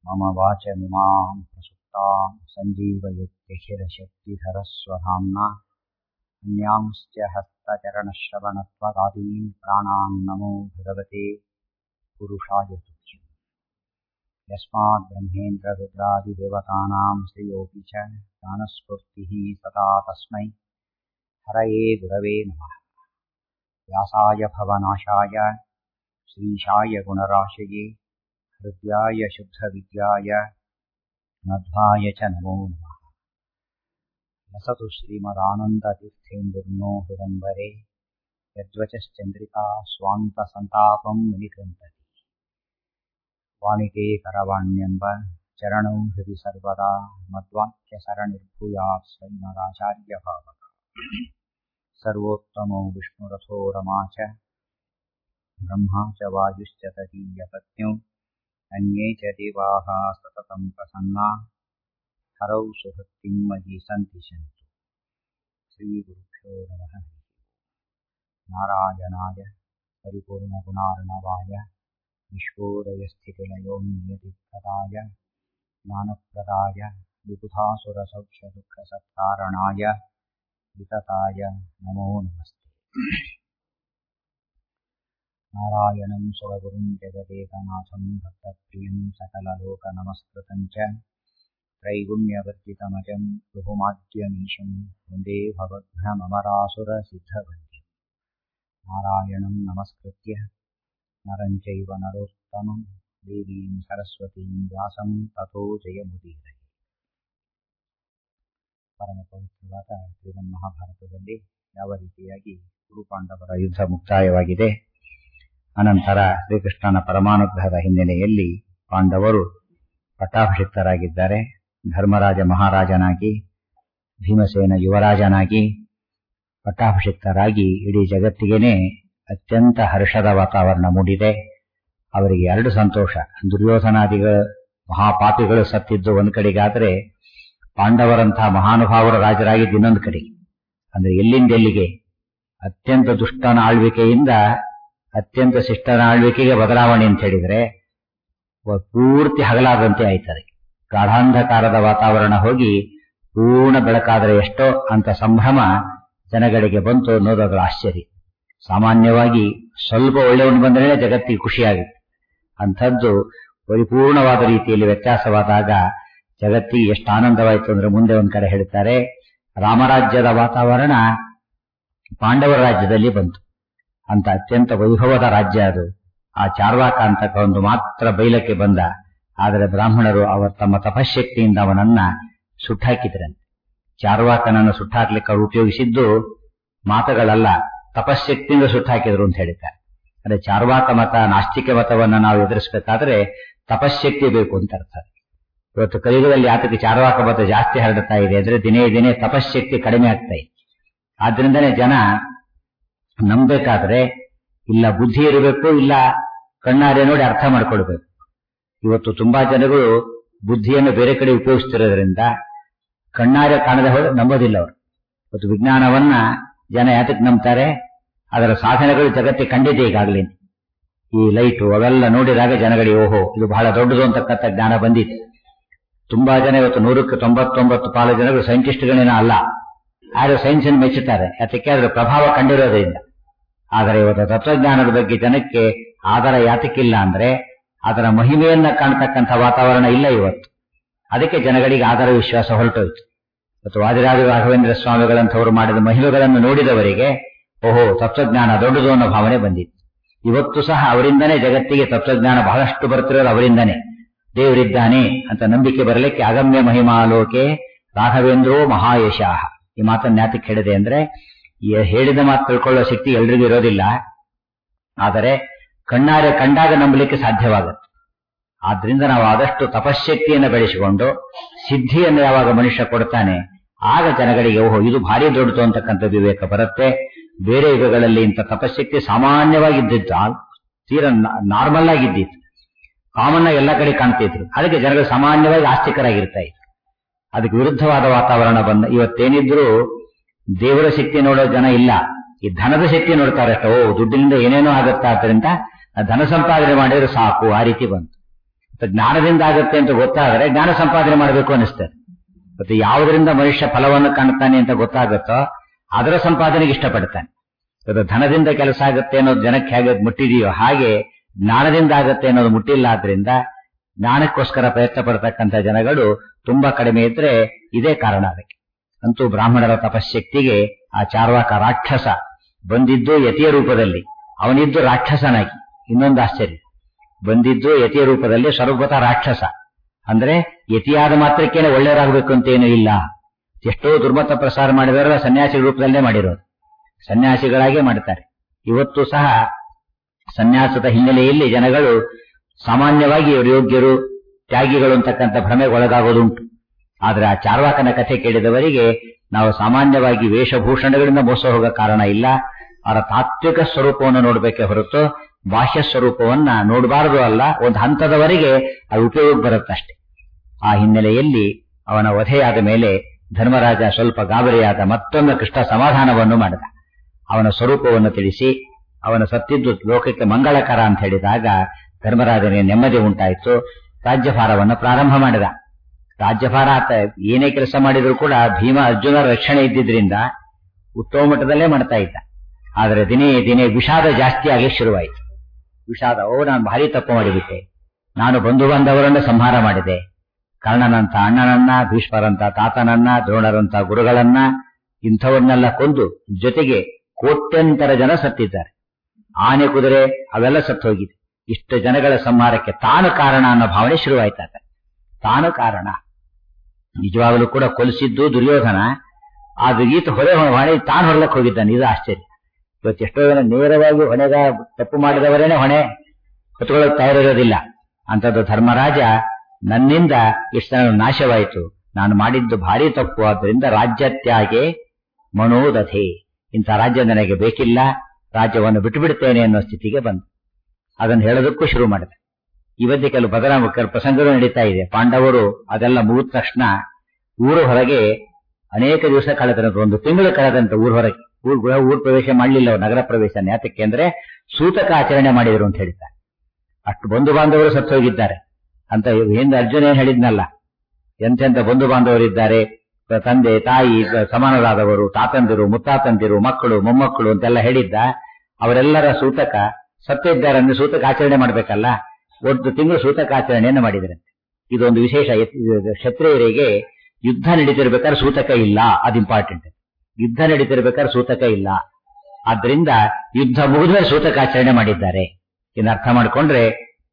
मम वाचमिमां प्रसुप्तां सञ्जीवयत्यखिलशक्तिधरस्वधाम्ना अन्यांश्च हस्तचरणश्रवणत्वगादीन् प्राणान् नमो भगवते पुरुषाय तुभ्यम् यस्मात् ब्रह्मेन्द्ररुद्रादिदेवतानां श्रेयोऽपि च ज्ञानस्फूर्तिः सदा तस्मै हरये गुरवे नमः व्यासाय भवनाशाय श्रीशाय गुणराशये हृद्याय शुद्धविद्याय मध्वाय च नमो नमः लसतु श्रीमदानन्दतीर्थेन्दुर्नो हृदम्बरे यद्वचश्चन्द्रिका स्वान्तसन्तापं विनिकृन्तति वाणिते करवाण्यम्ब चरणौ हृदि सर्वदा मद्वाक्यसरणिर्भूयात् श्रीमदाचार्यभावः सर्वोत्तमो विष्णुरथो रमा च ब्रह्मा च वायुश्च तदीयपत्न्यौ अन्ये च देवाः सततं प्रसन्ना हरौ सुभक्तिं मयि सन्ति सन्तु श्रीगुरुभ्यो नमः नारायणाय परिपूर्णगुणार्णवाय विश्वोदयस्थितिलयोन्नियतिप्रदाय ज्ञानप्रदाय विबुधासुरसौख्यदुःखसत्कारणाय वितताय नमो नमस्ते नारायणं सुरगुरुं जगदेकनाथं भक्तप्रियं सकललोकनमस्कृतं च त्रैगुण्यवर्जितमजं बहुमाद्यमीशं वन्दे भवघ्नमरासुरसिद्धवन्द्यं नारायणं नमस्कृत्य नरं चैव नरोत्तमं देवीं सरस्वतीं व्यासं ततो ಜಯಮುದೀರಯೇ ಪರಮ ಪವಿತ್ರವಾದ ಶ್ರೀಮನ್ ಮಹಾಭಾರತದಲ್ಲಿ ಯಾವ ರೀತಿಯಾಗಿ ಗುರುಪಾಂಡವರ ಯುದ್ಧ ಮುಕ್ತಾಯವಾಗಿದೆ ಅನಂತರ ಶ್ರೀಕೃಷ್ಣನ ಪರಮಾನುಗ್ರಹದ ಹಿನ್ನೆಲೆಯಲ್ಲಿ ಪಾಂಡವರು ಪಟ್ಟಾಭಿಷಿಕ್ತರಾಗಿದ್ದಾರೆ ಧರ್ಮರಾಜ ಮಹಾರಾಜನಾಗಿ ಭೀಮಸೇನ ಯುವರಾಜನಾಗಿ ಪಟ್ಟಾಭಿಷಿಕ್ತರಾಗಿ ಇಡೀ ಜಗತ್ತಿಗೇನೆ ಅತ್ಯಂತ ಹರ್ಷದ ವಾತಾವರಣ ಮೂಡಿದೆ ಅವರಿಗೆ ಎರಡು ಸಂತೋಷ ದುರ್ಯೋಧನಾದಿಗಳ ಮಹಾಪಾಪಿಗಳು ಸತ್ತಿದ್ದು ಒಂದು ಕಡೆಗಾದರೆ ಪಾಂಡವರಂತಹ ಮಹಾನುಭಾವರ ರಾಜರಾಗಿದ್ದು ಇನ್ನೊಂದು ಕಡೆಗೆ ಅಂದ್ರೆ ಎಲ್ಲಿಂದ ಎಲ್ಲಿಗೆ ಅತ್ಯಂತ ದುಷ್ಟನ ಆಳ್ವಿಕೆಯಿಂದ ಅತ್ಯಂತ ಶಿಷ್ಟನ ಆಳ್ವಿಕೆಗೆ ಬದಲಾವಣೆ ಅಂತ ಹೇಳಿದ್ರೆ ಪೂರ್ತಿ ಹಗಲಾದಂತೆ ಆಯ್ತದೆ ಗಾಢಾಂಧಕಾರದ ವಾತಾವರಣ ಹೋಗಿ ಪೂರ್ಣ ಬೆಳಕಾದರೆ ಎಷ್ಟೋ ಅಂತ ಸಂಭ್ರಮ ಜನಗಳಿಗೆ ಬಂತು ಅನ್ನೋದರ ಆಶ್ಚರ್ಯ ಸಾಮಾನ್ಯವಾಗಿ ಸ್ವಲ್ಪ ಒಳ್ಳೆಯವನು ಬಂದರೆ ಜಗತ್ತಿಗೆ ಖುಷಿಯಾಗುತ್ತೆ ಅಂಥದ್ದು ಪರಿಪೂರ್ಣವಾದ ರೀತಿಯಲ್ಲಿ ವ್ಯತ್ಯಾಸವಾದಾಗ ಜಗತ್ತಿಗೆ ಎಷ್ಟು ಆನಂದವಾಯಿತು ಅಂದ್ರೆ ಮುಂದೆ ಒಂದ್ ಕಡೆ ಹೇಳ್ತಾರೆ ರಾಮರಾಜ್ಯದ ವಾತಾವರಣ ಪಾಂಡವರ ರಾಜ್ಯದಲ್ಲಿ ಬಂತು ಅಂತ ಅತ್ಯಂತ ವೈಭವದ ರಾಜ್ಯ ಅದು ಆ ಚಾರ್ವಾಕ ಅಂತಕ್ಕ ಒಂದು ಮಾತ್ರ ಬೈಲಕ್ಕೆ ಬಂದ ಆದರೆ ಬ್ರಾಹ್ಮಣರು ಅವರ ತಮ್ಮ ತಪಶಕ್ತಿಯಿಂದ ಅವನನ್ನ ಸುಟ್ಟಾಕಿದ್ರಂತೆ ಚಾರ್ವಾಕನನ್ನು ಸುಟ್ಟಾಕ್ಲಿಕ್ಕೆ ಅವರು ಉಪಯೋಗಿಸಿದ್ದು ಮಾತುಗಳಲ್ಲ ತಪಶಕ್ತಿಯಿಂದ ಸುಟ್ಟಾಕಿದ್ರು ಅಂತ ಹೇಳಿದ್ದಾರೆ ಅಂದ್ರೆ ಚಾರ್ವಾಕ ಮತ ನಾಸ್ತಿಕ ಮತವನ್ನ ನಾವು ಎದುರಿಸಬೇಕಾದ್ರೆ ತಪಶಕ್ತಿ ಬೇಕು ಅಂತ ಅರ್ಥ ಇವತ್ತು ಕಲಿಯುಗದಲ್ಲಿ ಯಾತಕ್ಕೆ ಚಾರ್ವಾಕ ಮತ ಜಾಸ್ತಿ ಹರಡುತ್ತಾ ಇದೆ ಅಂದ್ರೆ ದಿನೇ ದಿನೇ ತಪಶಕ್ತಿ ಕಡಿಮೆ ಆಗ್ತಾ ಇದೆ ಆದ್ರಿಂದನೇ ಜನ ನಂಬಬೇಕಾದ್ರೆ ಇಲ್ಲ ಬುದ್ಧಿ ಇರಬೇಕು ಇಲ್ಲ ಕಣ್ಣಾರೆ ನೋಡಿ ಅರ್ಥ ಮಾಡ್ಕೊಳ್ಬೇಕು ಇವತ್ತು ತುಂಬಾ ಜನಗಳು ಬುದ್ಧಿಯನ್ನು ಬೇರೆ ಕಡೆ ಉಪಯೋಗಿಸ್ತಿರೋದ್ರಿಂದ ಕಣ್ಣಾರೆ ಕಾಣದೆ ಹೋದ್ರೆ ನಂಬೋದಿಲ್ಲ ಅವರು ಇವತ್ತು ವಿಜ್ಞಾನವನ್ನ ಜನ ಯಾತಕ್ಕೆ ನಂಬ್ತಾರೆ ಅದರ ಸಾಧನೆಗಳು ಜಗತ್ತಿಗೆ ಕಂಡಿದೆ ಈಗಾಗಲೇ ಈ ಲೈಟು ಅವೆಲ್ಲ ನೋಡಿದಾಗ ಜನಗಳಿಗೆ ಓಹೋ ಇದು ಬಹಳ ದೊಡ್ಡದು ಅಂತಕ್ಕಂಥ ಜ್ಞಾನ ಬಂದಿದೆ ತುಂಬಾ ಜನ ಇವತ್ತು ನೂರಕ್ಕೆ ತೊಂಬತ್ತೊಂಬತ್ತು ಪಾಲು ಜನಗಳು ಸೈಂಟಿಸ್ಟ್ಗಳೇನ ಅಲ್ಲ ಆದ್ರೆ ಸೈನ್ಸ್ ಅನ್ನು ಮೆಚ್ಚುತ್ತಾರೆ ಯಾತಕ್ಕೆ ಅದರ ಪ್ರಭಾವ ಕಂಡಿರೋದ್ರಿಂದ ಆದರೆ ಇವತ್ತು ತತ್ವಜ್ಞಾನದ ಬಗ್ಗೆ ಜನಕ್ಕೆ ಆಧಾರ ಯಾತಕ್ಕಿಲ್ಲ ಅಂದ್ರೆ ಅದರ ಮಹಿಮೆಯನ್ನ ಕಾಣ್ತಕ್ಕಂಥ ವಾತಾವರಣ ಇಲ್ಲ ಇವತ್ತು ಅದಕ್ಕೆ ಜನಗಳಿಗೆ ಆಧಾರ ವಿಶ್ವಾಸ ಹೊರಟೋಯ್ತು ಇವತ್ತು ವಾದಿರಾಜ ರಾಘವೇಂದ್ರ ಸ್ವಾಮಿಗಳಂಥವರು ಮಾಡಿದ ಮಹಿಮೆಗಳನ್ನು ನೋಡಿದವರಿಗೆ ಓಹೋ ತತ್ವಜ್ಞಾನ ದೊಡ್ಡದು ಅನ್ನೋ ಭಾವನೆ ಬಂದಿತ್ತು ಇವತ್ತು ಸಹ ಅವರಿಂದನೇ ಜಗತ್ತಿಗೆ ತತ್ವಜ್ಞಾನ ಬಹಳಷ್ಟು ಬರ್ತಿರೋದು ಅವರಿಂದನೇ ದೇವರಿದ್ದಾನೆ ಅಂತ ನಂಬಿಕೆ ಬರಲಿಕ್ಕೆ ಅಗಮ್ಯ ಮಹಿಮಾಲೋಕೆ ರಾಘವೇಂದ್ರೋ ಮಹಾಯಶಾಹ ಈ ಮಾತನ್ನು ಜ್ಞಾತಕ್ಕೆ ಹೇಳಿದೆ ಅಂದ್ರೆ ಹೇಳಿದ ಮಾತು ತಿಳ್ಕೊಳ್ಳೋ ಶಕ್ತಿ ಎಲ್ರಿಗೂ ಇರೋದಿಲ್ಲ ಆದರೆ ಕಣ್ಣಾರೆ ಕಂಡಾಗ ನಂಬಲಿಕ್ಕೆ ಸಾಧ್ಯವಾಗುತ್ತೆ ಆದ್ರಿಂದ ನಾವು ಆದಷ್ಟು ತಪಶಕ್ತಿಯನ್ನು ಬೆಳೆಸಿಕೊಂಡು ಸಿದ್ಧಿಯನ್ನು ಯಾವಾಗ ಮನುಷ್ಯ ಕೊಡ್ತಾನೆ ಆಗ ಜನಗಳಿಗೆ ಓಹೋ ಇದು ಭಾರಿ ದೊಡ್ಡದು ಅಂತಕ್ಕಂಥ ವಿವೇಕ ಬರುತ್ತೆ ಬೇರೆ ಯುಗಗಳಲ್ಲಿ ಇಂಥ ತಪಶಕ್ತಿ ಸಾಮಾನ್ಯವಾಗಿದ್ದಿತ್ತು ತೀರ ನಾರ್ಮಲ್ ಆಗಿದ್ದಿತ್ತು ಕಾಮನ್ ಆಗಿ ಎಲ್ಲ ಕಡೆ ಕಾಣ್ತಿದ್ರು ಅದಕ್ಕೆ ಜನಗಳು ಸಾಮಾನ್ಯವಾಗಿ ಆಸ್ತಿಕರಾಗಿರ್ತಾ ಇದ್ರು ಅದಕ್ಕೆ ವಿರುದ್ಧವಾದ ವಾತಾವರಣ ಬಂದ ಇವತ್ತೇನಿದ್ರು ದೇವರ ಶಕ್ತಿ ನೋಡೋ ಜನ ಇಲ್ಲ ಈ ಧನದ ಶಕ್ತಿ ನೋಡ್ತಾರೆ ಅಷ್ಟೇ ಓ ದುಡ್ಡಿನಿಂದ ಏನೇನೋ ಆಗುತ್ತಾ ಆದ್ದರಿಂದ ಧನ ಸಂಪಾದನೆ ಮಾಡಿದ್ರೆ ಸಾಕು ಆ ರೀತಿ ಬಂತು ಜ್ಞಾನದಿಂದ ಆಗುತ್ತೆ ಅಂತ ಗೊತ್ತಾದರೆ ಜ್ಞಾನ ಸಂಪಾದನೆ ಮಾಡಬೇಕು ಅನಿಸ್ತದೆ ಮತ್ತೆ ಯಾವುದರಿಂದ ಮನುಷ್ಯ ಫಲವನ್ನು ಕಾಣ್ತಾನೆ ಅಂತ ಗೊತ್ತಾಗುತ್ತೋ ಅದರ ಸಂಪಾದನೆಗೆ ಇಷ್ಟಪಡ್ತಾನೆ ಅದು ಧನದಿಂದ ಕೆಲಸ ಆಗುತ್ತೆ ಅನ್ನೋದು ಜನಕ್ಕೆ ಹೇಗೆ ಮುಟ್ಟಿದೆಯೋ ಹಾಗೆ ಜ್ಞಾನದಿಂದ ಆಗುತ್ತೆ ಅನ್ನೋದು ಮುಟ್ಟಿಲ್ಲ ಆದ್ರಿಂದ ಜ್ಞಾನಕ್ಕೋಸ್ಕರ ಪ್ರಯತ್ನ ಪಡ್ತಕ್ಕಂಥ ಜನಗಳು ತುಂಬಾ ಕಡಿಮೆ ಇದ್ರೆ ಇದೇ ಕಾರಣ ಅದಕ್ಕೆ ಅಂತೂ ಬ್ರಾಹ್ಮಣರ ತಪಶಕ್ತಿಗೆ ಆ ಚಾರ್ವಾಕ ರಾಕ್ಷಸ ಬಂದಿದ್ದು ಯತಿಯ ರೂಪದಲ್ಲಿ ಅವನಿದ್ದು ರಾಕ್ಷಸನಾಗಿ ಇನ್ನೊಂದು ಆಶ್ಚರ್ಯ ಬಂದಿದ್ದು ಯತಿಯ ರೂಪದಲ್ಲಿ ಸರ್ವತ ರಾಕ್ಷಸ ಅಂದ್ರೆ ಯತಿಯಾದ ಮಾತ್ರಕ್ಕೇನೆ ಒಳ್ಳೆಯರಾಗಬೇಕು ಅಂತೇನು ಇಲ್ಲ ಎಷ್ಟೋ ದುರ್ಮತ ಪ್ರಸಾರ ಮಾಡಿದವರ ಸನ್ಯಾಸಿ ರೂಪದಲ್ಲೇ ಮಾಡಿರೋದು ಸನ್ಯಾಸಿಗಳಾಗೇ ಮಾಡ್ತಾರೆ ಇವತ್ತು ಸಹ ಸನ್ಯಾಸದ ಹಿನ್ನೆಲೆಯಲ್ಲಿ ಜನಗಳು ಸಾಮಾನ್ಯವಾಗಿ ಇವರು ಯೋಗ್ಯರು ತ್ಯಾಗಿಗಳು ಅಂತಕ್ಕಂಥ ಭ್ರಮೆಗೆ ಒಳಗಾಗೋದುಂಟು ಆದ್ರೆ ಆ ಚಾರ್ವಾಕನ ಕಥೆ ಕೇಳಿದವರಿಗೆ ನಾವು ಸಾಮಾನ್ಯವಾಗಿ ವೇಷಭೂಷಣಗಳಿಂದ ಮೋಸ ಹೋಗೋ ಕಾರಣ ಇಲ್ಲ ಅವರ ತಾತ್ವಿಕ ಸ್ವರೂಪವನ್ನು ನೋಡಬೇಕೇ ಹೊರತು ಬಾಹ್ಯ ಸ್ವರೂಪವನ್ನ ನೋಡಬಾರದು ಅಲ್ಲ ಒಂದು ಹಂತದವರೆಗೆ ಅದು ಉಪಯೋಗ ಬರುತ್ತಷ್ಟೆ ಆ ಹಿನ್ನೆಲೆಯಲ್ಲಿ ಅವನ ವಧೆಯಾದ ಮೇಲೆ ಧರ್ಮರಾಜ ಸ್ವಲ್ಪ ಗಾಬರಿಯಾದ ಮತ್ತೊಮ್ಮೆ ಕೃಷ್ಣ ಸಮಾಧಾನವನ್ನು ಮಾಡಿದ ಅವನ ಸ್ವರೂಪವನ್ನು ತಿಳಿಸಿ ಅವನ ಸತ್ತಿದ್ದು ಲೋಕಕ್ಕೆ ಮಂಗಳಕರ ಅಂತ ಹೇಳಿದಾಗ ಧರ್ಮರಾಜನಿಗೆ ನೆಮ್ಮದಿ ಉಂಟಾಯಿತು ರಾಜ್ಯಭಾರವನ್ನು ಪ್ರಾರಂಭ ಮಾಡಿದ ರಾಜ್ಯಭಾರ ಆತ ಏನೇ ಕೆಲಸ ಮಾಡಿದ್ರು ಕೂಡ ಭೀಮ ಅರ್ಜುನ ರಕ್ಷಣೆ ಇದ್ದಿದ್ರಿಂದ ಉತ್ತಮ ಮಟ್ಟದಲ್ಲೇ ಮಾಡ್ತಾ ಇದ್ದ ಆದರೆ ದಿನೇ ದಿನೇ ವಿಷಾದ ಜಾಸ್ತಿ ಆಗಿ ಶುರುವಾಯಿತು ವಿಷಾದ ಓ ನಾನು ಭಾರಿ ತಪ್ಪು ಮಾಡಿಬಿಟ್ಟೆ ನಾನು ಬಂಧು ಬಾಂಧವರನ್ನು ಸಂಹಾರ ಮಾಡಿದೆ ಕರ್ಣನಂತ ಅಣ್ಣನನ್ನ ಭೀಷ್ಮರಂತ ತಾತನನ್ನ ದ್ರೋಣರಂತ ಗುರುಗಳನ್ನ ಇಂಥವನ್ನೆಲ್ಲ ಕೊಂದು ಜೊತೆಗೆ ಕೋಟ್ಯಂತರ ಜನ ಸತ್ತಿದ್ದಾರೆ ಆನೆ ಕುದುರೆ ಅವೆಲ್ಲ ಸತ್ತು ಹೋಗಿದೆ ಇಷ್ಟು ಜನಗಳ ಸಂಹಾರಕ್ಕೆ ತಾನು ಕಾರಣ ಅನ್ನೋ ಭಾವನೆ ಶುರುವಾಯ್ತಾಗ ತಾನು ಕಾರಣ ನಿಜವಾಗಲೂ ಕೂಡ ಕೊಲಿಸಿದ್ದು ದುರ್ಯೋಧನ ಆದ್ರೆ ಈತ ಹೊರೆ ಹೊಣೆ ತಾನು ಹೊರಲಕ್ಕೆ ಹೋಗಿದ್ದಾನೆ ಇದು ಆಶ್ಚರ್ಯ ಇವತ್ತು ಎಷ್ಟೋ ಜನ ನೇರವಾಗಿ ಹೊಣೆಗ ತಪ್ಪು ಮಾಡಿದವರೇನೆ ಹೊಣೆ ಹೊತ್ಕೊಳ್ಳೋಕೆ ತಯಾರಿರೋದಿಲ್ಲ ಅಂತದ್ದು ಧರ್ಮರಾಜ ನನ್ನಿಂದ ಇಷ್ಟು ನಾಶವಾಯಿತು ನಾನು ಮಾಡಿದ್ದು ಭಾರಿ ತಪ್ಪು ಆದ್ದರಿಂದ ರಾಜ್ಯ ತ್ಯಾಗೆ ಮನೋದಧೆ ಇಂಥ ರಾಜ್ಯ ನನಗೆ ಬೇಕಿಲ್ಲ ರಾಜ್ಯವನ್ನು ಬಿಟ್ಟು ಬಿಡ್ತೇನೆ ಅನ್ನೋ ಸ್ಥಿತಿಗೆ ಬಂದು ಅದನ್ನು ಹೇಳೋದಕ್ಕೂ ಶುರು ಮಾಡಿದೆ ಇವತ್ತೇ ಕೆಲವು ಬದಲಾವಣೆ ಕೆಲವು ಪ್ರಸಂಗಗಳು ನಡೀತಾ ಇದೆ ಪಾಂಡವರು ಅದೆಲ್ಲ ಮುಗಿದ ತಕ್ಷಣ ಊರ ಹೊರಗೆ ಅನೇಕ ದಿವಸ ಕಳೆದಂತ ಒಂದು ತಿಂಗಳು ಕಳೆದಂತ ಊರ ಹೊರಗೆ ಊರ್ ಊರ್ ಪ್ರವೇಶ ಮಾಡಲಿಲ್ಲ ಅವ್ರು ನಗರ ಪ್ರವೇಶ ಯಾತಕ್ಕೆ ಅಂದ್ರೆ ಸೂತಕ ಆಚರಣೆ ಮಾಡಿದ್ರು ಅಂತ ಹೇಳ್ತಾರೆ ಅಷ್ಟು ಬಂಧು ಬಾಂಧವರು ಸತ್ತು ಹೋಗಿದ್ದಾರೆ ಅಂತ ಹಿಂದೆ ಅರ್ಜುನ ಏನ್ ಹೇಳಿದ್ನಲ್ಲ ಎಂತೆಂತ ಬಂಧು ಬಾಂಧವರಿದ್ದಾರೆ ತಂದೆ ತಾಯಿ ಸಮಾನರಾದವರು ತಾತಂದಿರು ಮುತ್ತಾತಂದಿರು ಮಕ್ಕಳು ಮೊಮ್ಮಕ್ಕಳು ಅಂತೆಲ್ಲ ಹೇಳಿದ್ದ ಅವರೆಲ್ಲರ ಸೂತಕ ಸತ್ತಿದ್ದಾರೆ ಅಂದ್ರೆ ಸೂತಕ ಆಚರಣೆ ಮಾಡ್ಬೇಕಲ್ಲ ಒಂದು ತಿಂಗಳು ಸೂತಕ ಆಚರಣೆಯನ್ನು ಮಾಡಿದ್ರಂತೆ ಇದೊಂದು ವಿಶೇಷ ಕ್ಷತ್ರಿಯರಿಗೆ ಯುದ್ಧ ನಡೀತಿರ್ಬೇಕಾದ್ರೆ ಸೂತಕ ಇಲ್ಲ ಅದು ಇಂಪಾರ್ಟೆಂಟ್ ಯುದ್ಧ ನಡೀತಿರ್ಬೇಕಾದ್ರೆ ಸೂತಕ ಇಲ್ಲ ಆದ್ರಿಂದ ಯುದ್ಧ ಮುಗಿದ್ಮೇಲೆ ಸೂತಕ ಆಚರಣೆ ಮಾಡಿದ್ದಾರೆ ಇನ್ನು ಅರ್ಥ ಮಾಡ್ಕೊಂಡ್ರೆ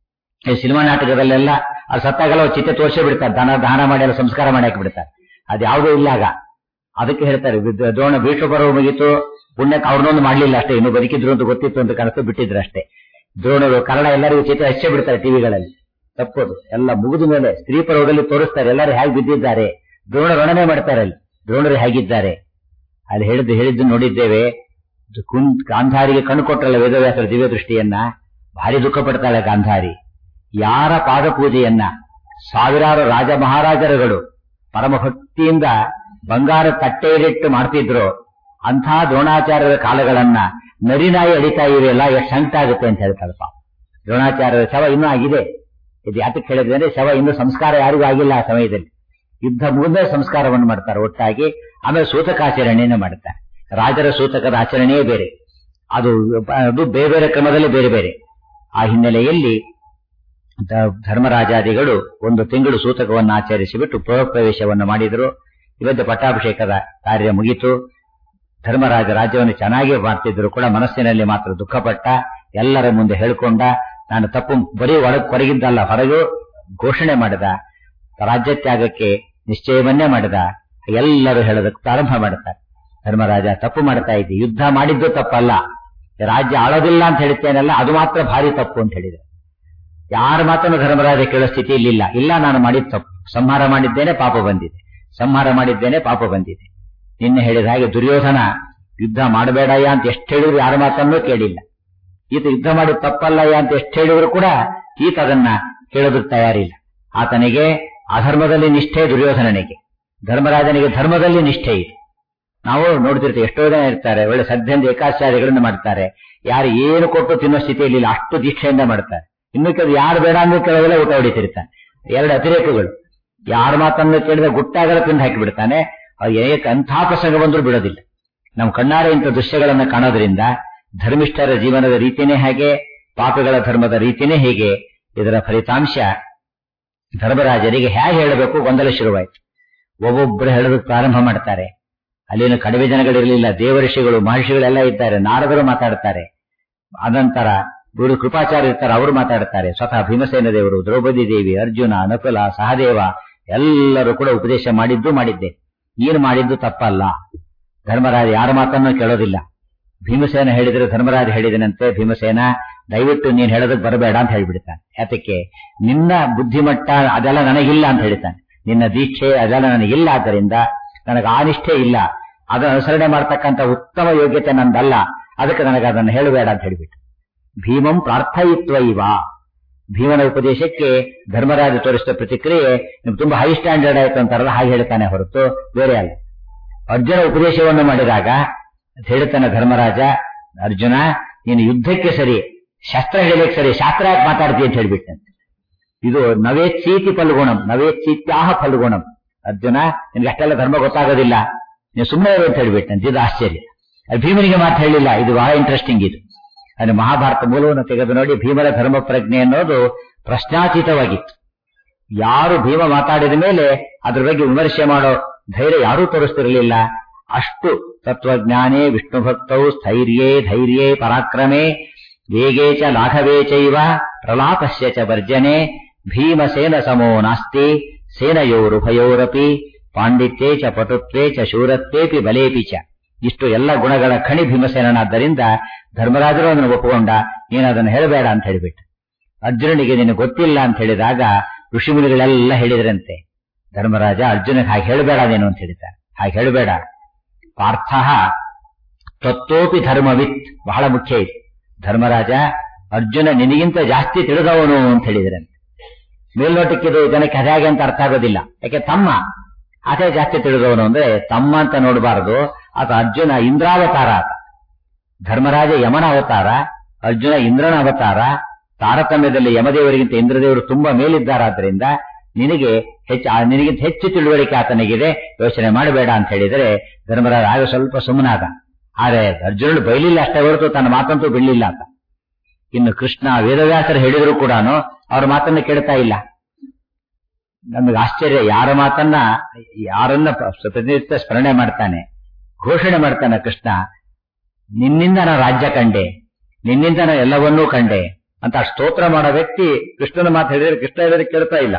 ಈ ಸಿನಿಮಾ ನಾಟಕದಲ್ಲೆಲ್ಲ ಅದು ಸತ್ತಾಗೆಲ್ಲ ಚಿತೆ ತೋರಿಸೇ ಬಿಡ್ತಾರೆ ದಾನ ದಾನ ಮಾಡಿ ಎಲ್ಲ ಸಂಸ್ಕಾರ ಮಾಡಿ ಹಾಕಿಬಿಡ್ತಾರೆ ಅದು ಯಾವುದೂ ಇಲ್ಲ ಆಗ ಅದಕ್ಕೆ ಹೇಳ್ತಾರೆ ದ್ರೋಣ ಭೀಷ್ಮ ಪರ್ವ ಮುಗಿತು ಪುಣ್ಯಕ್ಕೆ ಅವ್ರನ್ನೊಂದು ಮಾಡ್ಲಿಲ್ಲ ಅಷ್ಟೇ ಇನ್ನು ಬದುಕಿದ್ರು ಅಂತ ಗೊತ್ತಿತ್ತು ಅಂತ ಕಾಣಿಸ್ತು ಬಿಟ್ಟಿದ್ರು ಅಷ್ಟೇ ದ್ರೋಣರು ಕನ್ನಡ ಎಲ್ಲರಿಗೂ ಚಿತ್ರ ಹಚ್ಚೇ ಬಿಡ್ತಾರೆ ಟಿವಿಗಳಲ್ಲಿ ತಪ್ಪೋದು ಎಲ್ಲ ಮುಗಿದ ಮೇಲೆ ಸ್ತ್ರೀ ಪರ್ವದಲ್ಲಿ ತೋರಿಸ್ತಾರೆ ಎಲ್ಲರೂ ಹೇಗೆ ಬಿದ್ದಿದ್ದಾರೆ ದ್ರೋಣ ರಣನೆ ಮಾಡ್ತಾರೆ ಅಲ್ಲಿ ದ್ರೋಣರು ಹೇಗಿದ್ದಾರೆ ಅಲ್ಲಿ ಹೇಳಿದ್ದು ಹೇಳಿದ್ದು ನೋಡಿದ್ದೇವೆ ಕುಂತ್ ಗಾಂಧಾರಿಗೆ ಕಣ್ಣು ಕೊಟ್ಟರಲ್ಲ ವೇದವ್ಯಾಸರ ದಿವ್ಯ ದೃಷ್ಟಿಯನ್ನ ಭಾರಿ ದುಃಖ ಪಡ್ತಾಳೆ ಗಾಂಧಾರಿ ಯಾರ ಪಾದ ಪೂಜೆಯನ್ನ ಸಾವಿರಾರು ರಾಜ ಮಹಾರಾಜರುಗಳು ಪರಮ ಭಕ್ತಿಯಿಂದ ಬಂಗಾರ ತಟ್ಟೆಯಲ್ಲಿಟ್ಟು ಮಾಡ್ತಿದ್ರು ಅಂಥ ದ್ರೋಣಾಚಾರ್ಯರ ಕಾಲಗಳನ್ನ ನರಿನಾಯಿ ಅಡಿತಾ ಇವೆಲ್ಲ ಎಷ್ಟು ಸಂಕಟ ಆಗುತ್ತೆ ಅಂತ ಹೇಳ್ತಾರೆ ಪಾಪ ದ್ರೋಣಾಚಾರ್ಯರ ಶವ ಇನ್ನೂ ಆಗಿದೆ ಇದು ಯಾತಕ್ಕೆ ಹೇಳಿದ್ರೆ ಅಂದ್ರೆ ಶವ ಇನ್ನೂ ಸಂಸ್ಕಾರ ಯಾರಿಗೂ ಆಗಿಲ್ಲ ಆ ಸಮಯದಲ್ಲಿ ಯುದ್ಧ ಮುಗಿದ ಸಂಸ್ಕಾರವನ್ನು ಮಾಡ್ತಾರೆ ಒಟ್ಟಾಗಿ ಆಮೇಲೆ ಸೂತಕಾಚರಣೆಯನ್ನು ಮಾಡ್ತಾರೆ ರಾಜರ ಸೂತಕದ ಆಚರಣೆಯೇ ಬೇರೆ ಅದು ಅದು ಬೇರೆ ಬೇರೆ ಕ್ರಮದಲ್ಲಿ ಬೇರೆ ಬೇರೆ ಆ ಹಿನ್ನೆಲೆಯಲ್ಲಿ ಧರ್ಮರಾಜಾದಿಗಳು ಒಂದು ತಿಂಗಳು ಸೂತಕವನ್ನು ಆಚರಿಸಿಬಿಟ್ಟು ಪ್ರವೇಶವನ್ನು ಮಾಡಿದರು ಇವತ್ತು ಪಟ್ಟಾಭಿಷೇಕದ ಕಾರ್ಯ ಮುಗಿತು ಧರ್ಮರಾಜ ರಾಜ್ಯವನ್ನು ಚೆನ್ನಾಗಿ ಮಾಡ್ತಿದ್ರು ಕೂಡ ಮನಸ್ಸಿನಲ್ಲಿ ಮಾತ್ರ ದುಃಖಪಟ್ಟ ಎಲ್ಲರ ಮುಂದೆ ಹೇಳ್ಕೊಂಡ ನಾನು ತಪ್ಪು ಬರೀ ಒಳಗ್ ಹೊರಗಿದ್ದಲ್ಲ ಹೊರಗೂ ಘೋಷಣೆ ಮಾಡಿದ ರಾಜ್ಯ ತ್ಯಾಗಕ್ಕೆ ನಿಶ್ಚಯವನ್ನೇ ಮಾಡಿದ ಎಲ್ಲರೂ ಹೇಳೋದಕ್ಕೆ ಪ್ರಾರಂಭ ಮಾಡ್ತಾರೆ ಧರ್ಮರಾಜ ತಪ್ಪು ಮಾಡ್ತಾ ಇದ್ದಿ ಯುದ್ಧ ಮಾಡಿದ್ದು ತಪ್ಪಲ್ಲ ರಾಜ್ಯ ಆಳೋದಿಲ್ಲ ಅಂತ ಹೇಳ್ತೇನಲ್ಲ ಅದು ಮಾತ್ರ ಭಾರಿ ತಪ್ಪು ಅಂತ ಹೇಳಿದೆ ಯಾರ ಮಾತನ್ನು ಧರ್ಮರಾಜ ಕೇಳೋ ಸ್ಥಿತಿಯಲ್ಲಿ ಇಲ್ಲ ಇಲ್ಲ ನಾನು ಮಾಡಿದ ತಪ್ಪು ಸಂಹಾರ ಮಾಡಿದ್ದೇನೆ ಪಾಪ ಬಂದಿದೆ ಸಂಹಾರ ಮಾಡಿದ್ದೇನೆ ಪಾಪ ಬಂದಿದೆ ನಿನ್ನೆ ಹೇಳಿದ ಹಾಗೆ ದುರ್ಯೋಧನ ಯುದ್ಧ ಮಾಡಬೇಡಯ್ಯ ಅಂತ ಎಷ್ಟು ಹೇಳಿದ್ರು ಯಾರ ಮಾತನ್ನೂ ಕೇಳಿಲ್ಲ ಈತ ಯುದ್ಧ ಮಾಡಿ ತಪ್ಪಲ್ಲಯ್ಯ ಅಂತ ಎಷ್ಟು ಹೇಳಿದ್ರು ಕೂಡ ಈತ ಅದನ್ನ ಕೇಳೋದಕ್ಕೆ ತಯಾರಿಲ್ಲ ಆತನಿಗೆ ಅಧರ್ಮದಲ್ಲಿ ನಿಷ್ಠೆ ದುರ್ಯೋಧನನಿಗೆ ಧರ್ಮರಾಜನಿಗೆ ಧರ್ಮದಲ್ಲಿ ನಿಷ್ಠೆ ಇದೆ ನಾವು ನೋಡ್ತಿರ್ತೀವಿ ಎಷ್ಟೋ ಜನ ಇರ್ತಾರೆ ಒಳ್ಳೆ ಸದ್ಯಂದ ಏಕಾಚಾರ್ಯಗಳನ್ನು ಮಾಡ್ತಾರೆ ಯಾರು ಏನು ಕೊಟ್ಟು ತಿನ್ನೋ ಸ್ಥಿತಿಯಲ್ಲಿ ಅಷ್ಟು ದೀಕ್ಷೆಯಿಂದ ಮಾಡ್ತಾರೆ ಇನ್ನು ಕೆಲವು ಯಾರು ಬೇಡ ಅಂದ್ರೆ ಕೆಲವೆಲ್ಲ ಊಟ ಹೊಡಿತಿರ್ತಾನೆ ಎರಡು ಅತಿರೇಕಗಳು ಯಾರ ಮಾತನ್ನು ಕೇಳಿದ್ರೆ ಗುಟ್ಟಾಗಲ ತಿಂದು ಹಾಕಿ ಬಿಡ್ತಾನೆ ಏಕ ಅಂಥ ಪ್ರಸಂಗ ಬಂದರೂ ಬಿಡೋದಿಲ್ಲ ನಮ್ಮ ಕಣ್ಣಾರೆ ಇಂಥ ದೃಶ್ಯಗಳನ್ನ ಕಾಣೋದ್ರಿಂದ ಧರ್ಮಿಷ್ಠರ ಜೀವನದ ರೀತಿನೇ ಹಾಗೆ ಪಾಪಿಗಳ ಧರ್ಮದ ರೀತಿನೇ ಹೇಗೆ ಇದರ ಫಲಿತಾಂಶ ಧರ್ಮರಾಜರಿಗೆ ಹೇಗೆ ಹೇಳಬೇಕು ಗೊಂದಲ ಶುರುವಾಯಿತು ಒಬ್ಬೊಬ್ಬರು ಹೇಳೋದಕ್ಕೆ ಪ್ರಾರಂಭ ಮಾಡ್ತಾರೆ ಅಲ್ಲಿನ ಕಡಿಮೆ ಜನಗಳಿರಲಿಲ್ಲ ದೇವಋಷಿಗಳು ಮಹರ್ಷಿಗಳೆಲ್ಲ ಇದ್ದಾರೆ ನಾರದರು ಮಾತಾಡ್ತಾರೆ ಅನಂತರ ಇವರು ಕೃಪಾಚಾರ್ಯ ಇರ್ತಾರೆ ಅವರು ಮಾತಾಡ್ತಾರೆ ಸ್ವತಃ ಭೀಮಸೇನ ದೇವರು ದ್ರೌಪದಿ ದೇವಿ ಅರ್ಜುನ ನಕುಲ ಸಹದೇವ ಎಲ್ಲರೂ ಕೂಡ ಉಪದೇಶ ಮಾಡಿದ್ದು ಮಾಡಿದ್ದೆ ಏನು ಮಾಡಿದ್ದು ತಪ್ಪಲ್ಲ ಧರ್ಮರಾಜ ಯಾರ ಮಾತನ್ನು ಕೇಳೋದಿಲ್ಲ ಭೀಮಸೇನ ಹೇಳಿದ್ರೆ ಧರ್ಮರಾಜ ಹೇಳಿದನಂತೆ ಭೀಮಸೇನ ದಯವಿಟ್ಟು ನೀನ್ ಹೇಳೋದಕ್ಕೆ ಬರಬೇಡ ಅಂತ ಹೇಳ್ಬಿಡ್ತಾನೆ ಯಾತಕ್ಕೆ ನಿನ್ನ ಬುದ್ಧಿಮಟ್ಟ ಅದೆಲ್ಲ ನನಗಿಲ್ಲ ಅಂತ ಹೇಳ್ತಾನೆ ನಿನ್ನ ದೀಕ್ಷೆ ಅದೆಲ್ಲ ನನಗಿಲ್ಲ ಆದ್ದರಿಂದ ನನಗೆ ಆ ನಿಷ್ಠೆ ಇಲ್ಲ ಅದನ್ನು ಅನುಸರಣೆ ಮಾಡ್ತಕ್ಕಂಥ ಉತ್ತಮ ಯೋಗ್ಯತೆ ನಂದಲ್ಲ ಅದಕ್ಕೆ ನನಗೆ ಅದನ್ನು ಹೇಳಬೇಡ ಅಂತ ಹೇಳ್ಬಿಟ್ಟು ಭೀಮಂ ಪ್ರಾರ್ಥಯಿತ್ವ ಇವ ಭೀಮನ ಉಪದೇಶಕ್ಕೆ ಧರ್ಮರಾಜ ತೋರಿಸಿದ ಪ್ರತಿಕ್ರಿಯೆ ನಿಮ್ಗೆ ತುಂಬಾ ಹೈ ಸ್ಟ್ಯಾಂಡರ್ಡ್ ಆಯ್ತು ಅಂತಾರಲ್ಲ ಹಾಗೆ ಹೇಳ್ತಾನೆ ಹೊರತು ಬೇರೆ ಅಲ್ಲ ಅರ್ಜುನ ಉಪದೇಶವನ್ನು ಮಾಡಿದಾಗ ಹೇಳ್ತಾನೆ ಧರ್ಮರಾಜ ಅರ್ಜುನ ನೀನು ಯುದ್ಧಕ್ಕೆ ಸರಿ ಶಸ್ತ್ರ ಹೇಳಕ್ಕೆ ಸರಿ ಶಾಸ್ತ್ರ ಯಾಕೆ ಮಾತಾಡ್ತೀಯ ಅಂತ ಹೇಳ್ಬಿಟ್ಟಂತೆ ಇದು ನವೇತ್ಸೀತಿ ಫಲ್ಗುಣಂ ನವೇತ್ಸೀತ್ಯಾಹ ಫಲ್ಗುಣಂ ಅರ್ಜುನ ನಿನ್ಗೆ ಅಷ್ಟೆಲ್ಲ ಧರ್ಮ ಗೊತ್ತಾಗೋದಿಲ್ಲ ನೀವು ಸುಮ್ಮನೆ ಇರು ಅಂತ ಹೇಳ್ಬಿಟ್ಟಂತೆ ಇದು ಆಶ್ಚರ್ಯ ಅದು ಭೀಮನಿಗೆ ಮಾತು ಹೇಳಿಲ್ಲ ಇದು ಬಹಳ ಇಂಟ್ರೆಸ್ಟಿಂಗ್ ಇದು ಅಂದ್ರೆ ಮಹಾಭಾರತ ಮೂಲವನ್ನು ತೆಗೆದು ನೋಡಿ ಭೀಮನ ಧರ್ಮ ಪ್ರಜ್ಞೆ ಅನ್ನೋದು ಪ್ರಶ್ನಾತೀತವಾಗಿತ್ತು ಯಾರು ಭೀಮ ಮಾತಾಡಿದ ಮೇಲೆ ಅದ್ರ ಬಗ್ಗೆ ವಿಮರ್ಶೆ ಮಾಡೋ ಧೈರ್ಯ ಯಾರೂ ತೋರಿಸ್ತಿರಲಿಲ್ಲ ಅಷ್ಟು ತತ್ವಜ್ಞಾನೇ ವಿಷ್ಣು ಭಕ್ತೌ ಸ್ಥೈರ್ಯೇ ಧೈರ್ಯೇ ಪರಾಕ್ರಮೇ ವೇಗೇ ಚ ಲಾಘವೇ ಚೈವ ಪ್ರಲಾಪಸ್ಯ ಚ ವರ್ಜನೆ ಭೀಮಸೇನ ಸಮೋ ನಾಸ್ತಿ ಸೇನಯೋರುಭಯೋರಪಿ ಪಾಂಡಿತ್ಯೇ ಚ ಪಟುತ್ವೇ ಚ ಶೂರತ್ವೇಪಿ ಬಲೇಪಿ ಚ ಇಷ್ಟು ಎಲ್ಲ ಗುಣಗಳ ಖಣಿ ಭೀಮಸೇನಾದ್ದರಿಂದ ಧರ್ಮರಾಜರು ಅದನ್ನು ಒಪ್ಪಿಕೊಂಡ ನೀನು ಅದನ್ನು ಹೇಳಬೇಡ ಅಂತ ಹೇಳಿಬಿಟ್ಟು ಅರ್ಜುನನಿಗೆ ನಿನಗೆ ಗೊತ್ತಿಲ್ಲ ಅಂತ ಹೇಳಿದಾಗ ಋಷಿಮುನಿಗಳೆಲ್ಲ ಹೇಳಿದ್ರಂತೆ ಧರ್ಮರಾಜ ಅರ್ಜುನಗೆ ಹಾಗೆ ಹೇಳಬೇಡ ನೀನು ಅಂತ ಹೇಳಿದ್ದಾರೆ ಹಾಗೆ ಹೇಳಬೇಡ ಪಾರ್ಥ ತತ್ವೋಪಿ ಧರ್ಮವಿತ್ ಬಹಳ ಮುಖ್ಯ ಇದು ಧರ್ಮರಾಜ ಅರ್ಜುನ ನಿನಗಿಂತ ಜಾಸ್ತಿ ತಿಳಿದವನು ಅಂತ ಹೇಳಿದ್ರಂತೆ ಮೇಲ್ನೋಟಕ್ಕಿದು ಜನಕ್ಕೆ ಅದಾಗೆ ಅಂತ ಅರ್ಥ ಆಗೋದಿಲ್ಲ ಯಾಕೆ ತಮ್ಮ ಅದೇ ಜಾಸ್ತಿ ತಿಳಿದವನು ಅಂದ್ರೆ ತಮ್ಮ ಅಂತ ನೋಡಬಾರದು ಆತ ಅರ್ಜುನ ಇಂದ್ರಾವತಾರ ಆತ ಧರ್ಮರಾಜ ಯಮನ ಅವತಾರ ಅರ್ಜುನ ಇಂದ್ರನ ಅವತಾರ ತಾರತಮ್ಯದಲ್ಲಿ ಯಮದೇವರಿಗಿಂತ ಇಂದ್ರದೇವರು ತುಂಬಾ ಮೇಲಿದ್ದಾರಾದ್ರಿಂದ ನಿನಗೆ ಹೆಚ್ಚು ಆ ನಿನಗಿಂತ ಹೆಚ್ಚು ತಿಳುವಳಿಕೆ ಆತನಿಗಿದೆ ಯೋಚನೆ ಮಾಡಬೇಡ ಅಂತ ಹೇಳಿದರೆ ಧರ್ಮರಾಜ ಆಗ ಸ್ವಲ್ಪ ಸುಮ್ಮನಾದ ಆದರೆ ಅರ್ಜುನನು ಬೈಲಿಲ್ಲ ಅಷ್ಟೇ ಹೊರತು ತನ್ನ ಮಾತಂತೂ ಬಿಡಲಿಲ್ಲ ಅಂತ ಇನ್ನು ಕೃಷ್ಣ ವೇದವ್ಯಾಸರು ಹೇಳಿದ್ರು ಕೂಡ ಅವ್ರ ಮಾತನ್ನ ಕೇಳ್ತಾ ಇಲ್ಲ ನಮಗೆ ಆಶ್ಚರ್ಯ ಯಾರ ಮಾತನ್ನ ಯಾರನ್ನ ಪ್ರತಿನಿತ್ಯ ಸ್ಮರಣೆ ಮಾಡ್ತಾನೆ ಘೋಷಣೆ ಮಾಡ್ತಾನೆ ಕೃಷ್ಣ ನಿನ್ನಿಂದ ನಾನು ರಾಜ್ಯ ಕಂಡೆ ನಿನ್ನಿಂದ ನಾನು ಎಲ್ಲವನ್ನೂ ಕಂಡೆ ಅಂತ ಸ್ತೋತ್ರ ಮಾಡೋ ವ್ಯಕ್ತಿ ಕೃಷ್ಣನ ಮಾತು ಹೇಳಿದ್ರೆ ಕೃಷ್ಣ ಹೇಳಿದ್ರೆ ಕೇಳ್ತಾ ಇಲ್ಲ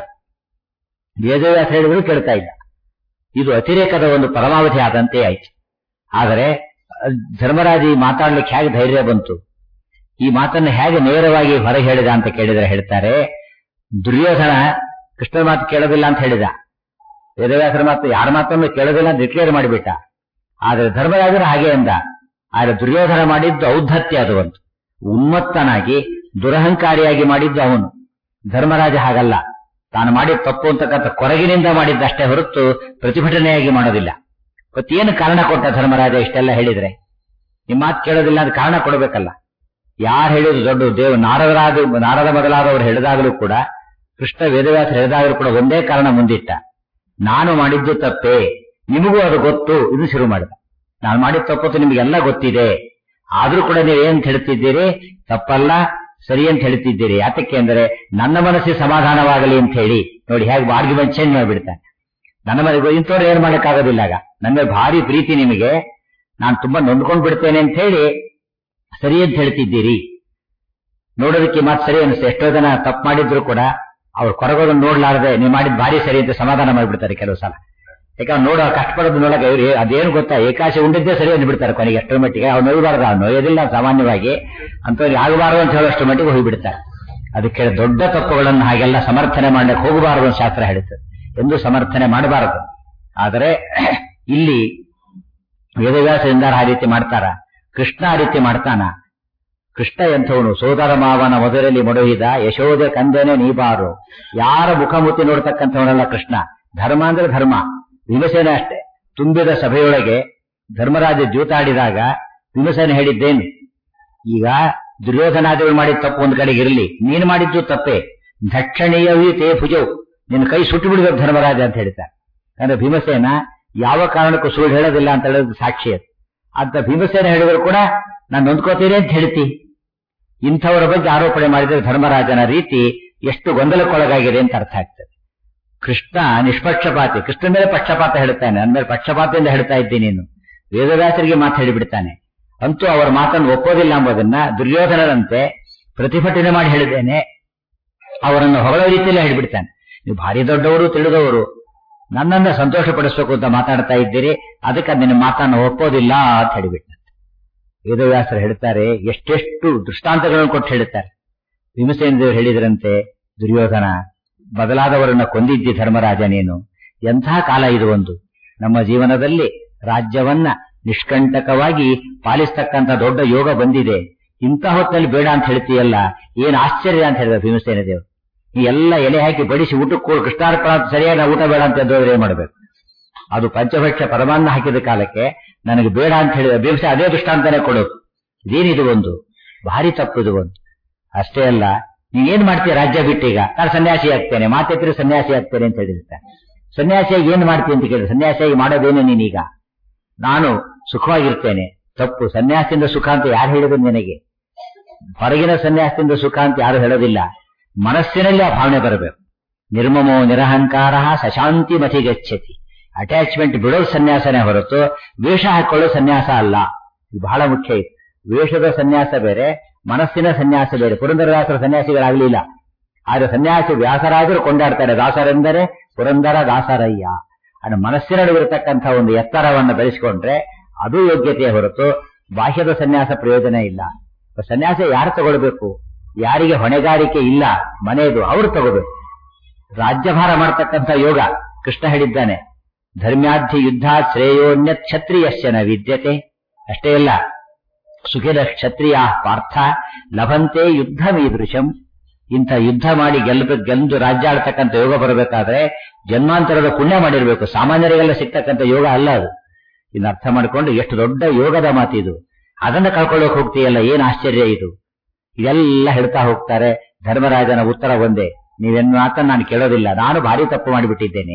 ವೇದವ್ಯಾಸ ಹೇಳಿದ್ರು ಕೇಳ್ತಾ ಇಲ್ಲ ಇದು ಅತಿರೇಕದ ಒಂದು ಪರಮಾವಧಿ ಆದಂತೆ ಆಯ್ತು ಆದರೆ ಧರ್ಮರಾಜ ಈ ಮಾತಾಡ್ಲಿಕ್ಕೆ ಹೇಗೆ ಧೈರ್ಯ ಬಂತು ಈ ಮಾತನ್ನು ಹೇಗೆ ನೇರವಾಗಿ ಹೊರಗೆ ಹೇಳಿದ ಅಂತ ಕೇಳಿದ್ರೆ ಹೇಳ್ತಾರೆ ದುರ್ಯೋಧನ ಕೃಷ್ಣನ ಮಾತು ಕೇಳೋದಿಲ್ಲ ಅಂತ ಹೇಳಿದ ವೇದವ್ಯಾಸರ ಮಾತು ಯಾರ ಮಾತನ್ನು ಕೇಳೋದಿಲ್ಲ ಅಂತ ಡಿಕ್ಲೇರ್ ಮಾಡಿಬಿಟ್ಟ ಆದ್ರೆ ಧರ್ಮರಾಜರು ಹಾಗೆ ಅಂದ ಆದ್ರೆ ದುರ್ಯೋಧನ ಮಾಡಿದ್ದು ಔದ್ಧತ್ಯ ಅದು ಒಂದು ಉನ್ಮತ್ತನಾಗಿ ದುರಹಂಕಾರಿಯಾಗಿ ಮಾಡಿದ್ದು ಅವನು ಧರ್ಮರಾಜ ಹಾಗಲ್ಲ ತಾನು ಮಾಡಿದ ತಪ್ಪು ಅಂತಕ್ಕಂಥ ಕೊರಗಿನಿಂದ ಮಾಡಿದ್ದಷ್ಟೇ ಹೊರತು ಪ್ರತಿಭಟನೆಯಾಗಿ ಮಾಡೋದಿಲ್ಲ ಮತ್ತೇನು ಕಾರಣ ಕೊಟ್ಟ ಧರ್ಮರಾಜ ಇಷ್ಟೆಲ್ಲ ಹೇಳಿದ್ರೆ ನಿಮ್ಮ ಮಾತು ಕೇಳೋದಿಲ್ಲ ಅದು ಕಾರಣ ಕೊಡಬೇಕಲ್ಲ ಯಾರು ಹೇಳಿದ್ರು ದೊಡ್ಡ ದೇವ್ ನಾರದರಾದ ನಾರದ ಮೊದಲಾದವರು ಹೇಳಿದಾಗಲೂ ಕೂಡ ಕೃಷ್ಣ ವೇದವ್ಯಾಸ ಹೇಳಿದಾಗಲೂ ಕೂಡ ಒಂದೇ ಕಾರಣ ಮುಂದಿಟ್ಟ ನಾನು ಮಾಡಿದ್ದು ತಪ್ಪೇ ನಿಮಗೂ ಅದು ಗೊತ್ತು ಇದು ಶುರು ಮಾಡಿದ ನಾನು ಮಾಡಿದ ತಪ್ಪತ್ತು ನಿಮಗೆಲ್ಲ ಗೊತ್ತಿದೆ ಆದ್ರೂ ಕೂಡ ನೀವು ಏನ್ ಹೇಳ್ತಿದ್ದೀರಿ ತಪ್ಪಲ್ಲ ಸರಿ ಅಂತ ಹೇಳ್ತಿದ್ದೀರಿ ಯಾತಕ್ಕೆ ಅಂದ್ರೆ ನನ್ನ ಮನಸ್ಸಿಗೆ ಸಮಾಧಾನವಾಗಲಿ ಅಂತ ಹೇಳಿ ನೋಡಿ ಹೇಗೆ ಆರ್ಗ್ಯುಮೆಂಟ್ ಚೇಂಜ್ ಮಾಡಿಬಿಡ್ತಾನೆ ನನ್ನ ಮನೆಗೆ ಇಂಥವ್ರು ಏನ್ ಮಾಡಕ್ಕಾಗೋದಿಲ್ಲ ಆಗ ನನ್ನ ಭಾರಿ ಪ್ರೀತಿ ನಿಮಗೆ ನಾನು ತುಂಬಾ ನೊಂದ್ಕೊಂಡ್ ಬಿಡ್ತೇನೆ ಅಂತ ಹೇಳಿ ಸರಿ ಅಂತ ಹೇಳ್ತಿದ್ದೀರಿ ನೋಡೋದಕ್ಕೆ ಮಾತು ಸರಿ ಅನಿಸ್ತು ಎಷ್ಟೋ ಜನ ತಪ್ಪು ಮಾಡಿದ್ರು ಕೂಡ ಅವ್ರು ಕೊರಗೋದನ್ನ ನೋಡ್ಲಾರ್ದೆ ನೀವು ಮಾಡಿದ್ ಭಾರಿ ಸರಿ ಅಂತ ಸಮಾಧಾನ ಮಾಡಿಬಿಡ್ತಾರೆ ಕೆಲವು ಸಲ ಯಾಕಂದ್ರೆ ನೋಡೋ ಕಷ್ಟಪಡೋದು ನೋಡಕ್ಕೆ ಇವ್ರು ಅದೇನು ಗೊತ್ತಾ ಏಕಾಶಿ ಉಂಡಿದ್ದೇ ಸರಿ ಅಂದ್ಬಿಡ್ತಾರೆ ಕೊನೆಗೆ ಎಷ್ಟರ ಮಟ್ಟಿಗೆ ಅವ್ರು ನೋಯಬಾರ್ದು ಅವ್ರು ನೋಯೋದಿಲ್ಲ ಸಾಮಾನ್ಯವಾಗಿ ಅಂತವ್ರಿಗೆ ಆಗಬಾರದು ಅಂತ ಹೇಳೋಷ್ಟು ಮಟ್ಟಿಗೆ ಹೋಗಿಬಿಡ್ತಾರೆ ಅದಕ್ಕೆ ದೊಡ್ಡ ತಪ್ಪುಗಳನ್ನು ಹಾಗೆಲ್ಲ ಸಮರ್ಥನೆ ಮಾಡ್ಲಿಕ್ಕೆ ಹೋಗಬಾರದು ಅಂತ ಶಾಸ್ತ್ರ ಹೇಳುತ್ತದೆ ಎಂದು ಸಮರ್ಥನೆ ಮಾಡಬಾರದು ಆದರೆ ಇಲ್ಲಿ ವೇದವ್ಯಾಸದಿಂದ ಆ ರೀತಿ ಮಾಡ್ತಾರ ಕೃಷ್ಣ ಆ ರೀತಿ ಮಾಡ್ತಾನ ಕೃಷ್ಣ ಎಂಥವನು ಸೋದರ ಮಾವನ ಮೊದಲಲ್ಲಿ ಮೊಡಹಿದ ಯಶೋದೆ ಕಂದನೆ ನೀಬಾರು ಯಾರ ಮುಖಮುತ್ತಿ ನೋಡ್ತಕ್ಕಂಥವನಲ್ಲ ಕೃಷ್ಣ ಧರ್ಮ ಅಂದ್ರೆ ಧರ್ಮ ವಿಮಸೇನ ಅಷ್ಟೇ ತುಂಬಿದ ಸಭೆಯೊಳಗೆ ಧರ್ಮರಾಜ ಜೂತಾಡಿದಾಗ ವಿಮಸೇನ ಹೇಳಿದ್ದೇನು ಈಗ ದುರ್ಯೋಧನಾದಿಗಳು ಮಾಡಿದ ತಪ್ಪು ಒಂದ್ ಕಡೆಗೆ ಇರಲಿ ನೀನು ಮಾಡಿದ್ದು ತಪ್ಪೇ ದಕ್ಷಿಣೀಯವೂ ತೇ ಭುಜವು ನಿನ್ನ ಕೈ ಸುಟ್ಟು ಬಿಡಬೇಕು ಧರ್ಮರಾಜ ಅಂತ ಹೇಳ್ತಾರೆ ಅಂದ್ರೆ ಭೀಮಸೇನ ಯಾವ ಕಾರಣಕ್ಕೂ ಸುಳ್ಳು ಹೇಳೋದಿಲ್ಲ ಅಂತ ಹೇಳೋದು ಸಾಕ್ಷಿ ಅದು ಅಂತ ಭೀಮಸೇನ ಹೇಳಿದ್ರು ಕೂಡ ನಾನು ನೊಂದ್ಕೋತೀನಿ ಅಂತ ಹೇಳ್ತಿ ಇಂಥವರ ಬಗ್ಗೆ ಆರೋಪಣೆ ಮಾಡಿದ್ರೆ ಧರ್ಮರಾಜನ ರೀತಿ ಎಷ್ಟು ಗೊಂದಲಕ್ಕೊಳಗಾಗಿದೆ ಅಂತ ಅರ್ಥ ಆಗ್ತದೆ ಕೃಷ್ಣ ನಿಷ್ಪಕ್ಷಪಾತಿ ಕೃಷ್ಣ ಮೇಲೆ ಪಕ್ಷಪಾತ ಹೇಳ್ತಾನೆ ಅಂದ್ಮೇಲೆ ಪಕ್ಷಪಾತದಿಂದ ಹೇಳ್ತಾ ಇದ್ದೀನಿ ನೀನು ವೇದವ್ಯಾಸರಿಗೆ ಮಾತು ಹೇಳಿಬಿಡ್ತಾನೆ ಅಂತೂ ಅವರ ಮಾತನ್ನು ಒಪ್ಪೋದಿಲ್ಲ ಎಂಬುದನ್ನ ದುರ್ಯೋಧನರಂತೆ ಪ್ರತಿಭಟನೆ ಮಾಡಿ ಹೇಳಿದ್ದೇನೆ ಅವರನ್ನು ಹೊಗಳ ರೀತಿಯಲ್ಲೇ ಹೇಳಿಬಿಡ್ತಾನೆ ನೀವು ಭಾರಿ ದೊಡ್ಡವರು ತಿಳಿದವರು ನನ್ನನ್ನ ಸಂತೋಷ ಪಡಿಸಬೇಕು ಅಂತ ಮಾತಾಡ್ತಾ ಇದ್ದೀರಿ ಅದಕ್ಕೆ ನಿನ್ನ ಮಾತನ್ನು ಒಪ್ಪೋದಿಲ್ಲ ಅಂತ ಹೇಳಿಬಿಟ್ಟ ವೇದವ್ಯಾಸರು ಹೇಳ್ತಾರೆ ಎಷ್ಟೆಷ್ಟು ದೃಷ್ಟಾಂತಗಳನ್ನು ಕೊಟ್ಟು ಹೇಳುತ್ತಾರೆ ಭೀಮಸೇನ ದೇವರು ಹೇಳಿದ್ರಂತೆ ದುರ್ಯೋಧನ ಬದಲಾದವರನ್ನ ಕೊಂದಿದ್ದಿ ಧರ್ಮರಾಜ ನೀನು ಎಂಥ ಕಾಲ ಇದು ಒಂದು ನಮ್ಮ ಜೀವನದಲ್ಲಿ ರಾಜ್ಯವನ್ನ ನಿಷ್ಕಂಟಕವಾಗಿ ಪಾಲಿಸ್ತಕ್ಕಂಥ ದೊಡ್ಡ ಯೋಗ ಬಂದಿದೆ ಇಂಥ ಹೊತ್ತಲ್ಲಿ ಬೇಡ ಅಂತ ಹೇಳ್ತೀಯಲ್ಲ ಏನ್ ಆಶ್ಚರ್ಯ ಅಂತ ಹೇಳಿದ ಭೀಮಸೇನ ದೇವರು ಈ ಎಲ್ಲ ಎಲೆ ಹಾಕಿ ಬಡಿಸಿ ಊಟಕ್ಕೆ ಕೂಡ ಕೃಷ್ಣಾರ್ಪಣ ಸರಿಯಾದ ಊಟ ಬೇಡ ಅಂತ ಎದ್ದೋದ್ರೆ ಏನ್ ಮಾಡ್ಬೇಕು ಅದು ಪಂಚಭಕ್ಷ ಪರಮಾನ್ನ ಹಾಕಿದ ಕಾಲಕ್ಕೆ ನನಗೆ ಬೇಡ ಅಂತ ಹೇಳಿದ ಭೀಮಸೆ ಅದೇ ದೃಷ್ಟಾಂತನೇ ಕೊಡೋದು ಇದೇನಿದು ಒಂದು ಭಾರಿ ತಪ್ಪು ಒಂದು ಅಷ್ಟೇ ಅಲ್ಲ ನೀನ್ ಏನ್ ಮಾಡ್ತೀಯ ರಾಜ್ಯ ಬಿಟ್ಟೀಗ ನಾನು ಸನ್ಯಾಸಿ ಆಗ್ತೇನೆ ಮಾತೆತ್ತಿರ ಸನ್ಯಾಸಿ ಆಗ್ತೇನೆ ಅಂತ ಹೇಳಿರ್ತಾನೆ ಸನ್ಯಾಸಿಯಾಗಿ ಏನ್ ಮಾಡ್ತೀನಿ ಅಂತ ಕೇಳಿದ್ರೆ ಸನ್ಯಾಸಿಯಾಗಿ ಮಾಡೋದೇನು ನೀನೀಗ ನಾನು ಸುಖವಾಗಿರ್ತೇನೆ ತಪ್ಪು ಸನ್ಯಾಸದಿಂದ ಸುಖ ಅಂತ ಯಾರು ಹೇಳಿದ್ರು ನಿನಗೆ ಹೊರಗಿನ ಸನ್ಯಾಸದಿಂದ ಸುಖ ಅಂತ ಯಾರು ಹೇಳೋದಿಲ್ಲ ಮನಸ್ಸಿನಲ್ಲಿ ಆ ಭಾವನೆ ಬರಬೇಕು ನಿರ್ಮಮೋ ನಿರಹಂಕಾರ ಸಶಾಂತಿ ಮತಿ ಗಚ್ಚತಿ ಅಟ್ಯಾಚ್ಮೆಂಟ್ ಬಿಡೋ ಸನ್ಯಾಸನೇ ಹೊರತು ವೇಷ ಹಾಕೊಳ್ಳೋ ಸನ್ಯಾಸ ಅಲ್ಲ ಇದು ಬಹಳ ಮುಖ್ಯ ಇದು ವೇಷದ ಸನ್ಯಾಸ ಬೇರೆ ಮನಸ್ಸಿನ ಸನ್ಯಾಸ ಬೇರೆ ಪುರಂದರದಾಸರ ಸನ್ಯಾಸಿಗಳಾಗಲಿಲ್ಲ ಆದ್ರೆ ಸನ್ಯಾಸಿ ವ್ಯಾಸರಾಜರು ಕೊಂಡಾಡ್ತಾರೆ ದಾಸರೆಂದರೆ ಪುರಂದರ ದಾಸರಯ್ಯ ಅದು ಮನಸ್ಸಿನ ನಡುವಿರತಕ್ಕಂಥ ಒಂದು ಎತ್ತರವನ್ನು ಬೆಳೆಸಿಕೊಂಡ್ರೆ ಅದು ಯೋಗ್ಯತೆಯ ಹೊರತು ಬಾಹ್ಯದ ಸನ್ಯಾಸ ಪ್ರಯೋಜನ ಇಲ್ಲ ಸನ್ಯಾಸ ಯಾರು ತಗೊಳ್ಬೇಕು ಯಾರಿಗೆ ಹೊಣೆಗಾರಿಕೆ ಇಲ್ಲ ಮನೆಯದು ಅವರು ತಗೋಬೇಕು ರಾಜ್ಯಭಾರ ಮಾಡತಕ್ಕಂಥ ಯೋಗ ಕೃಷ್ಣ ಹೇಳಿದ್ದಾನೆ ಧರ್ಮ್ಯಾಧ್ಯ ಯುದ್ಧ ಶ್ರೇಯೋನ್ಯ ಕ್ಷತ್ರಿಯಶ್ಚನ ವಿದ್ಯತೆ ಅಷ್ಟೇ ಅಲ್ಲ ಸುಖಿದ ಕ್ಷತ್ರಿಯ ಪಾರ್ಥ ಲಭಂತೆ ಯುದ್ಧ ಮೀದೃಶಂ ಇಂಥ ಯುದ್ಧ ಮಾಡಿ ಗೆಲ್ಲ ಗೆಲ್ದು ರಾಜ್ಯ ಆಳ್ತಕ್ಕಂಥ ಯೋಗ ಬರಬೇಕಾದ್ರೆ ಜನ್ಮಾಂತರದ ಪುಣ್ಯ ಮಾಡಿರ್ಬೇಕು ಸಾಮಾನ್ಯರಿಗೆಲ್ಲ ಸಿಗ್ತಕ್ಕಂಥ ಯೋಗ ಅಲ್ಲ ಅದು ಇನ್ನು ಅರ್ಥ ಮಾಡಿಕೊಂಡು ಎಷ್ಟು ದೊಡ್ಡ ಯೋಗದ ಮಾತಿದು ಅದನ್ನ ಕಳ್ಕೊಳ್ಳೋಕೆ ಹೋಗ್ತೀಯಲ್ಲ ಏನ್ ಆಶ್ಚರ್ಯ ಇದು ಇದೆಲ್ಲ ಹೇಳ್ತಾ ಹೋಗ್ತಾರೆ ಧರ್ಮರಾಜನ ಉತ್ತರ ಒಂದೇ ನೀವೆನ್ನ ಮಾತನ್ನ ನಾನು ಕೇಳೋದಿಲ್ಲ ನಾನು ಭಾರಿ ತಪ್ಪು ಮಾಡಿಬಿಟ್ಟಿದ್ದೇನೆ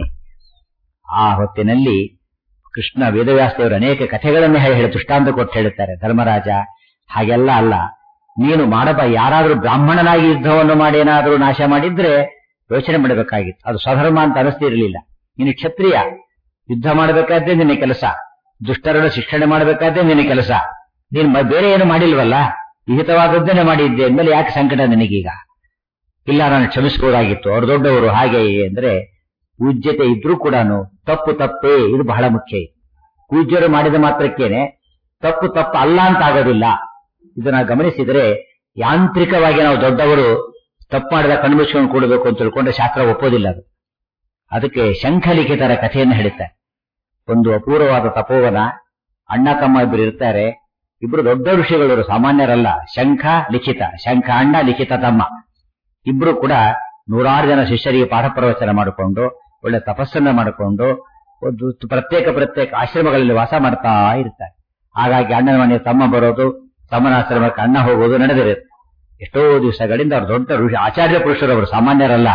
ಆ ಹೊತ್ತಿನಲ್ಲಿ ಕೃಷ್ಣ ವೇದವ್ಯಾಸದೇವರು ಅನೇಕ ಕಥೆಗಳನ್ನೇ ಹೇಳಿ ಹೇಳಿ ದೃಷ್ಟಾಂತ ಕೊಟ್ಟು ಹೇಳುತ್ತಾರೆ ಧರ್ಮರಾಜ ಹಾಗೆಲ್ಲ ಅಲ್ಲ ನೀನು ಮಾಡಬ ಯಾರಾದ್ರೂ ಬ್ರಾಹ್ಮಣನಾಗಿ ಯುದ್ಧವನ್ನು ಮಾಡಿ ಏನಾದ್ರೂ ನಾಶ ಮಾಡಿದ್ರೆ ಯೋಚನೆ ಮಾಡಬೇಕಾಗಿತ್ತು ಅದು ಸ್ವಧರ್ಮ ಅಂತ ಅನಿಸ್ತಿರ್ಲಿಲ್ಲ ನೀನು ಕ್ಷತ್ರಿಯ ಯುದ್ಧ ಮಾಡಬೇಕಾದ್ರೆ ನಿನ್ನ ಕೆಲಸ ದುಷ್ಟರನ್ನು ಶಿಕ್ಷಣೆ ಮಾಡಬೇಕಾದ್ರೆ ನಿನ್ನ ಕೆಲಸ ನೀನು ಮ- ಬೇರೆ ಏನು ಮಾಡಿಲ್ವಲ್ಲ ವಿಹಿತವಾದದ್ದನ್ನೇ ಮಾಡಿದ್ದೆ ಅಂದ್ಮೇಲೆ ಯಾಕೆ ಸಂಕಟ ನಿನಗೀಗ ಇಲ್ಲ ನಾನು ಕ್ಷಮಿಸಬಹುದಾಗಿತ್ತು ಅವ್ರು ದೊಡ್ಡವರು ಹಾಗೆ ಹೀಗೆ ಅಂದ್ರೆ ಪೂಜ್ಯತೆ ಇದ್ರೂ ಕೂಡ ತಪ್ಪು ತಪ್ಪೇ ಇದು ಬಹಳ ಮುಖ್ಯ ಇದು. ಪೂಜ್ಯರು ಮಾಡಿದ ಮಾತ್ರಕ್ಕೇನೆ ತಪ್ಪು ತಪ್ಪು ಅಲ್ಲ ಅಂತ ಆಗೋದಿಲ್ಲ ಇದನ್ನ ಗಮನಿಸಿದರೆ ಯಾಂತ್ರಿಕವಾಗಿ ನಾವು ದೊಡ್ಡವರು ತಪ್ಪು ಮಾಡಿದ ಕಣ್ಮುಚ್ಕೊಂಡು ಕೂಡಬೇಕು ಅಂತ ತಿಳ್ಕೊಂಡ್ರೆ ಶಾಸ್ತ್ರ ಒಪ್ಪೋದಿಲ್ಲ ಅದು ಅದಕ್ಕೆ ಶಂಖಲಿಖಿತರ ಕಥೆಯನ್ನು ಹೇಳುತ್ತಾರೆ ಒಂದು ಅಪೂರ್ವವಾದ ತಪೋವನ ಅಣ್ಣ ತಮ್ಮ ಇಬ್ಬರು ಇರ್ತಾರೆ ಇಬ್ರು ದೊಡ್ಡ ಋಷಿಗಳು ಸಾಮಾನ್ಯರಲ್ಲ ಶಂಖ ಲಿಖಿತ ಶಂಖ ಅಣ್ಣ ಲಿಖಿತ ತಮ್ಮ ಇಬ್ರು ಕೂಡ ನೂರಾರು ಜನ ಶಿಷ್ಯರಿಗೆ ಪಾಠ ಪ್ರವಚನ ಮಾಡಿಕೊಂಡು ಒಳ್ಳೆ ತಪಸ್ಸನ್ನ ಮಾಡಿಕೊಂಡು ಒಂದು ಪ್ರತ್ಯೇಕ ಪ್ರತ್ಯೇಕ ಆಶ್ರಮಗಳಲ್ಲಿ ವಾಸ ಮಾಡ್ತಾ ಇರ್ತಾರೆ ಹಾಗಾಗಿ ಅಣ್ಣನ ಮನೆ ತಮ್ಮ ಬರೋದು ತಮ್ಮನ ಆಶ್ರಮಕ್ಕೆ ಅಣ್ಣ ಹೋಗೋದು ನಡೆದಿರುತ್ತೆ ಎಷ್ಟೋ ದಿವಸಗಳಿಂದ ಅವ್ರು ದೊಡ್ಡ ಋಷಿ ಆಚಾರ್ಯ ಪುರುಷರು ಅವರು ಸಾಮಾನ್ಯರಲ್ಲ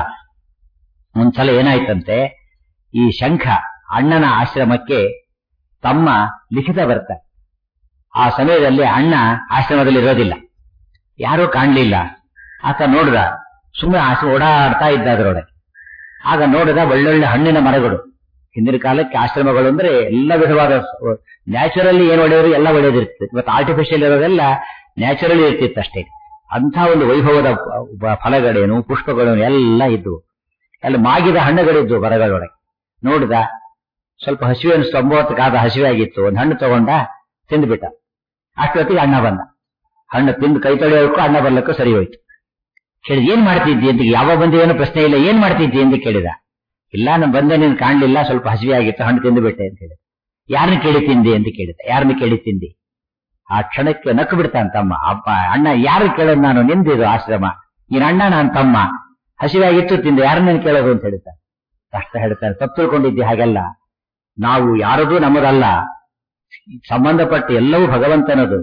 ಒಂದ್ಸಲ ಏನಾಯ್ತಂತೆ ಈ ಶಂಖ ಅಣ್ಣನ ಆಶ್ರಮಕ್ಕೆ ತಮ್ಮ ಲಿಖಿತ ಬರ್ತಾರೆ ಆ ಸಮಯದಲ್ಲಿ ಅಣ್ಣ ಆಶ್ರಮದಲ್ಲಿ ಇರೋದಿಲ್ಲ ಯಾರೂ ಕಾಣ್ಲಿಲ್ಲ ಆತ ನೋಡ್ದ ಸುಮ್ಮನೆ ಆಶ್ರಮ ಓಡಾಡ್ತಾ ಇದ್ದ ಅದರೊಳಗೆ ಆಗ ನೋಡಿದ ಒಳ್ಳೊಳ್ಳೆ ಹಣ್ಣಿನ ಮರಗಳು ಹಿಂದಿನ ಕಾಲಕ್ಕೆ ಆಶ್ರಮಗಳು ಅಂದ್ರೆ ಎಲ್ಲ ವಿಧವಾದ ನ್ಯಾಚುರಲಿ ಏನ್ ಒಳ್ಳೆಯವರು ಎಲ್ಲ ಒಳ್ಳೆಯದಿರ್ತದೆ ಇವತ್ತು ಆರ್ಟಿಫಿಷಿಯಲ್ ಇರೋದೆಲ್ಲ ನ್ಯಾಚುರಲಿ ಇರ್ತಿತ್ತು ಅಷ್ಟೇ ಅಂಥ ಒಂದು ವೈಭವದ ಪ- ಫಲಗಳೇನು ಪುಷ್ಪಗಳೇನು ಎಲ್ಲ ಇದ್ವು ಅಲ್ಲಿ ಮಾಗಿದ ಹಣ್ಣುಗಳಿದ್ವು ಮರಗಳೊಳಗೆ ನೋಡಿದ ಸ್ವಲ್ಪ ಹಸಿವೆ ಅನಿಸ್ತು ಒಂಬತ್ತಕ್ಕಾದ ಹಸಿವೆ ಆಗಿತ್ತು ಒಂದು ಹಣ್ಣು ತಗೊಂಡ ತಿಂದ್ಬಿಟ್ಟ ಅಷ್ಟೊತ್ತಿಗೆ ಅಣ್ಣ ಬಂದ ಹಣ್ಣು ತಿಂದು ಕೈ ತೊಳೆಯೋಕ್ಕೂ ಅಣ್ಣ ಬರ್ಲಿಕ್ಕೂ ಸರಿ ಹೋಯ್ತು ಕೇಳಿದ ಏನ್ ಮಾಡ್ತಿದ್ದಿ ಅಂತ ಯಾವ ಬಂದೇನೋ ಪ್ರಶ್ನೆ ಇಲ್ಲ ಏನ್ ಮಾಡ್ತಿದ್ದಿ ಅಂತ ಕೇಳಿದ ಇಲ್ಲ ನಾನು ಬಂದೆ ನೀನು ಕಾಣ್ಲಿಲ್ಲ ಸ್ವಲ್ಪ ಹಸಿವೆ ಆಗಿತ್ತು ಹಣ್ಣು ತಿಂದುಬಿಟ್ಟೆ ಅಂತ ಹೇಳಿದ ಯಾರನ್ನ ಕೇಳಿ ತಿಂದಿ ಅಂತ ಕೇಳಿದ ಯಾರನ್ನ ಕೇಳಿ ತಿಂದಿ ಆ ಕ್ಷಣಕ್ಕೆ ನಕ್ಕು ಬಿಡ್ತಾನೆ ತಮ್ಮ ಅಪ್ಪ ಅಣ್ಣ ಯಾರು ಕೇಳೋದು ನಾನು ನಿಂದಿದು ಆಶ್ರಮ ನೀನ್ ಅಣ್ಣ ನಾನು ತಮ್ಮ ಹಸಿವೆ ಆಗಿತ್ತು ತಿಂದೆ ಯಾರನ್ನ ಕೇಳೋದು ಅಂತ ಹೇಳ್ತಾನೆ ಕಷ್ಟ ಹೇಳ್ತಾನೆ ತಪ್ಪು ತಿಳ್ಕೊಂಡಿದ್ದಿ ಹಾಗೆಲ್ಲ ನಾವು ಯಾರದೂ ನಮ್ಮದಲ್ಲ ಸಂಬಂಧಪಟ್ಟ ಎಲ್ಲವೂ ಭಗವಂತನದು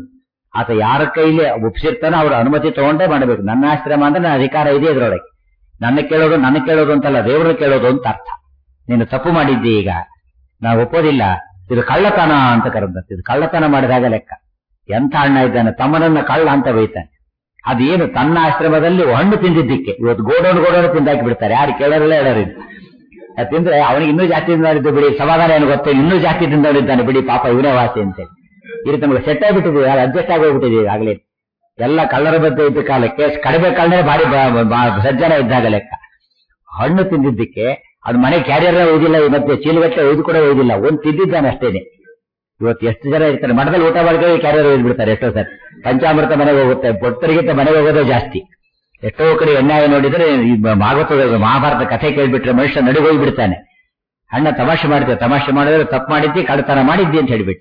ಆತ ಯಾರ ಕೈಲಿ ಒಪ್ಸಿರ್ತಾನೋ ಅವ್ರ ಅನುಮತಿ ತಗೊಂಡೇ ಮಾಡಬೇಕು ನನ್ನ ಆಶ್ರಮ ಅಂದ್ರೆ ನನ್ನ ಅಧಿಕಾರ ಇದೆ ಇದ್ರೊಳಗೆ ನನ್ನ ಕೇಳೋದು ನನ್ನ ಕೇಳೋದು ಅಂತಲ್ಲ ದೇವರು ಕೇಳೋದು ಅಂತ ಅರ್ಥ ನೀನು ತಪ್ಪು ಮಾಡಿದ್ದಿ ಈಗ ನಾವು ಒಪ್ಪೋದಿಲ್ಲ ಇದು ಕಳ್ಳತನ ಅಂತ ಕರೆದಂತೆ ಇದು ಕಳ್ಳತನ ಮಾಡಿದಾಗ ಲೆಕ್ಕ ಎಂಥ ಅಣ್ಣ ಇದ್ದಾನೆ ತಮ್ಮನನ್ನ ಕಳ್ಳ ಅಂತ ಬೈತಾನೆ ಅದೇನು ತನ್ನ ಆಶ್ರಮದಲ್ಲಿ ಹಣ್ಣು ತಿಂದಿದ್ದಕ್ಕೆ ಇವತ್ತು ಗೋಡೋಣ ಗೋಡೋಣ ತಿಂದಾಕಿ ಬಿಡ್ತಾರೆ ಯಾರು ಕೇಳೋರಿಲ್ಲ ಹೇಳೋರಿಲ್ಲ ಅದ್ ತಿಂದ್ರೆ ಅವನಿಗೆ ಇನ್ನೂ ಜಾಸ್ತಿ ತಿಂದವರಿದ್ದು ಬಿಡಿ ಸಮಾಧಾನ ಏನು ಗೊತ್ತೇ ಇನ್ನೂ ಜಾಸ್ತಿ ತಿಂದವರಿದ್ದಾನೆ ಬಿಡಿ ಪಾಪ ಇವನೇ ವಾಸಿ ಅಂತೇಳಿ ಈ ರೀತಿ ನಮಗೆ ಸೆಟ್ ಆಗಿಬಿಟ್ಟಿದೆ ಅಡ್ಜಸ್ಟ್ ಆಗೋಗ್ಬಿಟ್ಟಿದೆ ಆಗ್ಲೇ ಎಲ್ಲ ಕಳ್ಳರ ಬಗ್ಗೆ ಇದ್ದ ಕಾಲಕ್ಕೆ ಕಡಿಮೆ ಕಳ್ಳನೇ ಭಾರಿ ಬ- ಬ- ಸಜ್ಜನ ಇದ್ದಾಗ ಲೆಕ್ಕ ಹಣ್ಣು ತಿಂದಿದ್ದಕ್ಕೆ ಅದು ಮನೆ ಕ್ಯಾರಿಯರ್ ಒಯ್ದಿಲ್ಲ ಈ ಮಧ್ಯೆ ಚೀಲಗಟ್ಟೆ ಒಯ್ದು ಕೂಡ ಒಯ್ದಿಲ್ಲ ಒಂದ್ ತಿಂದಿದ್ದಾನೆ ಅಷ್ಟೇನೆ ಇವತ್ತು ಎಷ್ಟು ಜನ ಇರ್ತಾರೆ ಮಠದಲ್ಲಿ ಊಟ ಮಾಡ್ಕೊಂಡು ಕ್ಯಾರಿಯರ್ ಒಯ್ದು ಬಿಡ್ತಾರೆ ಎಷ್ಟೋ ಸರ್ ಪಂಚಾಮೃತ ಮನೆಗೆ ಹೋಗುತ್ತೆ ಭಕ್ತರಿಗಿಂತ ಮನೆಗೆ ಹೋಗೋದೇ ಜಾಸ್ತಿ ಎಷ್ಟೋ ಕಡೆ ಅನ್ಯಾಯ ನೋಡಿದ್ರೆ ಈ ಭಾಗವತದ ಮಹಾಭಾರತ ಕಥೆ ಕೇಳ್ಬಿಟ್ರೆ ಮನುಷ್ಯ ನಡುಗೋಗಿ ಬಿಡ್ತಾನೆ ಅಣ್ಣ ತಮಾಷೆ ಮಾಡ್ತೇವೆ ತಮಾಷೆ ಮಾಡಿದ್ರೆ ತಪ್ಪು ಮಾಡಿದ್ದಿ ಕಳ್ಳತನ ಮಾಡಿದ್ದಿ ಅಂತ ಹೇಳಿಬಿಟ್ಟ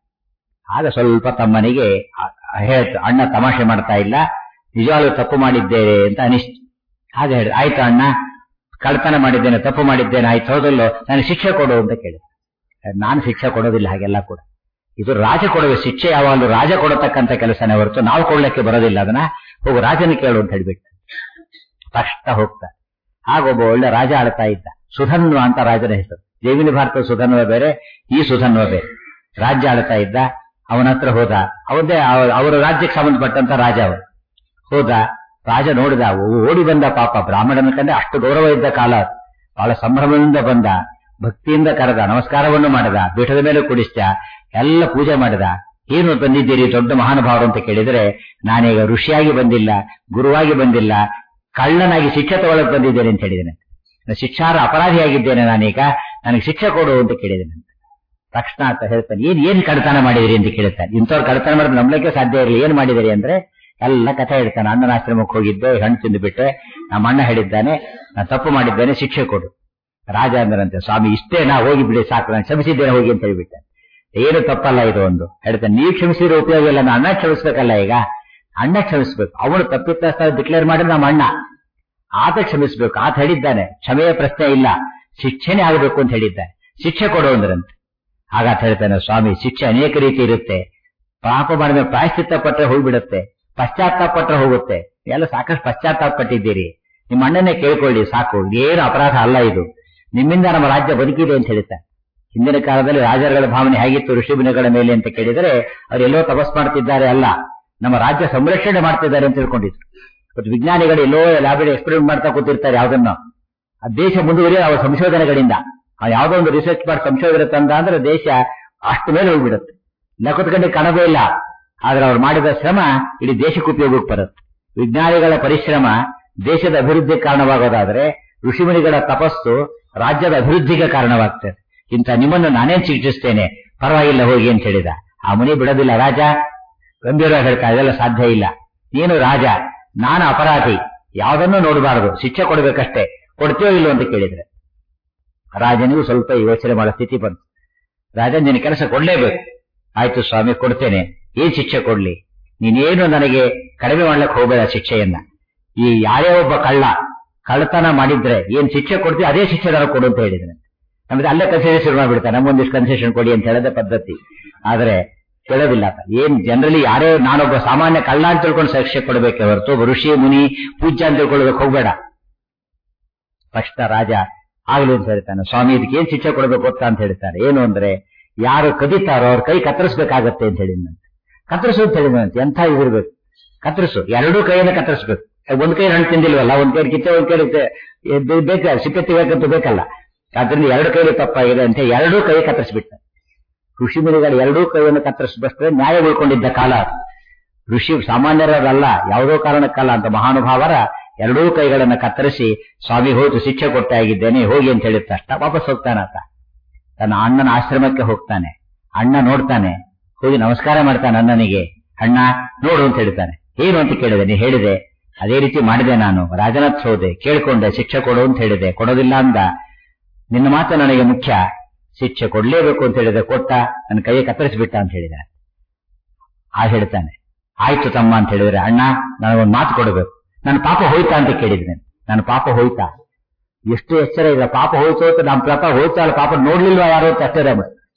ಆಗ ಸ್ವಲ್ಪ ತಮ್ಮನಿಗೆ ಆ- ಆ ಹೇಳ್ತು ಅಣ್ಣ ತಮಾಷೆ ಮಾಡ್ತಾ ಇಲ್ಲ ನಿಜವಾಗ್ಲೂ ತಪ್ಪು ಮಾಡಿದ್ದೇವೆ ಅಂತ ಅನಿಸ್ತು ಹಾಗೆ ಹೇಳಿ ಆಯ್ತು ಅಣ್ಣ ಕಳ್ತನ ಮಾಡಿದ್ದೇನೆ ತಪ್ಪು ಮಾಡಿದ್ದೇನೆ ಆಯ್ತು ಹೌದಲ್ಲೋ ನನಗೆ ಶಿಕ್ಷೆ ಕೊಡು ಅಂತ ಕೇಳಿದೆ ನಾನು ಶಿಕ್ಷೆ ಕೊಡೋದಿಲ್ಲ ಹಾಗೆಲ್ಲ ಕೂಡ ಇದು ರಾಜ ಕೊಡುವ ಶಿಕ್ಷೆ ಯಾವಾಗಲೂ ರಾಜ ಕೊಡತಕ್ಕಂತ ಕೆಲಸನೇ ಹೊರತು ನಾವು ಕೊಡ್ಲಿಕ್ಕೆ ಬರೋದಿಲ್ಲ ಅದನ್ನ ಹೋಗು ರಾಜನ ಕೇಳು ಅಂತ ಹೇಳ್ಬಿಟ್ಟು ತಕ್ಷಣ ಹೋಗ್ತಾರೆ ಆಗ ಒಬ್ಬ ಒಳ್ಳೆ ರಾಜ ಆಳ್ತಾ ಇದ್ದ ಸುಧನ್ವ ಅಂತ ರಾಜನ ಹೆಸರು ದೇವಿನಿ ಭಾರತ ಸುಧನ್ವ ಬೇರೆ ಈ ಸುಧನ್ವ ಬೇರೆ ರಾಜ್ಯ ಆಳ್ತಾ ಇದ್ದ ಅವನ ಹತ್ರ ಹೋದ ಅವದೇ ಅವರ ರಾಜ್ಯಕ್ಕೆ ಸಂಬಂಧಪಟ್ಟಂತ ರಾಜ ಅವನು ಹೋದ ರಾಜ ನೋಡಿದ ಓ- ಓಡಿ ಬಂದ ಪಾಪ ಬ್ರಾಹ್ಮಣನ ಕಂಡ್ರೆ ಅಷ್ಟು ಗೌರವ ಇದ್ದ ಕಾಲ ಅದು. ಬಹಳ ಸಂಭ್ರಮದಿಂದ ಬಂದ ಭಕ್ತಿಯಿಂದ ಕರೆದ ನಮಸ್ಕಾರವನ್ನು ಮಾಡಿದ ಪೀಠದ ಮೇಲೆ ಕುಡಿಸ್ದ ಎಲ್ಲ ಪೂಜೆ ಮಾಡಿದ ಏನು ಬಂದಿದ್ದೀರಿ ದೊಡ್ಡ ಮಹಾನುಭಾವರು ಅಂತ ಕೇಳಿದ್ರೆ ನಾನೀಗ ಋಷಿಯಾಗಿ ಬಂದಿಲ್ಲ ಗುರುವಾಗಿ ಬಂದಿಲ್ಲ ಕಳ್ಳನಾಗಿ ಶಿಕ್ಷೆ ತಗೊಳ್ಳಕ್ ಬಂದಿದ್ದೇನೆ ಅಂತ ಹೇಳಿದ್ದೇನೆ ನಾನು ಶಿಕ್ಷಾರ ಅಪರಾಧಿಯಾಗಿದ್ದೇನೆ ನಾನೀಗ ನನಗೆ ಶಿಕ್ಷೆ ಕೊಡು ಅಂತ ಕೇಳಿದ್ದೇನೆ ತಕ್ಷಣ ಅಂತ ಹೇಳ್ತಾನೆ ಏನ್ ಏನ್ ಕಡತನ ಮಾಡಿದಿರಿ ಅಂತ ಕೇಳ್ತಾನೆ ಇಂಥವ್ರು ಕಡತನ ಮಾಡಿದ್ರೆ ನಂಬಲಿಕ್ಕೆ ಸಾಧ್ಯ ಇರಲಿ ಏನ್ ಮಾಡಿದಿರಿ ಅಂದ್ರೆ ಎಲ್ಲ ಕಥೆ ಹೇಳ್ತಾನೆ ಅಣ್ಣನ ಆಶ್ರಮಕ್ಕೆ ಹೋಗಿದ್ದೆ ಹಣ್ಣು ತಿಂದುಬಿಟ್ಟೆ ನಮ್ಮ ಅಣ್ಣ ಹೇಳಿದ್ದಾನೆ ನಾನು ತಪ್ಪು ಮಾಡಿದ್ದೇನೆ ಶಿಕ್ಷೆ ಕೊಡು ರಾಜ ಅಂದ್ರಂತೆ ಸ್ವಾಮಿ ಇಷ್ಟೇ ನಾ ಹೋಗಿ ಬಿಡಿ ಸಾಕು ನಾನು ಕ್ಷಮಿಸಿದ್ದೇನೆ ಹೋಗಿ ಅಂತ ಹೇಳಿಬಿಟ್ಟೆ ಏನು ತಪ್ಪಲ್ಲ ಇದು ಒಂದು ಹೇಳ್ತಾನೆ ನೀವು ಕ್ಷಮಿಸಿರೋ ಉಪಯೋಗ ಇಲ್ಲ ನಾನು ಅಣ್ಣ ಕ್ಷಮಿಸ್ಬೇಕಲ್ಲ ಈಗ ಅಣ್ಣ ಕ್ಷಮಿಸ್ಬೇಕು ಅವನು ತಪ್ಪಿತ ಡಿಕ್ಲೇರ್ ಮಾಡಿದ್ರೆ ನಮ್ಮ ಅಣ್ಣ ಆತ ಕ್ಷಮಿಸ್ಬೇಕು ಆತ ಹೇಳಿದ್ದಾನೆ ಕ್ಷಮೆಯ ಪ್ರಶ್ನೆ ಇಲ್ಲ ಶಿಕ್ಷೆನೇ ಆಗಬೇಕು ಅಂತ ಹೇಳಿದ್ದಾನೆ ಶಿಕ್ಷೆ ಕೊಡು ಅಂದ್ರಂತೆ ಆಗಾತ ಹೇಳ್ತಾನೆ ಸ್ವಾಮಿ ಶಿಕ್ಷೆ ಅನೇಕ ರೀತಿ ಇರುತ್ತೆ ಪಾಪ ಮಾಡಿದ ಪ್ರಾಯಶ್ಚಿತ್ತ ಪಟ್ರೆ ಹೋಗ್ಬಿಡುತ್ತೆ ಪಶ್ಚಾತ್ತಾಪ ಪಟ್ರೆ ಹೋಗುತ್ತೆ ಎಲ್ಲ ಸಾಕಷ್ಟು ಪಶ್ಚಾತ್ತಾಪ ಪಟ್ಟಿದ್ದೀರಿ ನಿಮ್ಮ ಅಣ್ಣನೇ ಕೇಳ್ಕೊಳ್ಳಿ ಸಾಕು ಏನು ಅಪರಾಧ ಅಲ್ಲ ಇದು ನಿಮ್ಮಿಂದ ನಮ್ಮ ರಾಜ್ಯ ಬದುಕಿದೆ ಅಂತ ಹೇಳ್ತಾರೆ ಹಿಂದಿನ ಕಾಲದಲ್ಲಿ ರಾಜರುಗಳ ಭಾವನೆ ಹೇಗಿತ್ತು ಋಷಿಮುನಿಗಳ ಮೇಲೆ ಅಂತ ಕೇಳಿದರೆ ಅವರೆಲ್ಲೋ ತಪಸ್ ಮಾಡ್ತಿದ್ದಾರೆ ಅಲ್ಲ ನಮ್ಮ ರಾಜ್ಯ ಸಂರಕ್ಷಣೆ ಮಾಡ್ತಿದ್ದಾರೆ ಅಂತ ತಿಳ್ಕೊಂಡಿದ್ರು ಇವತ್ತು ವಿಜ್ಞಾನಿಗಳು ಎಲ್ಲೋ ಲ್ಯಾಬ್ ಎಕ್ಸ್ಪೆರಿಮೆಂಟ್ ಮಾಡ್ತಾ ಕೂತಿರ್ತಾರೆ ಯಾವ್ದನ್ನು ಆ ದೇಶ ಮುಂದುವರಿಯ ಅವರ ಸಂಶೋಧನೆಗಳಿಂದ ಆ ಯಾವ್ದೋ ಒಂದು ರಿಸರ್ಚ್ ಮಾಡಿ ಸಂಶೋಧನೆ ತಂದ ಅಂದ್ರೆ ದೇಶ ಅಷ್ಟು ಮೇಲೆ ಹೋಗ್ಬಿಡುತ್ತೆ ಲೆಕ್ಕದ ಗಂಟೆ ಕಾಣದೇ ಇಲ್ಲ ಆದ್ರೆ ಅವ್ರು ಮಾಡಿದ ಶ್ರಮ ಇಡೀ ದೇಶಕ್ಕೆ ಉಪಯೋಗಕ್ಕೆ ಬರುತ್ತೆ ವಿಜ್ಞಾನಿಗಳ ಪರಿಶ್ರಮ ದೇಶದ ಅಭಿವೃದ್ಧಿಗೆ ಕಾರಣವಾಗೋದಾದ್ರೆ ಋಷಿಮುನಿಗಳ ತಪಸ್ಸು ರಾಜ್ಯದ ಅಭಿವೃದ್ಧಿಗೆ ಕಾರಣವಾಗ್ತದೆ ಇಂಥ ನಿಮ್ಮನ್ನು ನಾನೇನ್ ಶಿಕ್ಷಿಸ್ತೇನೆ ಪರವಾಗಿಲ್ಲ ಹೋಗಿ ಅಂತ ಹೇಳಿದ ಆ ಮುನಿ ಬಿಡೋದಿಲ್ಲ ರಾಜ ಗಂಭೀರವಾಗಿ ಹೇಳ್ತಾ ಇದೆಲ್ಲ ಸಾಧ್ಯ ಇಲ್ಲ ನೀನು ರಾಜ ನಾನು ಅಪರಾಧಿ ಯಾವುದನ್ನು ನೋಡಬಾರದು ಶಿಕ್ಷೆ ಕೊಡಬೇಕಷ್ಟೇ ಕೊಡ್ತೀಯೋ ಇಲ್ಲೋ ಅಂತ ಕೇಳಿದ್ರೆ ರಾಜನಿಗೂ ಸ್ವಲ್ಪ ಯೋಚನೆ ಮಾಡೋ ಸ್ಥಿತಿ ಬಂತು ರಾಜ ನಿನ್ನ ಕೆಲಸ ಕೊಡ್ಲೇಬೇಕು ಆಯ್ತು ಸ್ವಾಮಿ ಕೊಡ್ತೇನೆ ಏನ್ ಶಿಕ್ಷೆ ಕೊಡ್ಲಿ ನೀನೇನು ನನಗೆ ಕಡಿಮೆ ಮಾಡ್ಲಿಕ್ಕೆ ಹೋಗಬೇಡ ಶಿಕ್ಷೆಯನ್ನ ಈ ಯಾರೇ ಒಬ್ಬ ಕಳ್ಳ ಕಳ್ಳತನ ಮಾಡಿದ್ರೆ ಏನ್ ಶಿಕ್ಷೆ ಕೊಡ್ತೀವಿ ಅದೇ ಶಿಕ್ಷೆ ನನಗೆ ಕೊಡು ಅಂತ ಹೇಳಿದ್ರೆ ನಮ್ದು ಅಲ್ಲೇ ಕನ್ಸೆಷನ್ ಶುರು ಮಾಡ್ಬಿಡ್ತಾರೆ ನಮ್ಮೊಂದಿಷ್ಟು ಕನ್ಸೆಷನ್ ಕೊಡಿ ಅಂತ ಹೇಳೋದೇ ಪದ್ಧತಿ ಆದ್ರೆ ಕೇಳೋದಿಲ್ಲ ಆತ. ಏನ್ ಜನರಲಿ ಯಾರೇ ನಾನೊಬ್ಬ ಸಾಮಾನ್ಯ ಕಳ್ಳ ಅಂತ ತಿಳ್ಕೊಂಡು ಶಿಕ್ಷೆ ಕೊಡಬೇಕೆ ಹೊರತು ಒಬ್ಬ ಋಷಿ ಮುನಿ ಪೂಜ್ಯ ಅಂತ ತಿಳ್ಕೊಳ್ಬೇಕು ಹೋಗ್ಬೇಡ ತಕ್ಷಣ ರಾಜ ಆಗ್ಲಿ ಅಂತ ಹೇಳ್ತಾನೆ ಸ್ವಾಮಿ ಇದಕ್ಕೆ ಏನ್ ಶಿಕ್ಷೆ ಕೊಡಬೇಕು ಗೊತ್ತಾ ಅಂತ ಹೇಳ್ತಾರೆ ಏನು ಅಂದ್ರೆ ಯಾರು ಕದೀತಾರೋ ಅವ್ರ ಕೈ ಕತ್ತರಿಸ್ಬೇಕಾಗತ್ತೆ ಅಂತ ಹೇಳಿದಂತೆ ಕತ್ತರಿಸು ಅಂತ ಹೇಳಿದಂತೆ ಎಂಥ ಇದಿರ್ಬೇಕು ಕತ್ತರಿಸು ಎರಡೂ ಕೈಯನ್ನ ಕತ್ತರಿಸ್ಬೇಕು ಒಂದ್ ಕೈ ಹಣ್ಣು ತಿಂದಿಲ್ವಲ್ಲ ಒಂದ್ ಕೈ ಕಿತ್ತೆ ಒಂದ್ ಕೈ ಬೇಕು ಸಿಪ್ಪೆ ತೆಗಿಬೇಕಂತ ಬೇಕಲ್ಲ ಆದ್ರಿಂದ ಎರಡು ಕೈಲಿ ತಪ್ಪಾಗಿದೆ ಅಂತ ಎರಡೂ ಕೈ ಕತ್ತರಿಸ್ಬಿಟ್ಟ ಋಷಿ ಮುನಿಗಳು ಎರಡೂ ಕೈಯನ್ನು ಕತ್ತರಿಸ್ಬಿಟ್ರೆ ನ್ಯಾಯ ಉಳ್ಕೊಂಡಿದ್ದ ಕಾಲ ಅದು. ಋಷಿ ಸಾಮಾನ್ಯರಲ್ಲ ಯಾವುದೋ ಕಾರಣಕ್ಕಲ್ಲ ಅಂತ ಮಹಾನುಭಾವರ ಎರಡೂ ಕೈಗಳನ್ನ ಕತ್ತರಿಸಿ ಸ್ವಾಮಿ ಹೋಯ್ತು ಶಿಕ್ಷೆ ಕೊಟ್ಟೆ ಆಗಿದ್ದೇನೆ ಹೋಗಿ ಅಂತ ಹೇಳಿದ ತಕ್ಷಣ ವಾಪಸ್ ಹೋಗ್ತಾನಾತ ತನ್ನ ಅಣ್ಣನ ಆಶ್ರಮಕ್ಕೆ ಹೋಗ್ತಾನೆ ಅಣ್ಣ ನೋಡ್ತಾನೆ ಹೋಗಿ ನಮಸ್ಕಾರ ಮಾಡ್ತಾನೆ ಅಣ್ಣನಿಗೆ ಅಣ್ಣ ನೋಡು ಅಂತ ಹೇಳ್ತಾನೆ ಏನು ಅಂತ ಕೇಳಿದೆ ನೀ ಹೇಳಿದೆ ಅದೇ ರೀತಿ ಮಾಡಿದೆ ನಾನು ರಾಜನಾಥ್ ಹೋದೆ ಕೇಳ್ಕೊಂಡೆ ಶಿಕ್ಷೆ ಕೊಡು ಅಂತ ಹೇಳಿದೆ ಕೊಡೋದಿಲ್ಲ ಅಂದ ನಿನ್ನ ಮಾತು ನನಗೆ ಮುಖ್ಯ ಶಿಕ್ಷೆ ಕೊಡ್ಲೇಬೇಕು ಅಂತ ಹೇಳಿದೆ ಕೊಟ್ಟ ನನ್ನ ಕೈಗೆ ಕತ್ತರಿಸಿಬಿಟ್ಟ ಅಂತ ಹೇಳಿದ ಆ ಹೇಳ್ತಾನೆ ಆಯ್ತು ತಮ್ಮ ಅಂತ ಹೇಳಿದ್ರೆ ಅಣ್ಣ ನನಗೊಂದು ಮಾತು ಕೊಡಬೇಕು ನನ್ನ ಪಾಪ ಹೋಯ್ತಾ ಅಂತ ಕೇಳಿದ್ನೆ ನನ್ನ ಪಾಪ ಹೋಯ್ತಾ ಎಷ್ಟು ಎಚ್ಚರ ಇಲ್ಲ ಪಾಪ ಹೋಯ್ತು ಅಂತ ನಮ್ಮ ಪಾಪ ಹೋಯ್ತಾ ಅಲ್ಲ ಪಾಪ ನೋಡ್ಲಿಲ್ವಾ ಯಾರು ಅಂತ ಅಷ್ಟೇ ರಮ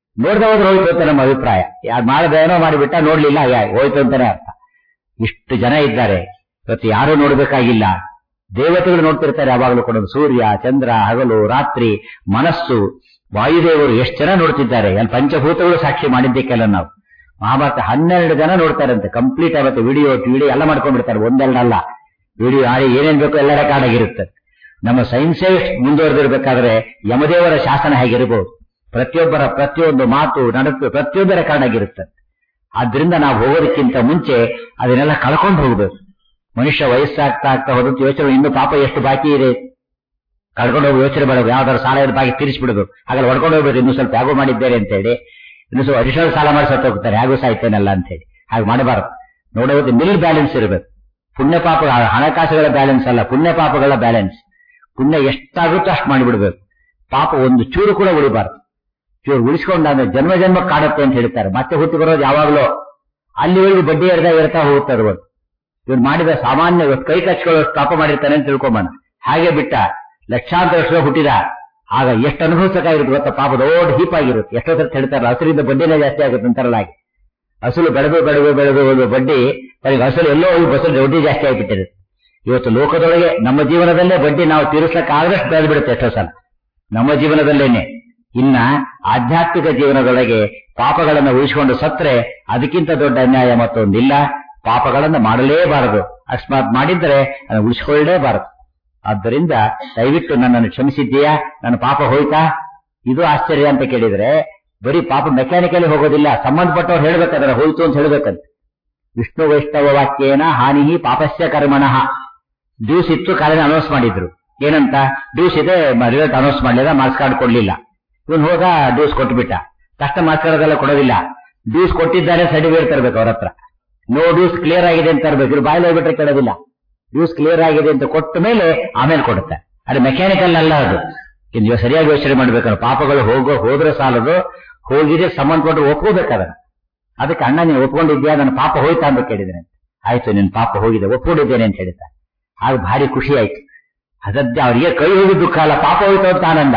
ನೋಡ್ದೆ ಹೋದ್ರೆ ಹೋಯ್ತು ಅಂತ ನಮ್ಮ ಅಭಿಪ್ರಾಯ ಯಾರು ಮಾಡದೇನೋ ಮಾಡಿಬಿಟ್ಟ ನೋಡ್ಲಿಲ್ಲ ಯಾ ಹೋಯ್ತು ಅಂತಾನೆ ಅರ್ಥ ಇಷ್ಟು ಜನ ಇದ್ದಾರೆ ಇವತ್ತು ಯಾರು ನೋಡ್ಬೇಕಾಗಿಲ್ಲ ದೇವತೆಗಳು ನೋಡ್ತಿರ್ತಾರೆ ಯಾವಾಗಲೂ ಕೂಡ ಸೂರ್ಯ ಚಂದ್ರ ಹಗಲು ರಾತ್ರಿ ಮನಸ್ಸು ವಾಯುದೇವರು ಎಷ್ಟು ಜನ ನೋಡ್ತಿದ್ದಾರೆ ಅಲ್ಲಿ ಪಂಚಭೂತಗಳು ಸಾಕ್ಷಿ ಮಾಡಿದ್ದಕ್ಕೆಲ್ಲ ನಾವು ಮಹಾಭಾರತ ಹನ್ನೆರಡು ಜನ ನೋಡ್ತಾರಂತೆ ಕಂಪ್ಲೀಟ್ ಆಗುತ್ತೆ ವಿಡಿಯೋ ವಿಡಿಯೋ ಎಲ್ಲ ಮಾಡ್ಕೊಂಡ್ಬಿಡ್ತಾರೆ ಒಂದೆರಡಲ್ಲ ವಿಡಿಯೋ ಆಡಿ ಏನೇನ್ ಬೇಕೋ ಎಲ್ಲ ರೆಕಾರ್ಡ್ ಆಗಿರುತ್ತೆ ನಮ್ಮ ಸೈನ್ಸೇ ಮುಂದುವರೆದಿರ್ಬೇಕಾದ್ರೆ ಯಮದೇವರ ಶಾಸನ ಹೇಗಿರಬಹುದು ಪ್ರತಿಯೊಬ್ಬರ ಪ್ರತಿಯೊಂದು ಮಾತು ನಡಕು ಪ್ರತಿಯೊಂದು ರೆಕಾರ್ಡ್ ಆಗಿರುತ್ತೆ ಆದ್ರಿಂದ ನಾವು ಹೋಗೋದಕ್ಕಿಂತ ಮುಂಚೆ ಅದನ್ನೆಲ್ಲ ಕಳ್ಕೊಂಡು ಹೋಗ್ಬೇಕು ಮನುಷ್ಯ ವಯಸ್ಸಾಗ್ತಾ ಆಗ್ತಾ ಹೋದಂತ ಯೋಚನೆ ಇನ್ನು ಪಾಪ ಎಷ್ಟು ಬಾಕಿ ಇದೆ ಕಳ್ಕೊಂಡು ಹೋಗಿ ಯೋಚನೆ ಮಾಡಬೇಕು ಯಾವ್ದಾದ್ರು ಸಾಲ ಇರೋ ಬಾಕಿ ತೀರಿಸ್ಬಿಡ್ಬೇಕು ಹಾಗಾದ್ರೆ ಹೊಡ್ಕೊಂಡು ಹೋಗ್ಬೇಕು ಇನ್ನು ಸ್ವಲ್ಪ ಯಾಗೋ ಮಾಡಿದ್ದೇನೆ ಅಂತ ಹೇಳಿ ಇನ್ನು ಸ್ವಲ್ಪ ಅಡಿಷನಲ್ ಸಾಲ ಮಾಡಿ ಸತ್ತು ಹೋಗ್ತಾರೆ ಹೇಗೂ ಸಾಯ್ತೇನಲ್ಲ ಅಂತ ಹೇಳಿ ಹಾಗೆ ಮಾಡಬಾರದು ನೋಡೋದು ಮಿಲ್ ಬ್ಯಾಲೆನ್ಸ್ ಇರಬೇಕು ಪುಣ್ಯ ಪಾಪ ಹಣಕಾಸುಗಳ ಬ್ಯಾಲೆನ್ಸ್ ಅಲ್ಲ ಪುಣ್ಯ ಪಾಪಗಳ ಬ್ಯಾಲೆನ್ಸ್ ಪುಣ್ಯ ಎಷ್ಟಾಗುತ್ತೋ ಅಷ್ಟು ಮಾಡಿಬಿಡ್ಬೇಕು ಪಾಪ ಒಂದು ಚೂರು ಕೂಡ ಉಳಿಬಾರ್ದು ಚೂರು ಉಳಿಸ್ಕೊಂಡಾಗ ಜನ್ಮ ಜನ್ಮ ಕಾಡುತ್ತೆ ಅಂತ ಹೇಳ್ತಾರೆ ಮತ್ತೆ ಹುಟ್ಟಿ ಬರೋದು ಯಾವಾಗಲೂ ಅಲ್ಲಿವರೆಗೂ ಬಡ್ಡಿ ಎಡ್ದಾಗ ಇರ್ತಾ ಹೋಗ್ತಾರೆ ಇವತ್ತು ಇವ್ರು ಮಾಡಿದ ಸಾಮಾನ್ಯ ಇವತ್ತು ಕೈ ಕಚ್ಕೊಳ್ಳೋಷ್ಟು ಪಾಪ ಮಾಡಿರ್ತಾನೆ ಅಂತ ತಿಳ್ಕೊಂಬೋಣ ಹಾಗೆ ಬಿಟ್ಟ ಲಕ್ಷಾಂತರ ವರ್ಷ ಹುಟ್ಟಿದ ಆಗ ಎಷ್ಟು ಅನುಭವಿಸಬೇಕಾಗಿರುತ್ತೆ ಗೊತ್ತಾ ಪಾಪ ದೊಡ್ಡ ಹೀಪ್ ಆಗಿರುತ್ತೆ ಎಷ್ಟೋ ಸರ್ತಿ ಹೇಳ್ತಾರೆ ಹಸಿರಿಂದ ಬಡ್ಡಿನೇ ಜಾಸ್ತಿ ಆಗುತ್ತೆ ಅಂತಾರಲ್ಲ ಹಾಗೆ ಹಸುಲು ಬೆಳೆದು ಬೆಳೆದು ಬೆಳೆದು ಒಂದು ಬಡ್ಡಿ ಅವರಿಗೆ ಹಸುಲು ಎಲ್ಲೋ ಹೋಗಿ ಬಸ್ಸಲ್ಲಿ ಬಡ್ಡಿ ಜಾಸ್ತಿ ಆಗಿಬಿಟ್ಟಿರುತ್ತೆ ಇವತ್ತು ಲೋಕದೊಳಗೆ ನಮ್ಮ ಜೀವನದಲ್ಲೇ ಬಡ್ಡಿ ನಾವು ತೀರಿಸಕ್ಕಾಗದಷ್ಟು ಬೆಳೆದು ಬಿಡುತ್ತೆ ಎಷ್ಟೋ ಸಲ ನಮ್ಮ ಜೀವನದಲ್ಲೇನೆ ಇನ್ನ ಆಧ್ಯಾತ್ಮಿಕ ಜೀವನದೊಳಗೆ ಪಾಪಗಳನ್ನು ಉಳಿಸಿಕೊಂಡು ಸತ್ರೆ ಅದಕ್ಕಿಂತ ದೊಡ್ಡ ಅನ್ಯಾಯ ಮತ್ತೊಂದಿಲ್ಲ ಪಾಪಗಳನ್ನು ಮಾಡಲೇಬಾರದು ಅಕಸ್ಮಾತ್ ಮಾಡಿದ್ರೆ ಅದನ್ನು ಉಳಿಸಿಕೊಳ್ಳಲೇಬಾರದು ಆದ್ದರಿಂದ ದಯವಿಟ್ಟು ನನ್ನನ್ನು ಕ್ಷಮಿಸಿದ್ದೀಯಾ ನನ್ನ ಪಾಪ ಹೋಯ್ತಾ ಇದು ಆಶ್ಚರ್ಯ ಅಂತ ಕೇಳಿದ್ರೆ ಬರೀ ಪಾಪ ಮೆಕ್ಯಾನಿಕಲಿ ಹೋಗೋದಿಲ್ಲ ಸಂಬಂಧಪಟ್ಟವ್ರು ಹೇಳ್ಬೇಕಾದ್ರೆ ಹೋಯ್ತು ಅಂತ ಹೇಳ್ಬೇಕಂತ ವಿಷ್ಣು ವೈಷ್ಣವ ವಾಕ್ಯೇನ ಹಾನಿ ಪಾಪಸ್ಯ ಕರ್ಮಣಃ ಡ್ಯೂಸ್ ಇತ್ತು ಕಾಲೇಜ್ ಅನೌನ್ಸ್ ಮಾಡಿದ್ರು ಏನಂತ ಡ್ಯೂಸ್ ಇದೆ ರಿಸಲ್ಟ್ ಅನೌನ್ಸ್ ಮಾಡಲಿಲ್ಲ ಮಾರ್ಕ್ಸ್ ಕಾರ್ಡ್ ಕೊಡ್ಲಿಲ್ಲ ಇವನು ಹೋಗ ಡ್ಯೂಸ್ ಕೊಟ್ಬಿಟ್ಟ ಕಷ್ಟ ಮಾರ್ಕ್ಸ್ ಕಾರ್ಡ್ ಅದೆಲ್ಲ ಕೊಡೋದಿಲ್ಲ ಡ್ಯೂಸ್ ಕೊಟ್ಟಿದ್ದಾರೆ ಸರ್ಟಿಫಿಕೇಟ್ ತರಬೇಕು ಅವ್ರ ಹತ್ರ ನೋ ಡ್ಯೂಸ್ ಕ್ಲಿಯರ್ ಆಗಿದೆ ಅಂತ ತರಬೇಕು ಇವ್ರು ಬಾಯಲ್ಲಿ ಹೋಗ್ಬಿಟ್ರೆ ಕೇಳೋದಿಲ್ಲ ಡ್ಯೂಸ್ ಕ್ಲಿಯರ್ ಆಗಿದೆ ಅಂತ ಕೊಟ್ಟ ಮೇಲೆ ಆಮೇಲೆ ಕೊಡುತ್ತೆ ಅದು ಮೆಕ್ಯಾನಿಕಲ್ ಅಲ್ಲ ಅದು ಇನ್ನು ನೀವು ಸರಿಯಾಗಿ ಯೋಚನೆ ಮಾಡ್ಬೇಕಲ್ಲ ಪಾಪಗಳು ಹೋಗೋ ಹೋದ್ರೆ ಸಾಲದು ಹೋಗಿದೆ ಸಂಬಂಧಪಟ್ಟು ಒಪ್ಕೋಬೇಕಾದ ಅದಕ್ಕೆ ಅಣ್ಣ ನೀನು ಒಪ್ಕೊಂಡಿದ್ಯಾ ನನ್ನ ಪಾಪ ಹೋಯ್ತಾ ಅಂತ ಕೇಳಿದ್ದೇನೆ ಆಯ್ತು ನಿನ್ನ ಪಾಪ ಹೋಗಿದೆ ಒಪ್ಕೊಂಡಿದ್ದೇನೆ ಅಂತ ಹೇಳಿದ ಆಗ ಭಾರಿ ಖುಷಿ ಆಯ್ತು ಅದದ್ದೇ ಅವರಿಗೆ ಕೈ ಹೋಗಿ ದುಃಖ ಅಲ್ಲ ಪಾಪ ಹೋಯ್ತು ಅಂತ ಆನಂದ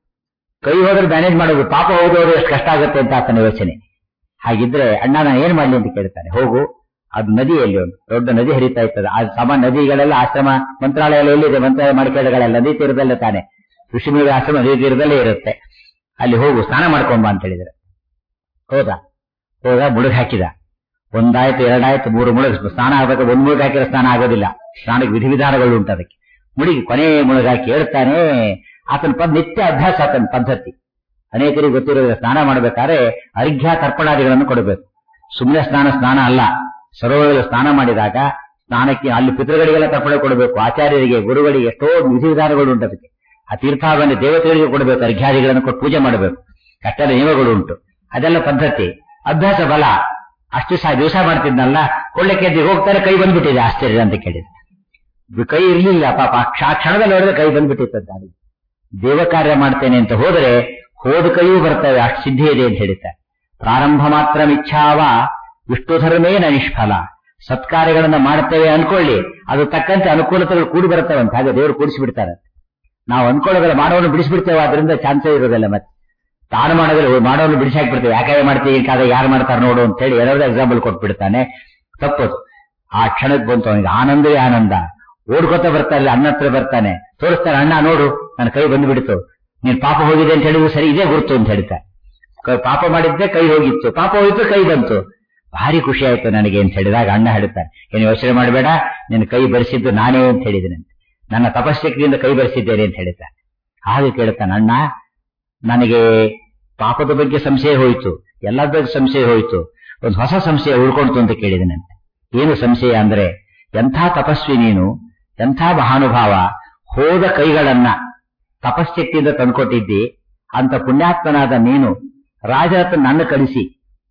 ಕೈ ಹೋದ್ರೆ ಮ್ಯಾನೇಜ್ ಮಾಡೋದು ಪಾಪ ಹೋಗೋದು ಎಷ್ಟು ಕಷ್ಟ ಆಗುತ್ತೆ ಅಂತ ಆತನ ಯೋಚನೆ ಹಾಗಿದ್ರೆ ಅಣ್ಣ ನಾನು ಏನ್ ಮಾಡ್ಲಿ ಅಂತ ಕೇಳ್ತಾನೆ ಹೋಗು ಅದು ನದಿಯಲ್ಲಿ ಒಂದು ದೊಡ್ಡ ನದಿ ಹರಿತಾ ಇರ್ತದೆ ಆ ಸಮ ನದಿಗಳೆಲ್ಲ ಆಶ್ರಮ ಮಂತ್ರಾಲಯ ಎಲ್ಲಿದೆ ಮಂತ್ರಾಲಯ ಮಡಿಕೆಗಳೆಲ್ಲ ನದಿ ತೀರದಲ್ಲೇ ತಾನೆ ಋಷಿಮುನಿ ಆಶ್ರಮ ನದಿ ತೀರದಲ್ಲೇ ಇರುತ್ತೆ ಅಲ್ಲಿ ಹೋಗು ಸ್ನಾನ ಮಾಡ್ಕೊಂಬ ಅಂತ ಹೇಳಿದ್ರೆ ಹೋದ ಹೋದ ಮುಳುಗ್ ಹಾಕಿದ ಒಂದಾಯ್ತು ಎರಡಾಯ್ತು ಮೂರು ಮುಳುಗ್ ಸ್ನಾನ ಆಗ್ಬೇಕು ಒಂದ್ ಮುಳುಗ್ ಹಾಕಿದ್ರೆ ಸ್ನಾನ ಆಗೋದಿಲ್ಲ ಸ್ನಾನಕ್ಕೆ ವಿಧಿ ವಿಧಾನಗಳು ಉಂಟು ಅದಕ್ಕೆ ಮುಳುಗಿ ಕೊನೆ ಮುಳುಗಾಕಿ ಹೇಳ್ತಾನೆ ಆತನ ಪದ್ ನಿತ್ಯ ಅಭ್ಯಾಸ ಆತನ ಪದ್ಧತಿ ಅನೇಕರಿಗೆ ಗೊತ್ತಿರೋದ್ರೆ ಸ್ನಾನ ಮಾಡಬೇಕಾದ್ರೆ ಅರ್ಘ್ಯ ತರ್ಪಣಾದಿಗಳನ್ನು ಕೊಡಬೇಕು ಸುಮ್ಮನೆ ಸ್ನಾನ ಸ್ನಾನ ಅಲ್ಲ ಸರೋವರದಲ್ಲಿ ಸ್ನಾನ ಮಾಡಿದಾಗ ಸ್ನಾನಕ್ಕೆ ಅಲ್ಲಿ ಪಿತೃಗಳಿಗೆಲ್ಲ ತರ್ಪಣೆ ಕೊಡಬೇಕು ಆಚಾರ್ಯರಿಗೆ ಗುರುಗಳಿಗೆ ಎಷ್ಟೋ ವಿಧಿ ವಿಧಾನಗಳು ಉಂಟು ಅದಕ್ಕೆ ಆ ತೀರ್ಥಾಭರಣಿ ದೇವತೆಗಳಿಗೆ ಕೊಡಬೇಕು ಅರ್ಘ್ಯಾದಿಗಳನ್ನು ಕೊಟ್ಟು ಪೂಜೆ ಮಾಡಬೇಕು ಕಷ್ಟದ ನಿಯಮಗಳು ಉಂಟು ಅದೆಲ್ಲ ಪದ್ಧತಿ ಅಭ್ಯಾಸ ಬಲ ಅಷ್ಟು ಸಹ ದಿವಸ ಮಾಡ್ತಿದ್ನಲ್ಲ ಕೊಳ್ಳಕ್ಕೆ ಎದ್ದು ಹೋಗ್ತಾರೆ ಕೈ ಬಂದ್ಬಿಟ್ಟಿದೆ ಆಶ್ಚರ್ಯ ಅಂತ ಕೇಳಿದ್ರೆ ಕೈ ಇರ್ಲಿಲ್ಲ ಪಾಪ ಆ ಕ್ಷಣದಲ್ಲಿ ನೋಡಿದ್ರೆ ಕೈ ಬಂದ್ಬಿಟ್ಟಿತ್ತು ಅದು ದೇವ ಕಾರ್ಯ ಮಾಡ್ತೇನೆ ಅಂತ ಹೋದರೆ ಹೋದ ಕೈಯೂ ಬರ್ತವೆ ಅಷ್ಟು ಸಿದ್ಧಿ ಇದೆ ಅಂತ ಹೇಳ್ತಾರೆ ಪ್ರಾರಂಭ ಮಾತ್ರ ಮಿಚ್ಛಾವ ವಿಷ್ಣು ಧರ್ಮೇನ ನಿಷ್ಫಲ ಸತ್ಕಾರ್ಯಗಳನ್ನ ಮಾಡ್ತೇವೆ ಅನ್ಕೊಳ್ಳಿ ಅದು ತಕ್ಕಂತೆ ಅನುಕೂಲತೆಗಳು ಕೂಡಿ ಬರ್ತವೆ ಅಂತ ಹಾಗೆ ದೇವರು ಕೂಡಿಸಿಬಿಡ್ತಾರೆ ನಾವು ಅನ್ಕೊಳ್ಳೋದಲ್ಲ ಮಾಡೋನು ಬಿಡಿಸ್ಬಿಡ್ತೇವೆ ಅದರಿಂದ ಚಾನ್ಸೇ ಇರೋದಿಲ್ಲ ಮತ್ತೆ ತಾನು ಮಾಡೋದಿಲ್ಲ ಮಾಡೋನು ಬಿಡಿಸಾಕ್ಬಿಡ್ತೇವೆ ಯಾಕೆ ಮಾಡ್ತೀವಿ ಕಾದ ಯಾರು ಮಾಡ್ತಾರೆ ನೋಡು ಅಂತ ಹೇಳಿ ಏನಾದ್ರು ಎಕ್ಸಾಂಪಲ್ ಕೊಟ್ಬಿಡ್ತಾನೆ ತಪ್ಪದು ಆ ಕ್ಷಣಕ್ಕೆ ಬಂತು ಅವನಿಗೆ ಆನಂದವೇ ಆನಂದ ಓಡ್ಕೊತ ಬರ್ತಾನೆ ಅಣ್ಣ ಹತ್ರ ಬರ್ತಾನೆ ತೋರಿಸ್ತಾನೆ ಅಣ್ಣ ನೋಡು ನನ್ನ ಕೈ ಬಂದ್ಬಿಡ್ತು ನೀನ್ ಪಾಪ ಹೋಗಿದೆ ಅಂತ ಹೇಳಿದ್ರು ಸರಿ ಇದೇ ಗುರುತು ಅಂತ ಹೇಳ್ತಾರೆ ಪಾಪ ಮಾಡಿದ್ದೆ ಕೈ ಹೋಗಿತ್ತು ಪಾಪ ಹೋಗಿತ್ತು ಕೈ ಬಂತು ಭಾರಿ ಖುಷಿ ಆಯ್ತು ನನಗೆ ಅಂತ ಹೇಳಿದಾಗ ಅಣ್ಣ ಹೇಳ್ತಾನೆ ಏನು ಯೋಚನೆ ಮಾಡಬೇಡ ನಿನ್ನ ಕೈ ಬರೆಸಿದ್ದು ನಾನೇ ಅಂತ ಹೇಳಿದ್ದೇನೆ ನನ್ನ ತಪಶಕ್ತಿಯಿಂದ ಕೈ ಬರೆಸಿದ್ದೇನೆ ಅಂತ ಹೇಳ್ತಾನೆ ಹಾಗೆ ಕೇಳ್ತಾನೆ ಅಣ್ಣ ನನಗೆ ಪಾಪದ ಬಗ್ಗೆ ಸಂಶಯ ಹೋಯಿತು ಎಲ್ಲದ ಬಗ್ಗೆ ಸಂಶಯ ಹೋಯಿತು ಒಂದು ಹೊಸ ಸಂಶಯ ಉಳ್ಕೊಳ್ತು ಅಂತ ಕೇಳಿದ್ದೇನೆ ಏನು ಸಂಶಯ ಅಂದ್ರೆ ಎಂಥ ತಪಸ್ವಿ ನೀನು ಎಂಥ ಮಹಾನುಭಾವ ಹೋದ ಕೈಗಳನ್ನ ತಪಶ್ಶಕ್ತಿಯಿಂದ ತಂದ್ಕೊಟ್ಟಿದ್ದಿ ಅಂತ ಪುಣ್ಯಾತ್ಮನಾದ ನೀನು ರಾಜರತ್ರ ನನ್ನ ಕಳಿಸಿ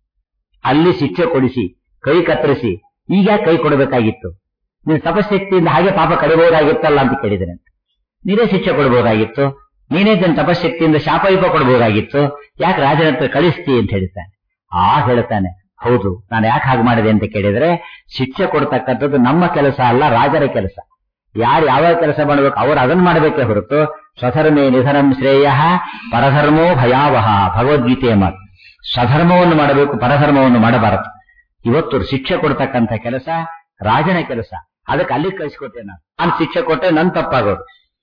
ಅಲ್ಲಿ ಶಿಕ್ಷೆ ಕೊಡಿಸಿ ಕೈ ಕತ್ತರಿಸಿ ಈಗ ಕೈ ಕೊಡಬೇಕಾಗಿತ್ತು ನೀನು ತಪಶಕ್ತಿಯಿಂದ ಹಾಗೆ ಪಾಪ ಕಡಿಬಹುದಾಗಿತ್ತಲ್ಲ ಅಂತ ಕೇಳಿದ್ದೇನೆ ನೀನೇ ಶಿಕ್ಷೆ ಕೊಡಬಹುದಾಗಿತ್ತು ನೀನೇ ತನ್ನ ತಪಶಕ್ತಿಯಿಂದ ಶಾಪ ವಿಪ ಕೊಡಬಹುದಾಗಿತ್ತು ಯಾಕೆ ರಾಜನ ಹತ್ರ ಕಳಿಸ್ತಿ ಅಂತ ಹೇಳ್ತಾನೆ ಆ ಹೇಳ್ತಾನೆ ಹೌದು ನಾನು ಯಾಕೆ ಹಾಗೆ ಮಾಡಿದೆ ಅಂತ ಕೇಳಿದ್ರೆ ಶಿಕ್ಷೆ ಕೊಡ್ತಕ್ಕಂಥದ್ದು ನಮ್ಮ ಕೆಲಸ ಅಲ್ಲ ರಾಜರ ಕೆಲಸ ಯಾರು ಯಾವ ಕೆಲಸ ಮಾಡಬೇಕು ಅವರು ಅದನ್ನು ಮಾಡಬೇಕೇ ಹೊರತು ಸ್ವಧರ್ಮೇ ನಿಧನಂ ಶ್ರೇಯ ಪರಧರ್ಮೋ ಭಯಾವಹ ಭಗವದ್ಗೀತೆಯ ಮಾತು ಸ್ವಧರ್ಮವನ್ನು ಮಾಡಬೇಕು ಪರಧರ್ಮವನ್ನು ಮಾಡಬಾರದು ಇವತ್ತು ಶಿಕ್ಷೆ ಕೊಡ್ತಕ್ಕಂಥ ಕೆಲಸ ರಾಜನ ಕೆಲಸ ಅದಕ್ಕೆ ಅಲ್ಲಿ ಕಳಿಸ್ಕೊಟ್ಟೆ ನಾನು ನಾನು ಶಿಕ್ಷೆ ಕೊಟ್ಟೆ ನನ್ ತಪ್ಪಾಗೋದು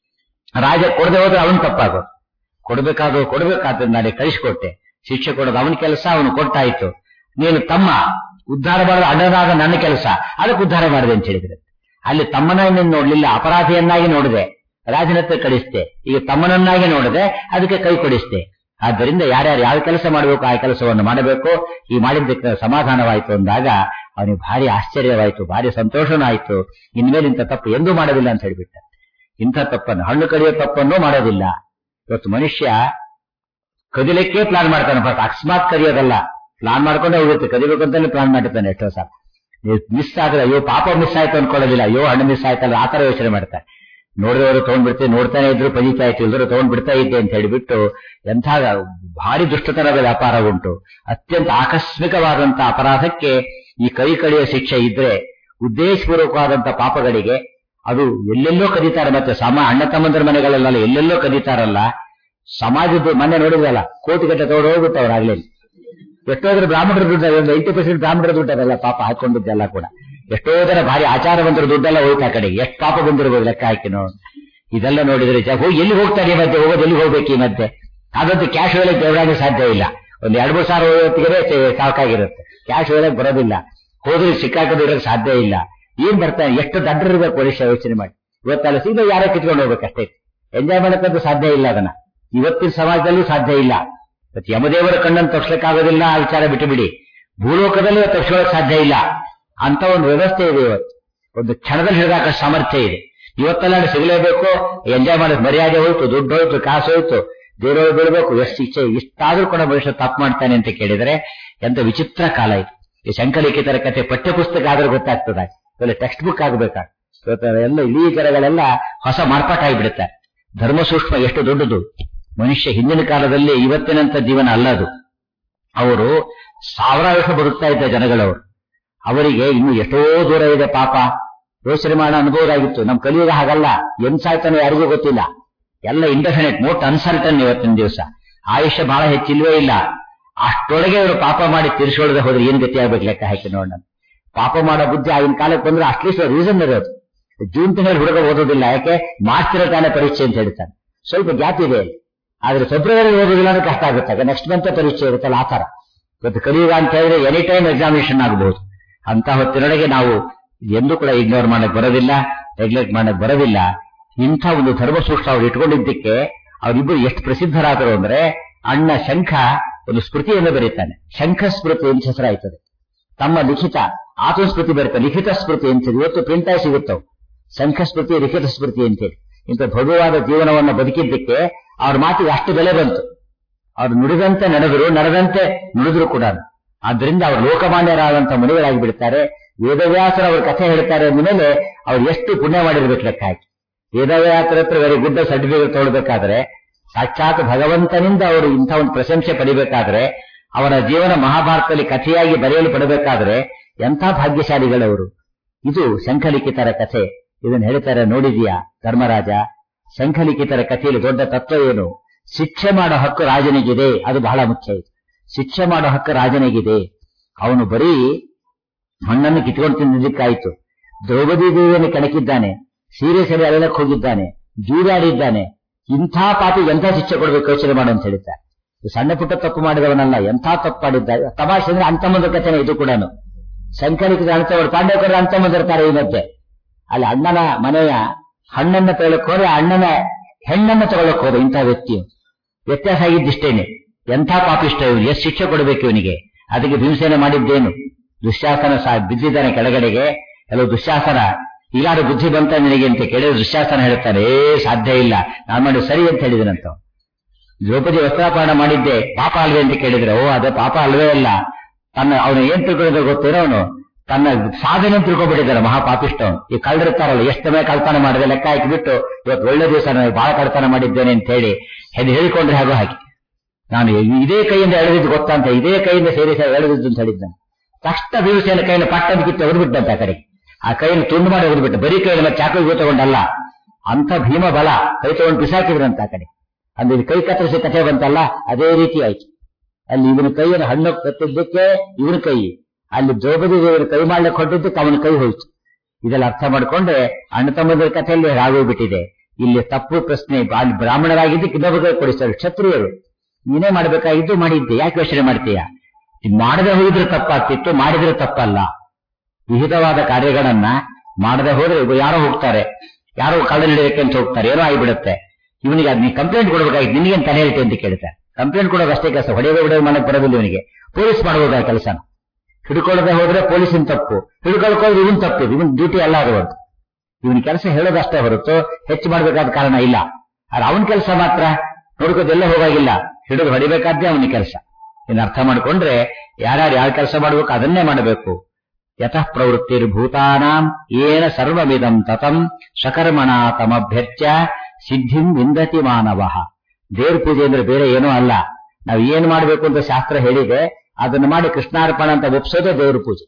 ರಾಜ ಕೊಡದೆ ಹೋದ್ರೆ ಅವನ್ ತಪ್ಪಾಗೋದು ಕೊಡ್ಬೇಕಾದ್ರು ಕೊಡ್ಬೇಕಾದ್ರೆ ನಾಳೆ ಕಳಿಸ್ಕೊಟ್ಟೆ ಶಿಕ್ಷೆ ಕೊಡೋದು ಅವನ ಕೆಲಸ ಅವನು ಕೊಟ್ಟಾಯ್ತು ನೀನು ತಮ್ಮ ಉದ್ಧಾರ ಮಾಡೋದು ಅಣ್ಣನಾದ ನನ್ನ ಕೆಲಸ ಅದಕ್ಕೆ ಉದ್ಧಾರ ಮಾಡಿದೆ ಅಂತ ಹೇಳಿದ್ರೆ ಅಲ್ಲಿ ತಮ್ಮನನ್ನು ನೋಡ್ಲಿಲ್ಲ ಅಪರಾಧಿಯನ್ನಾಗಿ ನೋಡಿದೆ ರಾಜನತ್ರ ಕಳಿಸ್ತೆ ಈಗ ತಮ್ಮನನ್ನಾಗಿ ನೋಡಿದೆ ಅದಕ್ಕೆ ಕೈ ಕೊಡಿಸ್ತೆ ಆದ್ದರಿಂದ ಯಾರ್ಯಾರು ಯಾವ ಕೆಲಸ ಮಾಡಬೇಕು ಆ ಕೆಲಸವನ್ನು ಮಾಡಬೇಕು ಈ ಮಾಡಿದ್ದಕ್ಕೆ ಸಮಾಧಾನವಾಯಿತು ಅಂದಾಗ ಅವನಿಗೆ ಭಾರಿ ಆಶ್ಚರ್ಯವಾಯಿತು ಭಾರಿ ಸಂತೋಷನೂ ಆಯಿತು ಇನ್ಮೇಲೆ ಇಂಥ ತಪ್ಪು ಎಂದೂ ಮಾಡೋದಿಲ್ಲ ಅಂತ ಹೇಳಿಬಿಟ್ಟ ಇಂಥ ತಪ್ಪನ್ನು ಹಣ್ಣು ಕಡಿಯೋ ತಪ್ಪನ್ನು ಮಾಡೋದಿಲ್ಲ ಇವತ್ತು ಮನುಷ್ಯ ಕದಿಲಿಕ್ಕೆ ಪ್ಲಾನ್ ಮಾಡ್ತಾನೆ ಬಟ್ ಅಕಸ್ಮಾತ್ ಕದಿಯೋದಲ್ಲ ಪ್ಲಾನ್ ಮಾಡ್ಕೊಂಡೇ ಹೋಗುತ್ತೆ ಕದಿಬೇಕು ಅಂತಾನೆ ಪ್ಲಾನ್ ಮಾಡಿರ್ತಾನೆ ಎಷ್ಟೋ ಸಲ ಮಿಸ್ ಆದ್ರೆ ಅಯ್ಯೋ ಪಾಪ ಮಿಸ್ ಆಯ್ತು ಅನ್ಕೊಳ್ಳೋದಿಲ್ಲ ಅಯ್ಯೋ ಹಣ್ಣು ಮಿಸ್ ಆಯ್ತಲ್ಲ ಆತರ ಯೋಚನೆ ಮಾಡ್ತಾರೆ ನೋಡಿದವರು ತಗೊಂಡ್ಬಿಡ್ತೀವಿ ನೋಡ್ತಾನೆ ಇದ್ರು ಪಜಿತಾ ಇತ್ತು ಇಲ್ದ್ರು ತಗೊಂಡ್ಬಿಡ್ತಾ ಇದ್ದೆ ಅಂತ ಹೇಳಿಬಿಟ್ಟು ಎಂಥ ಭಾರಿ ದುಷ್ಟತನದ ವ್ಯಾಪಾರ ಉಂಟು ಅತ್ಯಂತ ಆಕಸ್ಮಿಕವಾದಂತ ಅಪರಾಧಕ್ಕೆ ಈ ಕೈ ಕಡಿಯ ಶಿಕ್ಷೆ ಇದ್ರೆ ಉದ್ದೇಶಪೂರ್ವಕವಾದಂತ ಪಾಪಗಳಿಗೆ ಅದು ಎಲ್ಲೆಲ್ಲೋ ಕದೀತಾರೆ ಮತ್ತೆ ಸಮ ಅಣ್ಣ ತಮ್ಮಂದ್ರ ಮನೆಗಳೆಲ್ಲ ಎಲ್ಲೆಲ್ಲೋ ಕದೀತಾರಲ್ಲ ಸಮಾಜದ ಮನೆ ನೋಡಿದ್ರಲ್ಲ ಕೋಟಿಗಟ್ಟೆ ತಗೊಂಡು ಹೋಗ್ಬಿಟ್ಟವ್ರು ಆಗ್ಲೇ ಎಷ್ಟೋದ್ರ ಬ್ರಾಹ್ಮಣರ ದುಡ್ಡು ಒಂದು ಏಯ್ಟಿ ಪರ್ಸೆಂಟ್ ಬ್ರಾಹ್ಮಣರ ದುಡ್ಡಲ್ಲ ಪಾಪ ಹಾಕೊಂಡಿದ್ದೆಲ್ಲ ಕೂಡ ಎಷ್ಟೋ ಜನ ಭಾರಿ ಆಚಾರವಂತರ ದುಡ್ಡೆಲ್ಲ ಹೋಯ್ತಾ ಕಡೆಗೆ ಎಷ್ಟು ಪಾಪ ಬಂದಿರ್ಬೋದು ಲೆಕ್ಕ ಹಾಕಿ ನೋಡು ಇದೆಲ್ಲ ನೋಡಿದ್ರೆ ಜ- ಹೋಗಿ ಎಲ್ಲಿ ಹೋಗ್ತಾರೆ ಈ ಮಧ್ಯೆ ಹೋಗೋದು ಎಲ್ಲಿ ಹೋಗ್ಬೇಕು ಈ ಮಧ್ಯೆ ಅದಂತೂ ಕ್ಯಾಶ್ ಹೇಳಕ್ ದೇವರಾಗಿ ಸಾಧ್ಯ ಇಲ್ಲ ಒಂದ್ ಎರಡು ಮೂರು ಸಾವಿರ ಹೊತ್ತಿಗೆ ಸಾಕಾಗಿರುತ್ತೆ ಕ್ಯಾಶ್ ಹೇಳಕ್ ಬರೋದಿಲ್ಲ ಹೋದ್ರೆ ಸಿಕ್ಕಾಕೋದಿರಕ್ ಸಾಧ್ಯ ಇಲ್ಲ ಏನ್ ಬರ್ತಾನೆ ಎಷ್ಟು ದಡ್ಡರಿರ್ಬೇಕು ಮನುಷ್ಯ ಯೋಚನೆ ಮಾಡಿ ಇವತ್ತಲ್ಲ ಸೀದಾ ಯಾರೋ ಕಿತ್ಕೊಂಡು ಹೋಗ್ಬೇಕಷ್ಟೇ ಎಂಜಾಯ್ ಮಾಡಕ್ಕಂತೂ ಸಾಧ್ಯ ಇಲ್ಲ ಅದನ್ನ ಇವತ್ತಿನ ಸಮಾಜದಲ್ಲೂ ಸಾಧ್ಯ ಇಲ್ಲ ಮತ್ತೆ ಯಮದೇವರ ಕಣ್ಣನ್ನು ತಪ್ಪಿಸ್ಲಿಕ್ಕಾಗೋದಿಲ್ಲ ಆ ವಿಚಾರ ಬಿಟ್ಟು ಬಿಡಿ ಭೂಲೋಕದಲ್ಲಿ ತಪ್ಪಿಸ್ಕೊಳ್ಳೋಕೆ ಸಾಧ್ಯ ಇಲ್ಲ ಅಂತ ಒಂದು ವ್ಯವಸ್ಥೆ ಇದೆ ಇವತ್ತು ಒಂದು ಕ್ಷಣದಲ್ಲಿ ಹಿಡಿದಾಕ ಸಾಮರ್ಥ್ಯ ಇದೆ ಇವತ್ತೆಲ್ಲ ಸಿಗಲೇಬೇಕು ಎಂಜಾಯ್ ಮಾಡೋದು ಮರ್ಯಾದೆ ಹೋಯ್ತು ದುಡ್ಡು ಹೋಯ್ತು ಕಾಸು ಹೋಯ್ತು ದೇವರು ಬೀಳ್ಬೇಕು ಎಷ್ಟು ಇಚ್ಛೆ ಇಷ್ಟಾದ್ರೂ ಕೂಡ ಮನುಷ್ಯ ತಪ್ಪು ಮಾಡ್ತಾನೆ ಅಂತ ಕೇಳಿದ್ರೆ ಎಂತ ವಿಚಿತ್ರ ಕಾಲ ಇದು ಈ ಶಂಕಲಿಖಿತರ ಕಥೆ ಪಠ್ಯಪುಸ್ತಕ ಆದ್ರೆ ಗೊತ್ತಾಗ್ತದ ಇವೆಲ್ಲ ಟೆಕ್ಸ್ಟ್ ಬುಕ್ ಆಗ್ಬೇಕಾಗ ಇವತ್ತು ಎಲ್ಲ ಇಳೀಗರಗಳೆಲ್ಲ ಹೊಸ ಮಾರ್ಪಾಟ ಆಗಿಬಿಡುತ್ತೆ ಧರ್ಮ ಸೂಕ್ಷ್ಮ ಎಷ್ಟು ದೊಡ್ಡದು ಮನುಷ್ಯ ಹಿಂದಿನ ಕಾಲದಲ್ಲಿ ಇವತ್ತಿನಂತ ಜೀವನ ಅಲ್ಲ ಅದು ಅವರು ಸಾವಿರ ವರ್ಷ ಬದುಕ್ತಾ ಇದ್ದ ಜನಗಳವರು ಅವರಿಗೆ ಇನ್ನು ಎಷ್ಟೋ ದೂರ ಇದೆ ಪಾಪ ಯೋಚನೆ ಮಾಡೋ ಅನುಭವ ಆಗಿತ್ತು ನಮ್ ಕಲಿಯುಗ ಹಾಗಲ್ಲ ಎನ್ ಸಾಯ್ತಾನೋ ಯಾರಿಗೂ ಗೊತ್ತಿಲ್ಲ ಎಲ್ಲ ಇಂಡೆಫಿನೆಟ್ ಮೋಸ್ಟ್ ಅನ್ಸರ್ಟನ್ ಇವತ್ತಿನ ದಿವಸ ಆಯುಷ್ಯ ಬಹಳ ಹೆಚ್ಚಿಲ್ವೇ ಇಲ್ಲ ಅಷ್ಟೊಳಗೆ ಇವರು ಪಾಪ ಮಾಡಿ ತಿರ್ಸೊಳದೆ ಹೋದ್ರೆ ಏನ್ ಗತಿ ಆಗ್ಬೇಕು ಲೆಕ್ಕ ಹಾಕಿ ನೋಡೋಣ ಪಾಪ ಮಾಡೋ ಬುದ್ಧಿ ಆಗಿನ ಕಾಲಕ್ಕೆ ಬಂದ್ರೆ ಅಟ್ಲೀಸ್ಟ್ ರೀಸನ್ ಇರೋದು ಜೂನ್ ತಿಂಗಳಲ್ಲಿ ಹುಡುಗ ಓದೋದಿಲ್ಲ ಯಾಕೆ ಮಾರ್ಚ್ ತಾನೇ ಪರೀಕ್ಷೆ ಅಂತ ಹೇಳ್ತಾನೆ ಸ್ವಲ್ಪ ಗ್ಯಾಪ್ ಇದೆ ಅಲ್ಲಿ. ಆದ್ರೆ ಫೆಬ್ರವರಿ ಓದೋದಿಲ್ಲ ಅಂದ್ರೆ ಕಷ್ಟ ಆಗುತ್ತೆ ನೆಕ್ಸ್ಟ್ ಮಂತ್ ಪರೀಕ್ಷೆ ಇರುತ್ತಲ್ಲ ಆ ತರ ಇವತ್ತು ಕಲಿಯುಗ ಅಂತ ಹೇಳಿದ್ರೆ ಎನಿ ಟೈಮ್ ಎಕ್ಸಾಮಿನೇಷನ್ ಆಗಬಹುದು ಅಂತ ಹೊತ್ತಿನೊಳಗೆ ನಾವು ಎಂದೂ ಕೂಡ ಇಗ್ನೋರ್ ಮಾಡಕ್ ಬರೋದಿಲ್ಲ ನೆಗ್ಲೆಕ್ಟ್ ಮಾಡಕ್ ಬರೋದಿಲ್ಲ ಇಂಥ ಒಂದು ಧರ್ಮಸೂಕ್ಷ್ಮ ಅವ್ರು ಇಟ್ಕೊಂಡಿದ್ದಕ್ಕೆ ಅವರಿಬ್ಬರು ಎಷ್ಟು ಪ್ರಸಿದ್ಧರಾದರು ಅಂದ್ರೆ ಅಣ್ಣ ಶಂಖ ಒಂದು ಸ್ಮೃತಿಯನ್ನು ಬರೀತಾನೆ ಶಂಖ ಸ್ಮೃತಿ ಅಂತ ಹೆಸರಾಯ್ತದೆ ತಮ್ಮ ಲಿಖಿತ ಆತ್ಮ ಸ್ಮೃತಿ ಬರುತ್ತೆ ಲಿಖಿತ ಸ್ಮೃತಿ ಅಂತ ಇವತ್ತು ಪ್ರಿಂಟ್ ಆಗಿ ಸಿಗುತ್ತವು ಶಂಖ ಸ್ಮೃತಿ ಲಿಖಿತ ಸ್ಮೃತಿ ಅಂತೇಳಿ ಇಂಥ ಭವ್ಯವಾದ ಜೀವನವನ್ನು ಬದುಕಿದ್ದಕ್ಕೆ ಅವ್ರ ಮಾತಿಗೆ ಅಷ್ಟು ಬೆಲೆ ಬಂತು ಅವ್ರು ನುಡಿದಂತೆ ನಡೆದರು ನಡೆದಂತೆ ನುಡಿದ್ರು ಕೂಡ ಆದ್ರಿಂದ ಅವರು ಲೋಕಮಾನ್ಯರಾದಂತ ಮುನಿಗಳಾಗಿ ಬಿಡ್ತಾರೆ ವೇದವ್ಯಾಸರ ಅವ್ರ ಕಥೆ ಹೇಳ್ತಾರೆ ಅಂದಮೇಲೆ ಅವ್ರು ಎಷ್ಟು ಪುಣ್ಯ ಮಾಡಿರ್ಬೇಕು ಲೆಕ್ಕ ಹಾಕಿ ವೇದವ್ಯಾಸರ ಹತ್ರ ವೆರಿ ಗುಡ್ ಸರ್ಟಿಫಿಕೇಟ್ ತೊಗೊಳ್ಬೇಕಾದ್ರೆ ಸಾಕ್ಷಾತ್ ಭಗವಂತನಿಂದ ಅವರು ಇಂಥ ಒಂದು ಪ್ರಶಂಸೆ ಪಡಿಬೇಕಾದ್ರೆ ಅವರ ಜೀವನ ಮಹಾಭಾರತದಲ್ಲಿ ಕಥೆಯಾಗಿ ಬರೆಯಲು ಪಡಬೇಕಾದ್ರೆ ಎಂಥ ಭಾಗ್ಯಶಾಲಿಗಳವರು ಇದು ಶಂಖಲಿಖಿತರ ಕಥೆ ಇದನ್ನ ಹೇಳ್ತಾರೆ ನೋಡಿದೀಯಾ ಧರ್ಮರಾಜ ಶಂಖಲಿಖಿತರ ಕಥೆಯಲ್ಲಿ ದೊಡ್ಡ ತತ್ವ ಏನು ಶಿಕ್ಷೆ ಮಾಡೋ ಹಕ್ಕು ರಾಜನಿಗಿದೆ ಅದು ಬಹಳ ಮುಖ್ಯ ಇದು ಶಿಕ್ಷೆ ಮಾಡೋ ಹಕ್ಕು ರಾಜನಿಗಿದೆ ಅವನು ಬರೀ ಮಣ್ಣನ್ನು ಕಿತ್ಕೊಂಡು ತಿನ್ನಲಿಕ್ಕಾಯ್ತು ದ್ರೌಪದಿ ದೇವಿಯನ್ನು ಕೆಣಕಿದ್ದಾನೆ ಸೀರೆ ಸೆರೆ ಅಲೆಲಕ್ಕೆ ಹೋಗಿದ್ದಾನೆ ಜೂದಾಡಿದ್ದಾನೆ ಇಂಥ ಪಾಪಿಗೆ ಎಂಥ ಶಿಕ್ಷೆ ಕೊಡಬೇಕು ಯೋಚನೆ ಮಾಡು ಅಂತ ಹೇಳಿದ್ದಾರೆ ಇದು ಸಣ್ಣ ಪುಟ್ಟ ತಪ್ಪು ಮಾಡಿದವನಲ್ಲ ಎಂಥ ತಪ್ಪು ಮಾಡಿದ್ದ ತಮಾಷೆ ಅಂದ್ರೆ ಅಂತಮ್ಮಂದ್ರ ಕಥೆನೇ ಇದು ಕೂಡ ಶಂಕರಿಕಿದ ಅಂತವರು ಪಾಂಡವಕರ ಅಂತಮ್ಮಂದಿರ್ತಾರೆ ಈ ಮಧ್ಯೆ ಅಲ್ಲಿ ಅಣ್ಣನ ಮನೆಯ ಹಣ್ಣನ್ನ ತಗೊಳಕ್ ಹೋದ್ರೆ ಅಣ್ಣನ ಹೆಣ್ಣನ್ನ ತಗೊಳಕ್ ಹೋದ ಇಂಥ ವ್ಯಕ್ತಿಯು ವ್ಯತ್ಯಾಸ ಆಗಿದ್ದಿಷ್ಟೇನೆ ಎಂಥ ಪಾಪಿಷ್ಟ ಇವನು ಎಷ್ಟು ಶಿಕ್ಷೆ ಕೊಡಬೇಕು ಇವನಿಗೆ ಅದಕ್ಕೆ ಹಿಂಸೆನೆ ಮಾಡಿದ್ದೇನು ದುಶ್ಯಾಸನ ಸಹ ಬಿದ್ದಿದ್ದಾನೆ ಕೆಳಗಡೆಗೆ ಕೆಲವು ದುಶ್ಯಾಸನ ಈಗಾರು ಬುದ್ಧಿ ಬಂತ ನಿನಗೆ ಅಂತ ಕೇಳಿದ್ರೆ ದುಶ್ಯಾಸನ ಹೇಳ್ತಾನೆ ಏ ಸಾಧ್ಯ ಇಲ್ಲ ನಾನು ಮಾಡಿ ಸರಿ ಅಂತ ಹೇಳಿದನಂತ ದ್ರೌಪದಿ ವಸ್ತ್ರಾಪರಣ ಮಾಡಿದ್ದೆ ಪಾಪ ಅಲ್ವೇ ಅಂತ ಕೇಳಿದ್ರೆ ಓ ಅದೇ ಪಾಪ ಅಲ್ವೇ ಅಲ್ಲ ತನ್ನ ಅವನು ಏನ್ ತಿಳ್ಕೊಂಡಿದ್ರೆ ಗೊತ್ತೇನೋ ಅವನು ತನ್ನ ಸಾಧನೆ ತಿಳ್ಕೊಬಿಟ್ಟಿದ್ದಾರೆ ಮಹಾಪಾಪಿಷ್ಟ ಅವನು ಈ ಕಳ್ದಿರ್ತಾರಲ್ಲ ಎಷ್ಟು ಸಮಯ ಕಳ್ತನ ಮಾಡಿದೆ ಲೆಕ್ಕ ಹಾಕಿಬಿಟ್ಟು ಇವತ್ತು ಒಳ್ಳೆ ದಿವಸ ನಾನು ಬಹಳ ಕಳ್ತನ ಮಾಡಿದ್ದೇನೆ ಅಂತ ಹೇಳಿ ಹೆದ್ ಹೇಳಿಕೊಂಡ್ರೆ ಹಾಗೂ ಹಾಕಿ ನಾನು ಇದೇ ಕೈಯಿಂದ ಎಳೆದಿದ್ದು ಗೊತ್ತಾ ಅಂತ ಇದೇ ಕೈಯಿಂದ ಸೇರಿಸಿ ಎಳೆದಿದ್ದು ಅಂತ ಹೇಳಿದ್ದಾನೆ ತಕ್ಷಣ ಭೀಮಸೇನ ಕೈಯನ್ನು ಪಟ್ಟದ ಕಿತ್ತು ಹೊಡೆದ್ಬಿಟ್ಟಂತೆ ಆ ಕಡೆ ಆ ಕೈಯನ್ನು ತುಂಡು ಮಾಡಿ ಹೊಡೆದ್ಬಿಟ್ಟು ಬರೀ ಕೈಯಲ್ಲಿ ಮತ್ತೆ ಚಾಕು ಗೋ ತಗೊಂಡಲ್ಲ ಅಂತ ಭೀಮ ಬಲ ಕೈ ತಗೊಂಡು ಬಿಸಾಕಿದ್ರಂತ ಆ ಕಡೆ ಅಂದ್ರೆ ಇದು ಕೈ ಕತ್ತರಿಸಿ ಕಥೆ ಬಂತಲ್ಲ ಅದೇ ರೀತಿ ಆಯ್ತು ಅಲ್ಲಿ ಇವನ ಕೈಯನ್ನು ಹಣ್ಣು ಕತ್ತಿದ್ದಕ್ಕೆ ಇವನ ಕೈ ಅಲ್ಲಿ ದ್ರೌಪದಿ ದೇವರ ಕೈ ಮಾಡ್ಲಿಕ್ಕೆ ಹೊಟ್ಟಿದ್ದಕ್ಕೆ ಅವನ ಕೈ ಹೋಯ್ತು ಇದೆಲ್ಲ ಅರ್ಥ ಮಾಡ್ಕೊಂಡ್ರೆ ಅಣ್ಣ ತಮ್ಮದರ ಕಥೆಯಲ್ಲಿ ಹಾಗೋಗ್ಬಿಟ್ಟಿದೆ ಇಲ್ಲಿ ತಪ್ಪು ಪ್ರಶ್ನೆ ಅಲ್ಲಿ ಬ್ರಾಹ್ಮಣರಾಗಿದ್ದಕ್ಕೆ ಇನ್ನೊಬ್ಬ ಕೈ ಕೊಡಿಸ್ತಾರೆ ಕ್ಷತ್ರಿಯರು ನೀನೇ ಮಾಡ್ಬೇಕಾಗಿದ್ದು ಮಾಡಿದ್ದೆ ಯಾಕೆ ಯೋಚನೆ ಮಾಡ್ತೀಯ ಮಾಡದೆ ಹೋಗಿದ್ರೆ ತಪ್ಪಾಗ್ತಿತ್ತು ಮಾಡಿದ್ರೆ ತಪ್ಪಲ್ಲ ವಿಹಿತವಾದ ಕಾರ್ಯಗಳನ್ನ ಮಾಡದೆ ಹೋದ್ರೆ ಇವ್ರು ಯಾರೋ ಹೋಗ್ತಾರೆ ಯಾರೋ ಕಳ್ಳ ಹಿಡಿಯೋಕೆ ಅಂತ ಹೋಗ್ತಾರೆ ಏನೋ ಆಗಿಬಿಡುತ್ತೆ ಇವನಿಗೆ ಅದ್ ನೀ ಕಂಪ್ಲೇಂಟ್ ಕೊಡ್ಬೇಕಾಗಿತ್ತು ನಿನಗೇನ್ ತಲೆ ಹೇಳ್ತಿ ಅಂತ ಕೇಳ್ತಾರೆ ಕಂಪ್ಲೇಂಟ್ ಕೊಡೋದು ಅಷ್ಟೇ ಕೆಲಸ ಹೊಡೆಯೋದು ಹೊಡೆಯೋದು ಮಾಡಕ್ ಬರೋದಿಲ್ಲ ಇವನಿಗೆ ಪೊಲೀಸ್ ಮಾಡಬಹುದಾ ಕೆಲಸನ ಹಿಡ್ಕೊಳ್ಳದೆ ಹೋದ್ರೆ ಪೊಲೀಸಿನ ತಪ್ಪು ಹಿಡ್ಕೊಳ್ಕೋದ್ರೆ ಇವನ್ ತಪ್ಪು ಇವನ್ ಡ್ಯೂಟಿ ಅಲ್ಲ ಅದು ಅಂತ ಇವನ್ ಕೆಲಸ ಹೇಳೋದಷ್ಟೇ ಹೊರತು ಹೆಚ್ಚು ಮಾಡಬೇಕಾದ ಕಾರಣ ಇಲ್ಲ ಆದ್ರೆ ಅವನ ಕೆಲಸ ಮಾತ್ರ ನೋಡ್ಕೋದೆಲ್ಲ ಹೋಗಾಗಿಲ್ಲ ಹಿಡಿದು ಹೊಡಿಬೇಕಾದ್ದೇ ಅವನ ಕೆಲಸ ಇನ್ನು ಅರ್ಥ ಮಾಡ್ಕೊಂಡ್ರೆ ಯಾರ್ಯಾರು ಯಾವ ಕೆಲಸ ಮಾಡಬೇಕು ಅದನ್ನೇ ಮಾಡಬೇಕು ಯತಃ ಪ್ರವೃತ್ತಿರ್ಭೂತಾನಾಂ ಏನ ಸರ್ವವಿದಂ ತತಂ ಸಕರ್ಮಣ ತಮಭ್ಯರ್ಚ್ಯ ಸಿದ್ಧಿಂ ವಿಂದತಿ ಮಾನವ ದೇವ್ರ ಪೂಜೆ ಅಂದ್ರೆ ಬೇರೆ ಏನೂ ಅಲ್ಲ ನಾವು ಏನ್ ಮಾಡಬೇಕು ಅಂತ ಶಾಸ್ತ್ರ ಹೇಳಿದೆ ಅದನ್ನು ಮಾಡಿ ಕೃಷ್ಣಾರ್ಪಣ ಅಂತ ಒಪ್ಸೋದೇ ದೇವ್ರ ಪೂಜೆ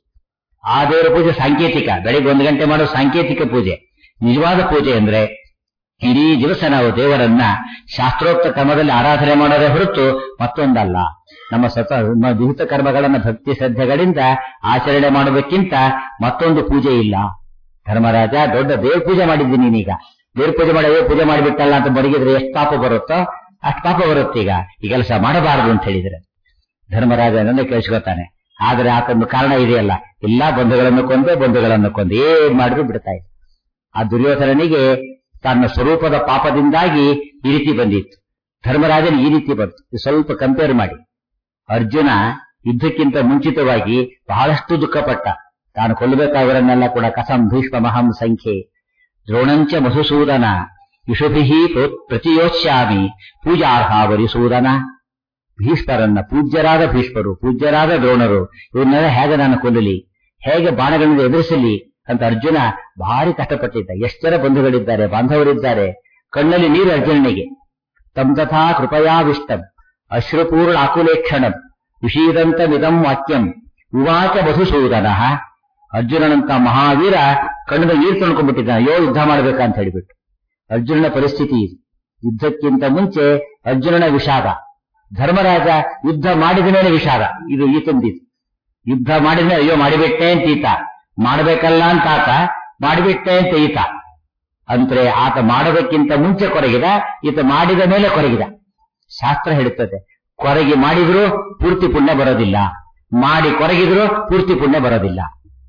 ಆ ದೇವರ ಪೂಜೆ ಸಾಂಕೇತಿಕ ಬೆಳಿಗ್ಗೆ ಒಂದು ಗಂಟೆ ಮಾಡೋ ಸಾಂಕೇತಿಕ ಪೂಜೆ ನಿಜವಾದ ಪೂಜೆ ಅಂದ್ರೆ ಇಡೀ ದಿವಸ ನಾವು ದೇವರನ್ನ ಶಾಸ್ತ್ರೋಕ್ತ ಕ್ರಮದಲ್ಲಿ ಆರಾಧನೆ ಮಾಡೋದೇ ಹೊರತು ಮತ್ತೊಂದಲ್ಲ ನಮ್ಮ ಸತ ನಮ್ಮ ವಿಹಿತ ಕರ್ಮಗಳನ್ನ ಭಕ್ತಿ ಶ್ರದ್ಧೆಗಳಿಂದ ಆಚರಣೆ ಮಾಡೋದಕ್ಕಿಂತ ಮತ್ತೊಂದು ಪೂಜೆ ಇಲ್ಲ ಧರ್ಮರಾಜ ದೊಡ್ಡ ದೇವ್ರ ಪೂಜೆ ಮಾಡಿದ್ದೀನಿ ನೀನೀಗ ದೇವ್ರ ಪೂಜೆ ಮಾಡಿ ಅಯ್ಯೋ ಪೂಜೆ ಮಾಡಿಬಿಟ್ಟಲ್ಲ ಅಂತ ಬಡಗಿದ್ರೆ ಎಷ್ಟು ಪಾಪ ಬರುತ್ತೋ ಅಷ್ಟು ಪಾಪ ಬರುತ್ತೆ ಈಗ ಈ ಕೆಲಸ ಮಾಡಬಾರದು ಅಂತ ಹೇಳಿದ್ರೆ ಧರ್ಮರಾಜ ನನ್ನ ಕೇಳಿಸ್ಕೊತಾನೆ ಆದ್ರೆ ಆತೊಂದು ಕಾರಣ ಇದೆಯಲ್ಲ ಎಲ್ಲಾ ಬಂಧುಗಳನ್ನು ಕೊಂದೆ ಬಂಧುಗಳನ್ನು ಕೊಂದೆ ಏನ್ ಮಾಡಿದ್ರು ಬಿಡ್ತಾ ಇದ್ದ ಆ ದುರ್ಯೋಧನನಿಗೆ ತನ್ನ ಸ್ವರೂಪದ ಪಾಪದಿಂದಾಗಿ ಈ ರೀತಿ ಬಂದಿತ್ತು ಧರ್ಮರಾಜನ ಈ ರೀತಿ ಬಂತು ಇದು ಸ್ವಲ್ಪ ಕಂಪೇರ್ ಮಾಡಿ ಅರ್ಜುನ ಯುದ್ಧಕ್ಕಿಂತ ಮುಂಚಿತವಾಗಿ ಬಹಳಷ್ಟು ದುಃಖಪಟ್ಟ ತಾನು ಕೊಲ್ಲಬೇಕಾದವರನ್ನೆಲ್ಲ ಕೂಡ ಕಸಂ ಭೀಷ್ಮ ಮಹಂ ಸಂಖ್ಯೆ ದ್ರೋಣಂಚ ಮಧುಸೂದನ ವಿಷುಭಿ ಪ್ರತಿಯೋಚ್ಯಾಮಿ ಪೂಜಾರ್ಹ ವರಿಸೂದನ ಭೀಷ್ಮರನ್ನ ಪೂಜ್ಯರಾದ ಭೀಷ್ಮರು ಪೂಜ್ಯರಾದ ದ್ರೋಣರು ಇವನ್ನೆಲ್ಲ ಹೇಗೆ ನಾನು ಕೊಲ್ಲಲಿ ಹೇಗೆ ಬಾಣಗಳಿಂದ ಎದುರಿಸಲಿ ಅಂತ ಅರ್ಜುನ ಭಾರಿ ಕಷ್ಟಪಟ್ಟಿದ್ದ ಎಷ್ಟು ಜನ ಬಂಧುಗಳಿದ್ದಾರೆ ಬಾಂಧವರಿದ್ದಾರೆ ಕಣ್ಣಲ್ಲಿ ನೀರು ಅರ್ಜುನನಿಗೆ ತಂ ತಥಾ ಕೃಪಯಾವಿಷ್ಟಂ ಅಶ್ರುಪೂರ್ಣ ಆಕುಲೇಕ್ಷಣಂ ವಿಷೀದಂತಮಿದಂ ವಾಕ್ಯಂ ವಿವಾಚ ಮಧುಸೂದನ ಅರ್ಜುನನಂತ ಮಹಾವೀರ ಕಣ್ಣದ ನೀರು ತೊಳ್ಕೊಂಡ್ಬಿಟ್ಟಿದ್ದಾನೆ ಅಯ್ಯೋ ಯುದ್ಧ ಮಾಡ್ಬೇಕಂತ ಹೇಳಿಬಿಟ್ಟು ಅರ್ಜುನನ ಪರಿಸ್ಥಿತಿ ಇದು ಯುದ್ಧಕ್ಕಿಂತ ಮುಂಚೆ ಅರ್ಜುನನ ವಿಷಾದ ಧರ್ಮರಾಜ ಯುದ್ಧ ಮಾಡಿದ ಮೇಲೆ ವಿಷಾದ ಇದು ಈತಂದಿದ್ದು ಯುದ್ಧ ಮಾಡಿದ ಮೇಲೆ ಅಯ್ಯೋ ಮಾಡಿಬಿಟ್ಟೆ ಅಂತ ಈತ ಮಾಡಬೇಕಲ್ಲ ಅಂತ ಆತ ಮಾಡಿಬಿಟ್ಟೆ ಅಂತ ಈತ ಅಂದ್ರೆ ಆತ ಮಾಡೋದಕ್ಕಿಂತ ಮುಂಚೆ ಕೊರಗಿದ ಈತ ಮಾಡಿದ ಮೇಲೆ ಕೊರಗಿದ ಶಾಸ್ತ್ರ ಹೇಳುತ್ತದೆ ಕೊರಗಿ ಮಾಡಿದ್ರು ಪೂರ್ತಿ ಪುಣ್ಯ ಬರೋದಿಲ್ಲ ಮಾಡಿ ಕೊರಗಿದ್ರು ಪೂರ್ತಿ ಪುಣ್ಯ ಬರೋದಿಲ್ಲ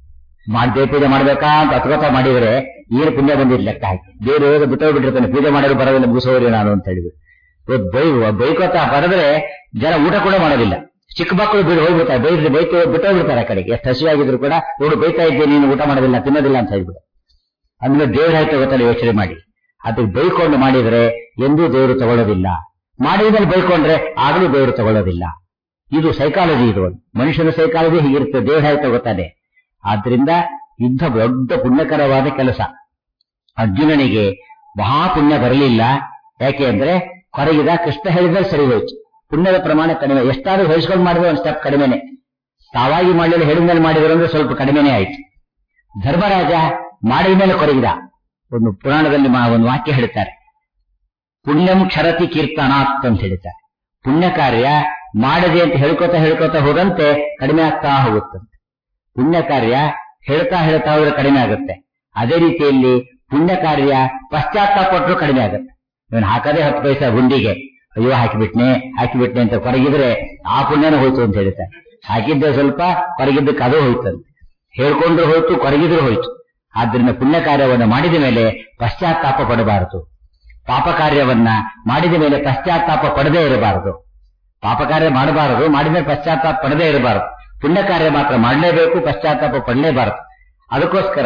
ಮಾಡಿ ಪೂಜೆ ಮಾಡ್ಬೇಕಾ ಅಂತ ಅತ್ಗತ ಮಾಡಿದ್ರೆ ಏನು ಪುಣ್ಯ ಬಂದಿಲ್ಲ ಲೆಕ್ಕ ಹಾಕಿ ದೇವರು ಹೋಗಿ ಬಿಟ್ಟೋಗ್ಬಿಟ್ಟಿರ್ತಾನೆ ಪೂಜೆ ಮಾಡಿದ್ರು ಬರೋದಿಲ್ಲ ಮುಗಿಸೋರಿ ನಾನು ಅಂತ ಹೇಳಿಬಿಟ್ಟು ಇವತ್ತು ಬೈ ಬೈಕೋತ ಬರೆದ್ರೆ ಜನ ಊಟ ಕೂಡ ಮಾಡೋದಿಲ್ಲ ಚಿಕ್ಕ ಮಕ್ಕಳು ಬಿಡು ಹೋಗ್ಬಿಡ್ತಾರೆ ಬೈದ್ರೆ ಬೈತು ಬಿಟ್ಟೋಗ್ಬಿಡ್ತಾರೆ ಆ ಕಡೆಗೆ ಎಷ್ಟು ಹಸಿವಾಗಿದ್ರು ಕೂಡ ನೋಡು ಬೈತಾ ಇದ್ದೆ ನೀನು ಊಟ ಮಾಡೋದಿಲ್ಲ ತಿನ್ನೋದಿಲ್ಲ ಅಂತ ಹೇಳ್ಬಿಡು ಅಂದ್ರೆ ದೇವ್ರ ಆಯ್ತು ಗೊತ್ತಲ್ಲ ಯೋಚನೆ ಮಾಡಿ ಅದಕ್ಕೆ ಬೈಕೊಂಡು ಮಾಡಿದ್ರೆ ಎಂದೂ ದೇವರು ತಗೊಳ್ಳೋದಿಲ್ಲ ಮಾಡಿದ್ಮೇಲೆ ಬೈಕೊಂಡ್ರೆ ಆಗಲೂ ದೇವರು ತಗೊಳ್ಳೋದಿಲ್ಲ ಇದು ಸೈಕಾಲಜಿ ಇದು ಮನುಷ್ಯನ ಸೈಕಾಲಜಿ ಹೀಗಿರುತ್ತೆ ದೇವ್ರ ಆಯ್ತು ಗೊತ್ತಾನೆ ಆದ್ರಿಂದ ಯುದ್ಧ ದೊಡ್ಡ ಪುಣ್ಯಕರವಾದ ಕೆಲಸ ಅರ್ಜುನನಿಗೆ ಮಹಾಪುಣ್ಯ ಬರಲಿಲ್ಲ ಯಾಕೆ ಅಂದ್ರೆ ಕೊರಗಿದ ಕೃಷ್ಣ ಹೇಳಿದ್ರೆ ಸರಿ ಹೋಯ್ತು ಪುಣ್ಯದ ಪ್ರಮಾಣ ಕಡಿಮೆ ಎಷ್ಟಾದ್ರೂ ಹೊಯ್ಸ್ಕೊಂಡು ಮಾಡಿದ್ರೆ ಒಂದು ಸ್ಟೆಪ್ ಕಡಿಮೆನೆ ತಾವಾಗಿ ಮಾಡಲಿಲ್ಲ ಹೇಳಿದ್ಮೇಲೆ ಮಾಡಿದ್ರು ಅಂದ್ರೆ ಸ್ವಲ್ಪ ಕಡಿಮೆನೇ ಆಯ್ತು ಧರ್ಮರಾಜ ಮಾಡಿದ ಮೇಲೆ ಕೊರಗಿದ ಒಂದು ಪುರಾಣದಲ್ಲಿ ಒಂದು ವಾಕ್ಯ ಹೇಳ್ತಾರೆ ಪುಣ್ಯಂ ಕ್ಷರತಿ ಕೀರ್ತನಾತ್ ಅಂತ ಹೇಳ್ತಾರೆ ಪುಣ್ಯ ಕಾರ್ಯ ಮಾಡದೆ ಅಂತ ಹೇಳ್ಕೊತಾ ಹೇಳ್ಕೊತಾ ಹೋದಂತೆ ಕಡಿಮೆ ಆಗ್ತಾ ಹೋಗುತ್ತಂತೆ ಪುಣ್ಯ ಕಾರ್ಯ ಹೇಳ್ತಾ ಹೇಳ್ತಾ ಹೋದ್ರೆ ಕಡಿಮೆ ಆಗುತ್ತೆ ಅದೇ ರೀತಿಯಲ್ಲಿ ಪುಣ್ಯ ಕಾರ್ಯ ಪಶ್ಚಾತ್ತಾಪಟ್ಟರು ಕಡಿಮೆ ಆಗುತ್ತೆ ಇವನು ಹಾಕದೇ ಹತ್ತು ಪೈಸಾ ಗುಂಡಿಗೆ ಅಯ್ಯೋ ಹಾಕಿಬಿಟ್ನೆ ಹಾಕಿಬಿಟ್ನೆ ಅಂತ ಕೊರಗಿದ್ರೆ ಆ ಪುಣ್ಯನೂ ಹೋಯ್ತು ಅಂತ ಹೇಳ್ತಾರೆ ಹಾಕಿದ್ದೆ ಸ್ವಲ್ಪ ಕೊರಗಿದ್ದಕ್ಕೆ ಅದು ಹೋಯ್ತಂತೆ ಹೇಳ್ಕೊಂಡ್ರು ಹೋಯ್ತು ಕೊರಗಿದ್ರು ಹೋಯ್ತು ಆದ್ರಿಂದ ಪುಣ್ಯ ಕಾರ್ಯವನ್ನು ಮಾಡಿದ ಮೇಲೆ ಪಶ್ಚಾತ್ತಾಪ ಪಡಬಾರದು ಪಾಪ ಕಾರ್ಯವನ್ನ ಮಾಡಿದ ಮೇಲೆ ಪಶ್ಚಾತ್ತಾಪ ಪಡದೇ ಇರಬಾರದು ಪಾಪ ಕಾರ್ಯ ಮಾಡಬಾರದು ಮಾಡಿದ ಮೇಲೆ ಪಶ್ಚಾತ್ತಾಪ ಪಡದೇ ಇರಬಾರದು ಪುಣ್ಯ ಕಾರ್ಯ ಮಾತ್ರ ಮಾಡಲೇಬೇಕು ಪಶ್ಚಾತ್ತಾಪ ಪಡಲೇಬಾರದು ಅದಕ್ಕೋಸ್ಕರ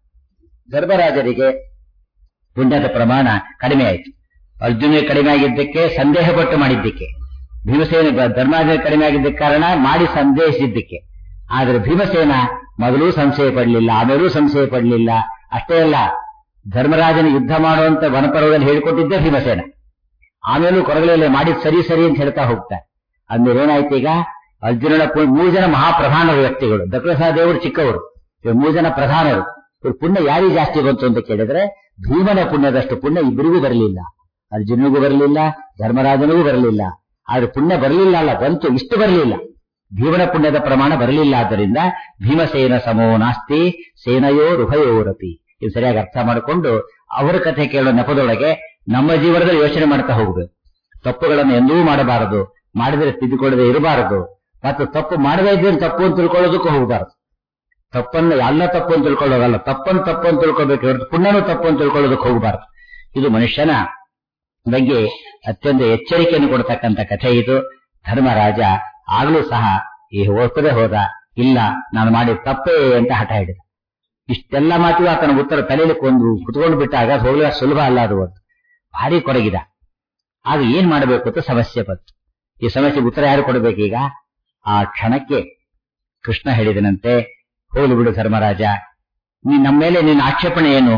ಧರ್ಮರಾಜರಿಗೆ ಪುಣ್ಯದ ಪ್ರಮಾಣ ಕಡಿಮೆ ಆಯಿತು ಅರ್ಜುನ ಕಡಿಮೆ ಆಗಿದ್ದಕ್ಕೆ ಸಂದೇಹ ಪಟ್ಟು ಮಾಡಿದ್ದಕ್ಕೆ ಭೀಮಸೇನ ಧರ್ಮರಾಜ ಕಡಿಮೆ ಆಗಿದ್ದಕ್ಕೆ ಕಾರಣ ಮಾಡಿ ಸಂದೇಹಿಸಿದ್ದಕ್ಕೆ ಆದ್ರೆ ಭೀಮಸೇನ ಮೊದಲೂ ಸಂಶಯ ಪಡಲಿಲ್ಲ ಆಮೇಲೂ ಸಂಶಯ ಪಡಲಿಲ್ಲ ಅಷ್ಟೇ ಅಲ್ಲ ಧರ್ಮರಾಜನ ಯುದ್ಧ ಮಾಡುವಂತ ವನಪರ್ವದಲ್ಲಿ ಹೇಳಿಕೊಟ್ಟಿದ್ದೇ ಭೀಮಸೇನ ಆಮೇಲೂ ಕೊರಗಲೆಲ್ಲ ಮಾಡಿದ್ ಸರಿ ಸರಿ ಅಂತ ಹೇಳ್ತಾ ಹೋಗ್ತಾರೆ ಅಂದ್ರೆ ಏನಾಯ್ತು ಈಗ ಅರ್ಜುನನ ಮೂರು ಜನ ಮಹಾಪ್ರಧಾನ ವ್ಯಕ್ತಿಗಳು ದಕ್ಷಿಣ ದೇವರು ಚಿಕ್ಕವರು ಇವರು ಮೂರು ಜನ ಪ್ರಧಾನರು ಇವ್ರ ಪುಣ್ಯ ಯಾರಿಗೆ ಜಾಸ್ತಿ ಬಂತು ಅಂತ ಕೇಳಿದ್ರೆ ಭೀಮನ ಪುಣ್ಯದಷ್ಟು ಪುಣ್ಯ ಇಬ್ಬರಿಗೂ ಬರಲಿಲ್ಲ ಅರ್ಜುನನಿಗೂ ಬರಲಿಲ್ಲ ಧರ್ಮರಾಜನಿಗೂ ಬರಲಿಲ್ಲ ಆದ್ರೆ ಪುಣ್ಯ ಬರಲಿಲ್ಲ ಅಲ್ಲ ಬಂತು ಇಷ್ಟು ಬರಲಿಲ್ಲ ಭೀಮನ ಪುಣ್ಯದ ಪ್ರಮಾಣ ಬರಲಿಲ್ಲ ಆದ್ದರಿಂದ ಭೀಮಸೇನ ಸಮೋ ನಾಸ್ತಿ ಸೇನಯೋ ರುಭಯೋರಪಿ ಇದು ಸರಿಯಾಗಿ ಅರ್ಥ ಮಾಡಿಕೊಂಡು ಅವರ ಕಥೆ ಕೇಳೋ ನೆಪದೊಳಗೆ ನಮ್ಮ ಜೀವನದಲ್ಲಿ ಯೋಚನೆ ಮಾಡ್ತಾ ಹೋಗ್ಬೇಕು ತಪ್ಪುಗಳನ್ನು ಎಂದೂ ಮಾಡಬಾರದು ಮಾಡಿದ್ರೆ ತಿದ್ದುಕೊಳ್ಳದೆ ಇರಬಾರದು ಮತ್ತು ತಪ್ಪು ಮಾಡದೇ ಇದ್ರೆ ತಪ್ಪು ಅಂತ ತಿಳ್ಕೊಳ್ಳೋದಕ್ಕೂ ಹೋಗಬಾರದು ತಪ್ಪನ್ನ ಎಲ್ಲ ತಪ್ಪು ಅಂತ ತಿಳ್ಕೊಳ್ಳೋದಲ್ಲ ತಪ್ಪನ್ನು ತಪ್ಪು ಅಂತ ತಿಳ್ಕೊಳ್ಬೇಕು ಹೊರತು ಪುಣ್ಯನೂ ತಪ್ಪು ಅಂತ ತಿಳ್ಕೊಳ್ಳೋದಕ್ಕೆ ಹೋಗಬಾರದು ಇದು ಮನುಷ್ಯನ ಬಗ್ಗೆ ಅತ್ಯಂತ ಎಚ್ಚರಿಕೆಯನ್ನು ಕೊಡ್ತಕ್ಕಂಥ ಕಥೆ ಇದು ಧರ್ಮರಾಜ ಆಗಲೂ ಸಹ ಈ ಒಪ್ಪದೆ ಹೋದ ಇಲ್ಲ ನಾನು ಮಾಡಿದ ತಪ್ಪೇ ಅಂತ ಹಠ ಹಿಡಿದ ಇಷ್ಟೆಲ್ಲ ಮಾತಿಗೂ ಆತನ ಉತ್ತರ ತಲೆಯಲ್ಲಿ ಕೊಂದು ಕುತ್ಕೊಂಡು ಬಿಟ್ಟಾಗ ಹೋಗ್ಲಿಕ್ಕೆ ಸುಲಭ ಅಲ್ಲ ಅದು ಒಂದು ಭಾರಿ ಕೊರಗಿದ ಆಗ ಏನ್ ಮಾಡಬೇಕು ಅಂತ ಸಮಸ್ಯೆ ಬಂತು ಈ ಸಮಸ್ಯೆಗೆ ಉತ್ತರ ಯಾರು ಕೊಡಬೇಕೀಗ ಆ ಕ್ಷಣಕ್ಕೆ ಕೃಷ್ಣ ಹೇಳಿದನಂತೆ ಹೋಗ್ಲಿ ಬಿಡು ಧರ್ಮರಾಜ ನೀ ನಮ್ಮ ಮೇಲೆ ನಿನ್ನ ಆಕ್ಷೇಪಣೆ ಏನು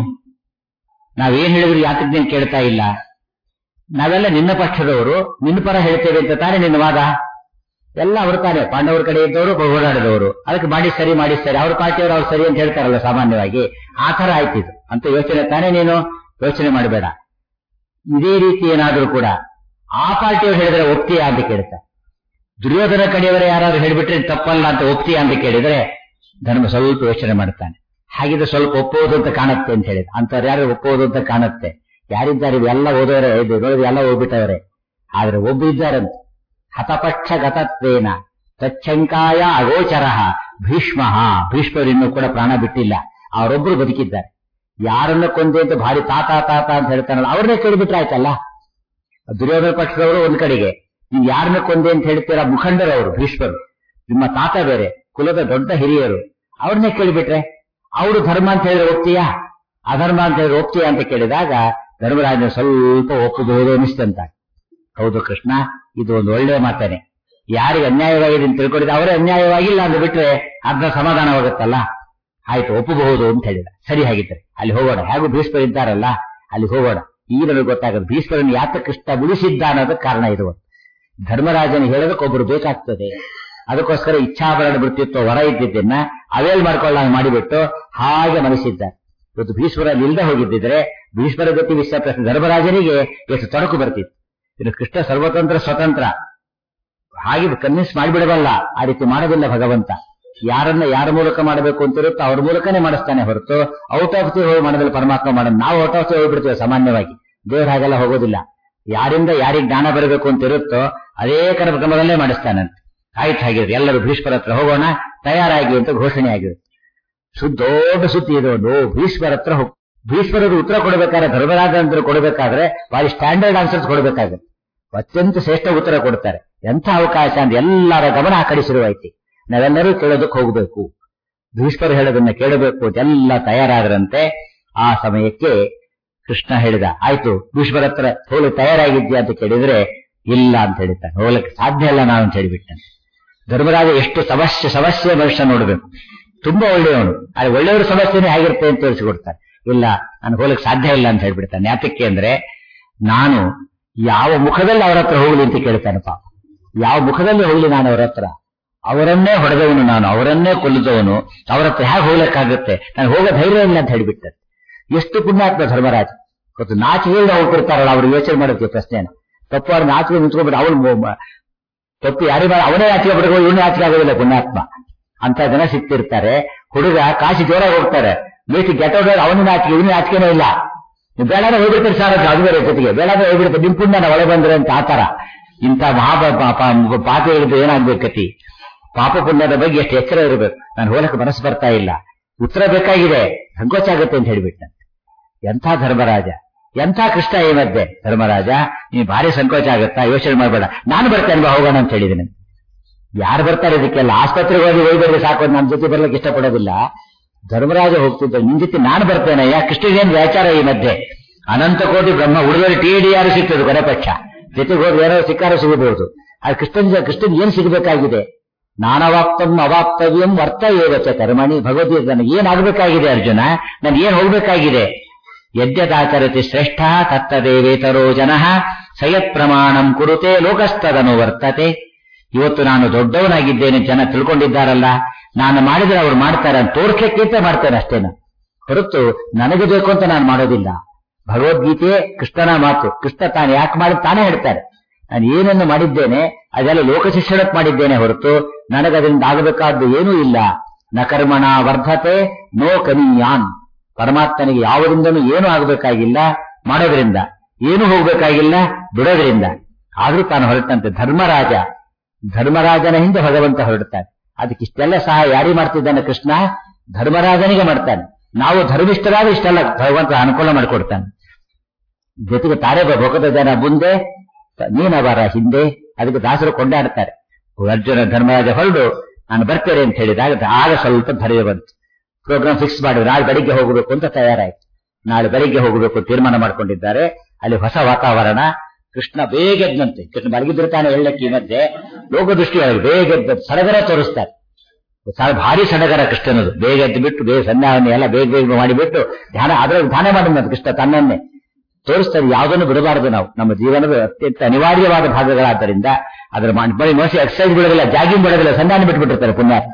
ನಾವೇನ್ ಹೇಳಿದ್ರು ಯಾತಕ್ಕೆ ನೀನ್ ಕೇಳ್ತಾ ಇಲ್ಲ ನಾವೆಲ್ಲ ನಿನ್ನ ಪಕ್ಷದವರು ನಿನ್ನ ಪರ ಹೇಳ್ತೇವೆ ಅಂತ ತಾನೇ ನಿನ್ನ ವಾದ ಎಲ್ಲ ಅವರು ತಾನೇ ಪಾಂಡವರ ಕಡೆ ಇದ್ದವರು ಓಡಾಡಿದವರು ಅದಕ್ಕೆ ಮಾಡಿ ಸರಿ ಮಾಡಿ ಸರಿ ಅವ್ರ ಪಾರ್ಟಿಯವರು ಅವ್ರು ಸರಿ ಅಂತ ಹೇಳ್ತಾರಲ್ಲ ಸಾಮಾನ್ಯವಾಗಿ ಆ ತರ ಆಯ್ತಿದು ಅಂತ ಯೋಚನೆ ತಾನೇ ನೀನು ಯೋಚನೆ ಮಾಡಬೇಡ ಇದೇ ರೀತಿ ಏನಾದ್ರೂ ಕೂಡ ಆ ಪಾರ್ಟಿಯವರು ಹೇಳಿದ್ರೆ ಒಪ್ತೀಯಾ ಅಂತ ಕೇಳ್ತಾರೆ ದುರ್ಯೋಧನ ಕಡೆಯವರು ಯಾರಾದ್ರೂ ಹೇಳ್ಬಿಟ್ರೆ ತಪ್ಪಲ್ಲ ಅಂತ ಒಪ್ತೀಯಾ ಅಂತ ಕೇಳಿದ್ರೆ ಧರ್ಮ ಸ್ವಲ್ಪ ಯೋಚನೆ ಮಾಡ್ತಾನೆ ಹಾಗಿದ್ರೆ ಸ್ವಲ್ಪ ಒಪ್ಪೋದು ಅಂತ ಕಾಣುತ್ತೆ ಅಂತ ಹೇಳಿದ ಅಂತವ್ರು ಯಾರು ಒಪ್ಪೋದು ಅಂತ ಕಾಣುತ್ತೆ ಯಾರಿದ್ದಾರೆ ಇವೆಲ್ಲ ಓದೋರೆ ಇದು ನೋಡಿದ್ರೆ ಎಲ್ಲ ಹೋಗ್ಬಿಟ್ಟವ್ರೆ ಆದ್ರೆ ಒಬ್ಬ ಇದ್ದಾರಂತ ಹತಪಕ್ಷ ಗತತ್ವೇನ ತಚ್ಚಂಕಾಯ ಅಗೋಚರ ಭೀಷ್ಮ ಭೀಷ್ಮರು ಇನ್ನೂ ಕೂಡ ಪ್ರಾಣ ಬಿಟ್ಟಿಲ್ಲ ಅವರೊಬ್ರು ಬದುಕಿದ್ದಾರೆ ಯಾರನ್ನ ಕೊಂದೆ ಅಂತ ಭಾರಿ ತಾತ ತಾತ ಅಂತ ಹೇಳ್ತಾರಲ್ಲ ಅವ್ರನ್ನೇ ಕೇಳಿಬಿಟ್ರೆ ಆಯ್ತಲ್ಲ ದುರ್ಯೋಧನ ಪಕ್ಷದವರು ಒಂದ್ ಕಡೆಗೆ ನೀವು ಯಾರನ್ನ ಕೊಂದೆ ಅಂತ ಹೇಳ್ತೀರಾ ಮುಖಂಡರವರು ಭೀಷ್ಮರು ನಿಮ್ಮ ತಾತ ಬೇರೆ ಕುಲದ ದೊಡ್ಡ ಹಿರಿಯರು ಅವ್ರನ್ನೇ ಕೇಳಿಬಿಟ್ರೆ ಅವರು ಧರ್ಮ ಅಂತ ಹೇಳಿದ್ರೆ ಒಪ್ತೀಯಾ ಅಧರ್ಮ ಅಂತ ಹೇಳಿದ್ರೆ ಒಪ್ತೀಯಾ ಅಂತ ಕೇಳಿದಾಗ ಧರ್ಮರಾಜನ ಸ್ವಲ್ಪ ಒಪ್ಪಬಹುದು ಅನಿಸ್ತಂತ ಹೌದು ಕೃಷ್ಣ ಇದು ಒಂದು ಒಳ್ಳೆಯ ಮಾತೇನೆ ಯಾರಿಗೆ ಅನ್ಯಾಯವಾಗಿದೆ ಅಂತ ತಿಳ್ಕೊಂಡಿದ್ರೆ ಅವರೇ ಅನ್ಯಾಯವಾಗಿಲ್ಲ ಅಂತ ಬಿಟ್ರೆ ಅರ್ಧ ಸಮಾಧಾನವಾಗುತ್ತಲ್ಲ ಆಯ್ತು ಒಪ್ಪಬಹುದು ಅಂತ ಹೇಳಿದ ಸರಿ ಹಾಗಿದ್ರೆ ಅಲ್ಲಿ ಹೋಗೋಣ ಹೇಗೂ ಭೀಷ್ಮರು ಇದ್ದಾರಲ್ಲ ಅಲ್ಲಿ ಹೋಗೋಣ ಈಗ ನನಗೆ ಗೊತ್ತಾಗುತ್ತೆ ಭೀಷ್ಮರನ್ನು ಯಾತ ಕೃಷ್ಣ ಉಳಿಸಿದ್ದ ಅನ್ನೋದಕ್ಕೆ ಕಾರಣ ಇದು ಧರ್ಮರಾಜನ ಹೇಳೋದಕ್ಕೆ ಒಬ್ಬರು ಬೇಕಾಗ್ತದೆ ಅದಕ್ಕೋಸ್ಕರ ಇಚ್ಛಾಭರಣ ವೃತ್ತಿತ್ವ ವರ ಇದ್ದಿದ್ದನ್ನ ಅವೇಲ್ ಮಾಡ್ಕೊಳ್ಳಂಗ್ ಮಾಡಿಬಿಟ್ಟು ಹಾಗೆ ಮನಸ್ಸಿದ್ದಾರೆ ಇವತ್ತು ಭೀಷ್ಮರಲ್ಲಿ ಇಲ್ಲದೆ ಹೋಗಿದ್ದಿದ್ರೆ ಭೀಷ್ಮರ ಗತಿ ವಿಷಯ ಪ್ರಶ್ನೆ ಧರ್ಮರಾಜನಿಗೆ ಎಷ್ಟು ತೊಡಕು ಬರ್ತಿತ್ತು ಇನ್ನು ಕೃಷ್ಣ ಸರ್ವತಂತ್ರ ಸ್ವತಂತ್ರ ಹಾಗೆ ಕನ್ವಿನ್ಸ್ ಮಾಡಿಬಿಡಬಲ್ಲ ಆ ರೀತಿ ಮಾಡೋದಿಲ್ಲ ಭಗವಂತ ಯಾರನ್ನ ಯಾರ ಮೂಲಕ ಮಾಡಬೇಕು ಅಂತ ಇರುತ್ತೋ ಅವ್ರ ಮೂಲಕನೇ ಮಾಡಿಸ್ತಾನೆ ಹೊರತು ಔಟ್ ಆಫ್ ದಿ ಹೋಗಿ ಮಾಡೋದಿಲ್ಲ ಪರಮಾತ್ಮ ಮಾಡೋದು ನಾವು ಔಟ್ ಆಫ್ ದಿ ಹೋಗ್ಬಿಡ್ತೇವೆ ಸಾಮಾನ್ಯವಾಗಿ ದೇವ್ರ ಹಾಗೆಲ್ಲ ಹೋಗೋದಿಲ್ಲ ಯಾರಿಂದ ಯಾರಿಗೆ ಜ್ಞಾನ ಬರಬೇಕು ಅಂತ ಇರುತ್ತೋ ಅದೇ ಕ್ರಮದಲ್ಲೇ ಮಾಡಿಸ್ತಾನಂತೆ ಆಯ್ತು ಹಾಗಿದ್ರೆ ಎಲ್ಲರೂ ಭೀಷ್ಮರ ಹತ್ರ ಹೋಗೋಣ ತಯಾರಾಗಿ ಅಂತ ಘೋಷಣೆ ಆಗಿರುತ್ತೆ ಸುದ್ದ ದೊಡ್ಡ ಸುದ್ದಿ ಇದು ಒಂದು ಭೀಷ್ಮರ ಹತ್ರ ಹೋಗ್ ಭೀಷ್ಮರರು ಉತ್ತರ ಕೊಡಬೇಕಾದ್ರೆ ಧರ್ಮರಾಜ ಅಂತ ಕೊಡಬೇಕಾದ್ರೆ ಭಾರಿ ಸ್ಟ್ಯಾಂಡರ್ಡ್ ಆನ್ಸರ್ಸ್ ಕೊಡಬೇಕಾಗುತ್ತೆ ಅತ್ಯಂತ ಶ್ರೇಷ್ಠ ಉತ್ತರ ಕೊಡ್ತಾರೆ ಎಂಥ ಅವಕಾಶ ಅಂತ ಎಲ್ಲರ ಗಮನ ಆ ಕಡೆ ಶುರುವಾಯ್ತು ನಾವೆಲ್ಲರೂ ಕೇಳೋದಕ್ಕೆ ಹೋಗಬೇಕು ಭೀಷ್ಮರು ಹೇಳೋದನ್ನ ಕೇಳಬೇಕು ಎಲ್ಲ ತಯಾರಾದ್ರಂತೆ ಆ ಸಮಯಕ್ಕೆ ಕೃಷ್ಣ ಹೇಳಿದ ಆಯ್ತು ಭೀಷ್ಮರ ಹತ್ರ ಹೋಗಲು ತಯಾರಾಗಿದ್ಯಾ ಅಂತ ಕೇಳಿದ್ರೆ ಇಲ್ಲ ಅಂತ ಹೇಳಿದ್ದಾನೆ ಹೋಗ್ಲಿಕ್ಕೆ ಸಾಧ್ಯ ಇಲ್ಲ ನಾನು ಅಂತ ಹೇಳಿಬಿಟ್ಟೆ ಧರ್ಮರಾಜ ಎಷ್ಟು ಸಮಸ್ಯೆ ಸಮಸ್ಯೆ ಮನುಷ್ಯ ನೋಡ್ಬೇಕು ತುಂಬಾ ಒಳ್ಳೆಯವನು ಆದ್ರೆ ಒಳ್ಳೆಯವ್ರ ಸಮಸ್ಯೆನೇ ಹೇಗಿರುತ್ತೆ ಅಂತ ತೋರಿಸಿಕೊಡ್ತಾರೆ ಇಲ್ಲ ನಾನು ಹೋಗ್ಲಿಕ್ಕೆ ಸಾಧ್ಯ ಇಲ್ಲ ಅಂತ ಹೇಳ್ಬಿಡ್ತಾನೆ ಯಾತಕ್ಕೆ ಅಂದ್ರೆ ನಾನು ಯಾವ ಮುಖದಲ್ಲಿ ಅವರ ಹತ್ರ ಹೋಗ್ಲಿ ಅಂತ ಕೇಳ್ತಾನೆ ಪಾಪ ಯಾವ ಮುಖದಲ್ಲಿ ಹೋಗ್ಲಿ ನಾನು ಅವರ ಹತ್ರ ಅವರನ್ನೇ ಹೊಡೆದವನು ನಾನು ಅವರನ್ನೇ ಕೊಲ್ಲಿದವನು ಅವರ ಹತ್ರ ಹೇಗೆ ಹೋಗ್ಲಿಕ್ಕಾಗುತ್ತೆ ನಾನು ಹೋಗೋ ಧೈರ್ಯ ಇಲ್ಲ ಅಂತ ಹೇಳಿಬಿಟ್ಟೆ ಎಷ್ಟು ಪುಣ್ಯಾತ್ಮ ಧರ್ಮರಾಜ ಇವತ್ತು ನಾಚಿಕೆ ಹೋಗ್ತಿರ್ತಾರಲ್ಲ ಅವ್ರು ಯೋಚನೆ ಮಾಡೋಕೆ ಪ್ರಶ್ನೆನ ತಪ್ಪು ಅವ್ರು ನಾಚಿಕೆ ನಿಂತ್ಕೊಂಡ್ಬಿಟ್ಟು ಅವನು ತಪ್ಪು ಯಾರಿಗೆ ಅವನೇ ನಾಚಿಕೆ ಬಿಡ್ಕೊಂಡು ಇವನು ನಾಚಿಕೆ ಆಗೋದಿಲ್ಲ ಪುಣ್ಯಾತ್ಮ ಅಂತ ಜನ ಸಿಗ್ತಿರ್ತಾರೆ ಹುಡುಗ ಕಾಶಿ ಜೋರಾಗಿ ಹೋಗ್ತಾರೆ ಮೀಟಿ ಗೆಟೋಡ್ ಅವನು ನಾಚಿಕೆ ಇವನು ನಾಚಿಕೆನೇ ಇಲ್ಲ ಬೇಡಾದ್ರೆ ಹೋಗ್ಬಿಡ್ತಾರೆ ಸರ್ ಅಂತ ಅದು ಬೇರೆ ಜೊತೆಗೆ ಬೇಡಾದ್ರೆ ಹೋಗ್ಬಿಡ್ತಾರೆ ನಿಮ್ ಪುಣ್ಯನ ಒಳ ಬಂದ್ರೆ ಅಂತ ಆತರ ಇಂಥ ಮಹಾಪ ಪಾಪ ಪಾಪ ಹೇಳಿದ್ರೆ ಏನಾಗ್ಬೇಕು ಕತಿ ಪಾಪ ಪುಣ್ಯದ ಬಗ್ಗೆ ಎಷ್ಟು ಎಚ್ಚರ ಇರಬೇಕು ನಾನು ಹೋಲಕ್ಕೆ ಮನಸ್ಸು ಬರ್ತಾ ಇಲ್ಲ ಉತ್ತರ ಬೇಕಾಗಿದೆ ಸಂಕೋಚ ಆಗುತ್ತೆ ಅಂತ ಹೇಳ್ಬಿಟ್ಟಂತೆ ಎಂಥ ಧರ್ಮರಾಜ ಎಂಥ ಕೃಷ್ಣ ಈ ಮಧ್ಯೆ ಧರ್ಮರಾಜ ನೀ ಭಾರಿ ಸಂಕೋಚ ಆಗುತ್ತಾ ಯೋಚನೆ ಮಾಡಬೇಡ ನಾನು ಬರ್ತೇನೆ ಬಾ ಹೋಗೋಣ ಅಂತ ಹೇಳಿದ್ದೀನಿ ಯಾರು ಬರ್ತಾರೆ ಇದಕ್ಕೆಲ್ಲ ಆಸ್ಪತ್ರೆಗೆ ಹೋಗಿ ಹೋಗಿ ಸಾಕು ನನ್ನ ಜೊತೆ ಬರ್ಲಿಕ್ಕೆ ಇಷ್ಟಪಡೋದಿಲ್ಲ ಧರ್ಮರಾಜ ಹೋಗ್ತಿದ್ದ ನಿನ್ ಜೊತೆ ನಾನು ಬರ್ತೇನೆ ಯಾ ಕೃಷ್ಣಗೇನು ವ್ಯಾಚಾರ ಈ ಮಧ್ಯೆ ಅನಂತ ಕೋಟಿ ಬ್ರಹ್ಮ ಹುಡುಗರು ಟಿ ಡಿ ಆರ್ ಸಿಗ್ತದೆ ಕೊನೆಪಕ್ಷ ಜೊತೆಗೆ ಹೋದ್ರೆ ಏನೋ ಸಿಕ್ಕಾರ ಸಿಗಬಹುದು ಆ ಕೃಷ್ಣನ್ ಕೃಷ್ಣನ್ ಏನ್ ಸಿಗಬೇಕಾಗಿದೆ ನಾನವಾಪ್ತಂ ಅವಾಪ್ತವ್ಯಂ ವರ್ತ ಏವಚ ಕರ್ಮಣಿ ಭಗವದ್ಗೀತೆ ನನಗೆ ಏನಾಗಬೇಕಾಗಿದೆ ಅರ್ಜುನ ನನ್ಗೆ ಏನ್ ಹೋಗ್ಬೇಕಾಗಿದೆ ಯದ್ಯದಾಚರತಿ ಶ್ರೇಷ್ಠ ತತ್ತದೇವೇತರೋ ಜನ ಸಯತ್ ಪ್ರಮಾಣಂ ಕುರುತೆ ಲೋಕಸ್ತದನು ವರ್ತತೆ ಇವತ್ತು ನಾನು ದೊಡ್ಡವನಾಗಿದ್ದೇನೆ ಜನ ತಿಳ್ಕೊಂಡಿದ್ದಾರಲ್ಲ ನಾನು ಮಾಡಿದ್ರೆ ಅವ್ರು ಮಾಡ್ತಾರೆ ಅಂತ ತೋರ್ಸಕ್ಕಿಂತ ಮಾಡ್ತೇನೆ ಅಷ್ಟೇನು ಹೊರತು ನನಗೆ ಬೇಕು ಅಂತ ನಾನು ಮಾಡೋದಿಲ್ಲ ಭಗವದ್ಗೀತೆ ಕೃಷ್ಣನ ಮಾತು ಕೃಷ್ಣ ತಾನು ಯಾಕೆ ಮಾಡಿ ತಾನೇ ಹೇಳ್ತಾರೆ ನಾನು ಏನನ್ನು ಮಾಡಿದ್ದೇನೆ ಅದೆಲ್ಲ ಲೋಕ ಶಿಕ್ಷಣಕ್ಕೆ ಮಾಡಿದ್ದೇನೆ ಹೊರತು ನನಗದರಿಂದ ಆಗಬೇಕಾದ್ದು ಏನೂ ಇಲ್ಲ ನ ಕರ್ಮಣ ವರ್ಧತೆ ನೋ ಕನಿಯಾನ್ ಪರಮಾತ್ಮನಿಗೆ ಯಾವುದರಿಂದನೂ ಏನೂ ಆಗಬೇಕಾಗಿಲ್ಲ ಮಾಡೋದ್ರಿಂದ ಏನು ಹೋಗ್ಬೇಕಾಗಿಲ್ಲ ಬಿಡೋದ್ರಿಂದ ಆದ್ರೂ ತಾನು ಹೊರಟಂತೆ ಧರ್ಮರಾಜ ಧರ್ಮರಾಜನ ಹಿಂದೆ ಭಗವಂತ ಹೊರಡ್ತಾನೆ ಅದಕ್ಕೆ ಇಷ್ಟೆಲ್ಲ ಸಹ ಯಾರಿಗೆ ಮಾಡ್ತಿದ್ದಾನೆ ಕೃಷ್ಣ ಧರ್ಮರಾಜನಿಗೆ ಮಾಡ್ತಾನೆ ನಾವು ಧರ್ಮಿಷ್ಠರಾದ ಇಷ್ಟೆಲ್ಲ ಭಗವಂತ ಅನುಕೂಲ ಮಾಡಿಕೊಡ್ತಾನೆ ಜೊತೆಗೆ ತಾರೆ ಭಗದ ಜನ ಮುಂದೆ ನೀನವರ ಹಿಂದೆ ಅದಕ್ಕೆ ದಾಸರು ಕೊಂಡಾಡ್ತಾರೆ ಅರ್ಜುನ ಧರ್ಮರಾಜ ಹೊರಡು ನಾನು ಬರ್ತೇನೆ ಅಂತ ಹೇಳಿದಾಗ ಆಗ ಸ್ವಲ್ಪ ಧೈರ್ಯ ಬಂತು ಪ್ರೋಗ್ರಾಮ್ ಫಿಕ್ಸ್ ಮಾಡಿ ನಾಳೆ ಬೆಳಿಗ್ಗೆ ಹೋಗಬೇಕು ಅಂತ ತಯಾರಾಯ್ತು ನಾಳೆ ಬೆಳಿಗ್ಗೆ ಹೋಗಬೇಕು ತೀರ್ಮಾನ ಮಾಡ್ಕೊಂಡಿದ್ದಾರೆ ಅಲ್ಲಿ ಹೊಸ ವಾತಾವರಣ ಕೃಷ್ಣ ಬೇಗ ಎದ್ದಂತೆ ಕೃಷ್ಣ ಮಲಗಿದ್ದಿರ್ತಾನೆ ಹೇಳಕ್ಕೆ ಈ ಮಧ್ಯೆ ಲೋಕದೃಷ್ಟಿ ಒಳಗೆ ಬೇಗ ಎದ್ದ ಸಡಗರ ತೋರಿಸ್ತಾರೆ ಸ- ಭಾರಿ ಸಡಗರ ಕೃಷ್ಣನದು ಬೇಗ ಎದ್ದು ಬಿಟ್ಟು ಬೇಗ ಸಂಧ್ಯಾವನ್ನೇ ಎಲ್ಲ ಬೇಗ ಬೇಗ ಮಾಡಿಬಿಟ್ಟು ಧ್ಯಾನ ಅದ್ರಲ್ಲಿ ಧ್ಯಾನ ಮಾಡಿದ ಕೃಷ್ಣ ತನ್ನನ್ನೇ ತೋರಿಸ್ತಾರೆ ಯಾವುದನ್ನು ಬಿಡಬಾರದು ನಾವು ನಮ್ಮ ಜೀವನದ ಅತ್ಯಂತ ಅನಿವಾರ್ಯವಾದ ಭಾಗಗಳಾದ್ದರಿಂದ ಅದರ ಮಾಡಿ ಬರೀ ಮನಸ್ಸು ಎಕ್ಸರ್ಸೈಸ್ ಬಿಡೋದಿಲ್ಲ ಜಾಗಿಂಗ್ ಬಿಡೋದಿಲ್ಲ ಸಂಧಾನ ಬಿಟ್ಬಿಟ್ಟಿರ್ತಾರೆ ಪುಣ್ಯಾತ್ಮ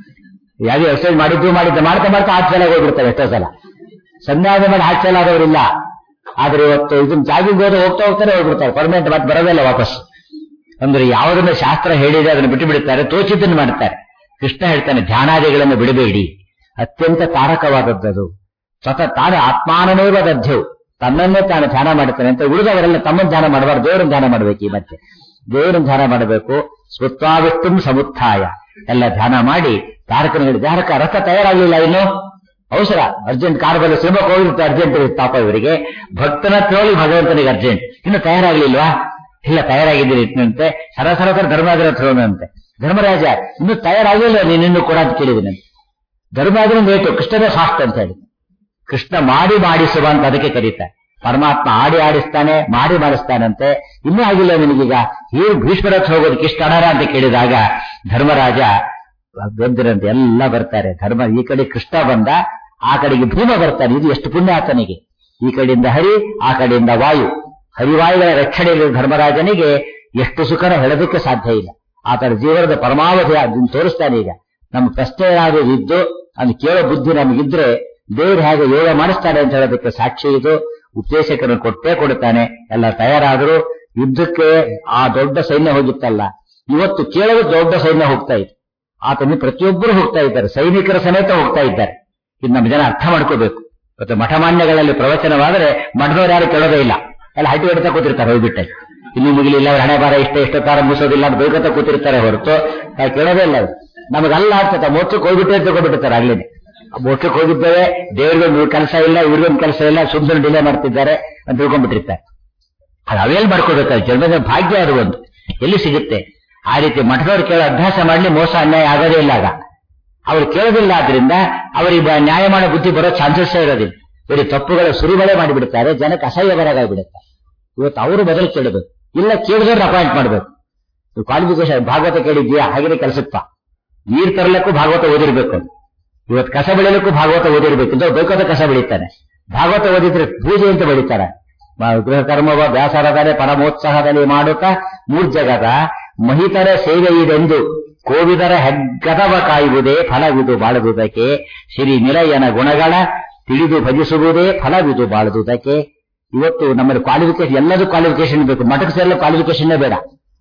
ಯಾವುದೇ ಎಕ್ಸರ್ಸೈಸ್ ಮಾಡಿದ್ದು ಮಾಡಿದ್ದು ಮಾಡ್ತಾ ಮಾಡ್ತಾ ಆಚೆ ಸಲ ಹೋಗ್ಬಿಡ್ತಾರೆ ಎಷ್ಟೋ ಸಲ ಸಂಧ್ಯಾವನೆ ಮಾಡಿ ಆಚೆ ಸಲ ಆದವರಿಲ್ಲ ಆದ್ರೆ ಇವತ್ತು ಇದನ್ನ ಜಾಗಿಂಗ್ ಹೋದ್ರೆ ಹೋಗ್ತಾ ಹೋಗ್ತಾರೆ ಹೋಗ್ಬಿಡ್ತಾರೆ ಪರ್ಮನೆಂಟ್ ಮತ್ತೆ ಬರೋದಿಲ್ಲ ವಾಪಸ್ ಅಂದ್ರೆ ಯಾವುದನ್ನ ಶಾಸ್ತ್ರ ಹೇಳಿದೆ ಅದನ್ನು ಬಿಟ್ಟು ಬಿಡುತ್ತಾರೆ ತೋಚಿದ್ದನ್ನು ಮಾಡ್ತಾರೆ ಕೃಷ್ಣ ಹೇಳ್ತಾನೆ ಧ್ಯಾನಾದಿಗಳನ್ನು ಬಿಡಬೇಡಿ ಅತ್ಯಂತ ತಾರಕವಾದದ್ದದು ಸ್ವತಃ ತಾನೇ ಆತ್ಮಾನಮೇವ ದಧ್ಯವು ತನ್ನನ್ನೇ ತಾನು ಧ್ಯಾನ ಮಾಡುತ್ತಾನೆ ಅಂತ ಉಳಿದವರೆಲ್ಲ ತಮ್ಮನ್ನು ಧ್ಯಾನ ಮಾಡಬಾರ್ದು ದೇವರನ್ನು ಧ್ಯಾನ ಮಾಡಬೇಕು ಈ ಮತ್ತೆ ದೇವರನ್ನು ಧ್ಯಾನ ಮಾಡಬೇಕು ಸ್ವತ್ವಾವಿಷ್ಟುಂ ಸಮುತ್ಥಾಯ ಎಲ್ಲ ಧ್ಯಾನ ಮಾಡಿ ತಾರಕನಿಗೆ ಧ್ಯಾನಕ ರಥ ತಯಾರಾಗಲಿಲ್ಲ ಇನ್ನು ಅವಸರ ಅರ್ಜೆಂಟ್ ಕಾರ್ ಬಲ್ಲ ಸಿನಿಮಾಕ್ಕೆ ಹೋಗಿರುತ್ತೆ ಅರ್ಜೆಂಟ್ ಇರುತ್ತೆ ಪಾಪ ಇವರಿಗೆ ಭಕ್ತನ ತೋಳಿ ಭಗವಂತನಿಗೆ ಅರ್ಜೆಂಟ್ ಇನ್ನು ತಯಾರಾಗ್ಲಿಲ್ವಾ ಇಲ್ಲ ತಯಾರಾಗಿದ್ದೀರಿ ಇಟ್ಟನಂತೆ ಸರ ಸರ ಸರ ಧರ್ಮರಾಜರ ಹತ್ರ ಹೋದಂತೆ ಧರ್ಮರಾಜ ಇನ್ನು ತಯಾರಾಗಿಲ್ಲ ನೀನಿನ್ನು ಕೂಡ ಅಂತ ಕೇಳಿದನಂತೆ ಧರ್ಮರಾಜನ ಲೇಟು ಕೃಷ್ಣನೇ ಫಾಸ್ಟ್ ಅಂತ ಹೇಳಿ ಕೃಷ್ಣ ಮಾಡಿ ಮಾಡಿಸುವ ಅಂತ ಅದಕ್ಕೆ ಕರೀತಾರೆ ಪರಮಾತ್ಮ ಆಡಿ ಆಡಿಸ್ತಾನೆ ಮಾಡಿ ಮಾಡಿಸ್ತಾನಂತೆ ಇನ್ನೂ ಆಗಿಲ್ಲ ನಿನಗೀಗ ಏನು ಭೀಷ್ಮರ ಹತ್ರ ಹೋಗೋದಕ್ಕೆ ಇಷ್ಟ ಅಡಾರ ಅಂತ ಕೇಳಿದಾಗ ಧರ್ಮರಾಜ ಗೆದ್ದರಂತೆ ಎಲ್ಲ ಬರ್ತಾರೆ ಧರ್ಮ ಈ ಕಡೆ ಕೃಷ್ಣ ಬಂದ ಆ ಕಡೆಗೆ ಭೀಮ ಬರ್ತಾನೆ ಇದು ಎಷ್ಟು ಪುಣ್ಯ ಆತನಿಗೆ ಈ ಕಡೆಯಿಂದ ಹರಿ ಆ ಕಡೆಯಿಂದ ವಾಯು ಹರಿವಾಯುಗಳ ರಕ್ಷಣೆಯಲ್ಲಿ ಧರ್ಮರಾಜನಿಗೆ ಎಷ್ಟು ಸುಖನ ಹೇಳೋದಕ್ಕೆ ಸಾಧ್ಯ ಇಲ್ಲ ಆತನ ಜೀವನದ ಪರಮಾವಧಿ ಅದನ್ನು ತೋರಿಸ್ತಾನೆ ಈಗ ನಮ್ಮ ಪ್ರಶ್ನೆ ಏನಾದರೂ ಇದ್ದು ಅದನ್ನು ಕೇಳೋ ಬುದ್ಧಿ ನಮಗಿದ್ರೆ ದೇವರು ಹೇಗೆ ಯೋಗ ಮಾಡಿಸ್ತಾನೆ ಅಂತ ಹೇಳೋದಕ್ಕೆ ಸಾಕ್ಷಿ ಇದು ಉಪದೇಶಕರನ್ನು ಕೊಟ್ಟೇ ಕೊಡುತ್ತಾನೆ ಎಲ್ಲ ತಯಾರಾದರೂ ಯುದ್ಧಕ್ಕೆ ಆ ದೊಡ್ಡ ಸೈನ್ಯ ಹೋಗಿತ್ತಲ್ಲ ಇವತ್ತು ಕೇಳಲು ದೊಡ್ಡ ಸೈನ್ಯ ಹೋಗ್ತಾ ಇದೆ ಆತನ ಪ್ರತಿಯೊಬ್ಬರು ಹೋಗ್ತಾ ಇದ್ದಾರೆ ಸೈನಿಕರ ಸಮೇತ ಹೋಗ್ತಾ ಇದ್ದಾರೆ ಇದು ನಮ್ಮ ಜನ ಅರ್ಥ ಮಾಡ್ಕೋಬೇಕು ಇವತ್ತು ಮಠಮಾನ್ಯಗಳಲ್ಲಿ ಪ್ರವಚನವಾದರೆ ಮಠದವ್ರು ಯಾರು ಕೇಳೋದೇ ಇಲ್ಲ ಎಲ್ಲ ಹಟ್ಟಿ ಹೊಡಿತಾ ಕೂತಿರ್ತಾರೆ ಹೋಗ್ಬಿಟ್ಟೆ ಇನ್ನು ಮುಗಿಲಿಲ್ಲ ಅವ್ರ ಹಣೆ ಬಾರ ಇಷ್ಟ ಇಷ್ಟ ತರ ಮುಗಿಸೋದಿಲ್ಲ ಅಂತ ಬೈಕೋತಾ ಕೂತಿರ್ತಾರೆ ಹೊರತು ನಾವು ಕೇಳೋದೇ ಇಲ್ಲ ಅದು. ನಮಗಲ್ಲ ಆಗ್ತದೆ ಮೋಕ್ಷಕ್ಕೆ ಹೋಗ್ಬಿಟ್ಟೆ ಅಂತ ತಗೊಂಡ್ಬಿಟ್ಟಿರ್ತಾರೆ ಆಗ್ಲೇನೆ ಮೋಕ್ಷಕ್ಕೆ ಹೋಗಿದ್ದೇವೆ ದೇವ್ರಿಗೊಂದು ಕೆಲಸ ಇಲ್ಲ ಇವ್ರಿಗೊಂದು ಕೆಲಸ ಇಲ್ಲ ಸುಮ್ಮನೆ ಡಿಲೇ ಮಾಡ್ತಿದ್ದಾರೆ ಅಂತ ತಿಳ್ಕೊಂಡ್ಬಿಟ್ಟಿರ್ತಾರೆ ಅದು ಅವೇಲ್ ಮಾಡ್ಕೋಬೇಕಾದ್ರೆ ಜನ್ಮದ ಭಾಗ್ಯ ಅದು ಒಂದು ಎಲ್ಲಿ ಸಿಗುತ್ತೆ ಆ ರೀತಿ ಮಠದವ್ರು ಕೇಳೋ ಅಭ್ಯಾಸ ಮಾಡಲಿ ಮೋಸ ಅನ್ಯಾಯ ಆಗೋದೇ ಇಲ್ಲ ಆಗ ಅವ್ರು ಕೇಳೋದಿಲ್ಲ ಆದ್ರಿಂದ ಅವರಿಗೆ ಬ- ನ್ಯಾಯ ಮಾಡೋ ಬುದ್ಧಿ ಬರೋ ಚಾನ್ಸಸ್ ಇರೋದಿಲ್ಲ ಬರೀ ತಪ್ಪುಗಳ ಸುರಿಮಳೆ ಮಾಡಿಬಿಡ್ತಾರೆ ಜನಕ್ಕೆ ಅಸಹ್ಯಕರಾಗಿಬಿಡುತ್ತೆ ಇವತ್ತು ಅವರು ಮೊದಲು ಕೇಳಬೇಕು ಇಲ್ಲ ಕೇಳಿದವ್ರನ್ನ ಅಪಾಯಿಂಟ್ ಮಾಡಬೇಕು ಕ್ವಾಲಿಫಿಕೇಶನ್ ಭಾಗವತ ಕೇಳಿದ್ಯಾ ಹಾಗೇನೆ ಕೆಲಸಪ್ಪ ನೀರ್ ತರಲಿಕ್ಕೂ ಭಾಗವತ ಓದಿರ್ಬೇಕು ಇವತ್ತು ಕಸ ಬೆಳೆಯಲಿಕ್ಕೂ ಭಾಗವತ ಓದಿರ್ಬೇಕು ಅಂತ ಬೇಕಾದ ಕಸ ಬೆಳೀತಾನೆ ಭಾಗವತ ಓದಿದ್ರೆ ಪೂಜೆ ಅಂತ ಬೆಳೀತಾರೆ ಮ- ಗೃಹ ಕರ್ಮವ ವ್ಯಾಸರದರೆ ಪರಮೋತ್ಸಾಹದಲ್ಲಿ ಮಾಡುತ್ತಾ ಮೂರ್ಜಗದ ಮಹಿತರ ಸೇವೆ ಇದೆಂದು ಕೋವಿದರ ಹೆಗ್ಗದವ ಕಾಯುವುದೇ ಫಲವಿದು ಬಾಳದುದಕ್ಕೆ ಶ್ರೀ ನಿಲಯನ ಗುಣಗಳ ತಿಳಿದು ಭಜಿಸುವುದೇ ಫಲವಿದು ಬಾಳದುದಕ್ಕೆ ಇವತ್ತು ನಮ್ಮಲ್ಲಿ ಕ್ವಾಲಿಫಿಕೇಶನ್ ಎಲ್ಲದೂ ಕ್ವಾಲಿಫಿಕೇಶನ್ ಬೇಕು ಮಠಕ್ಕೆ ಸೇರಲು ಕ್ವಾಲಿಫಿಕೇಶನ್ ಬೇಡ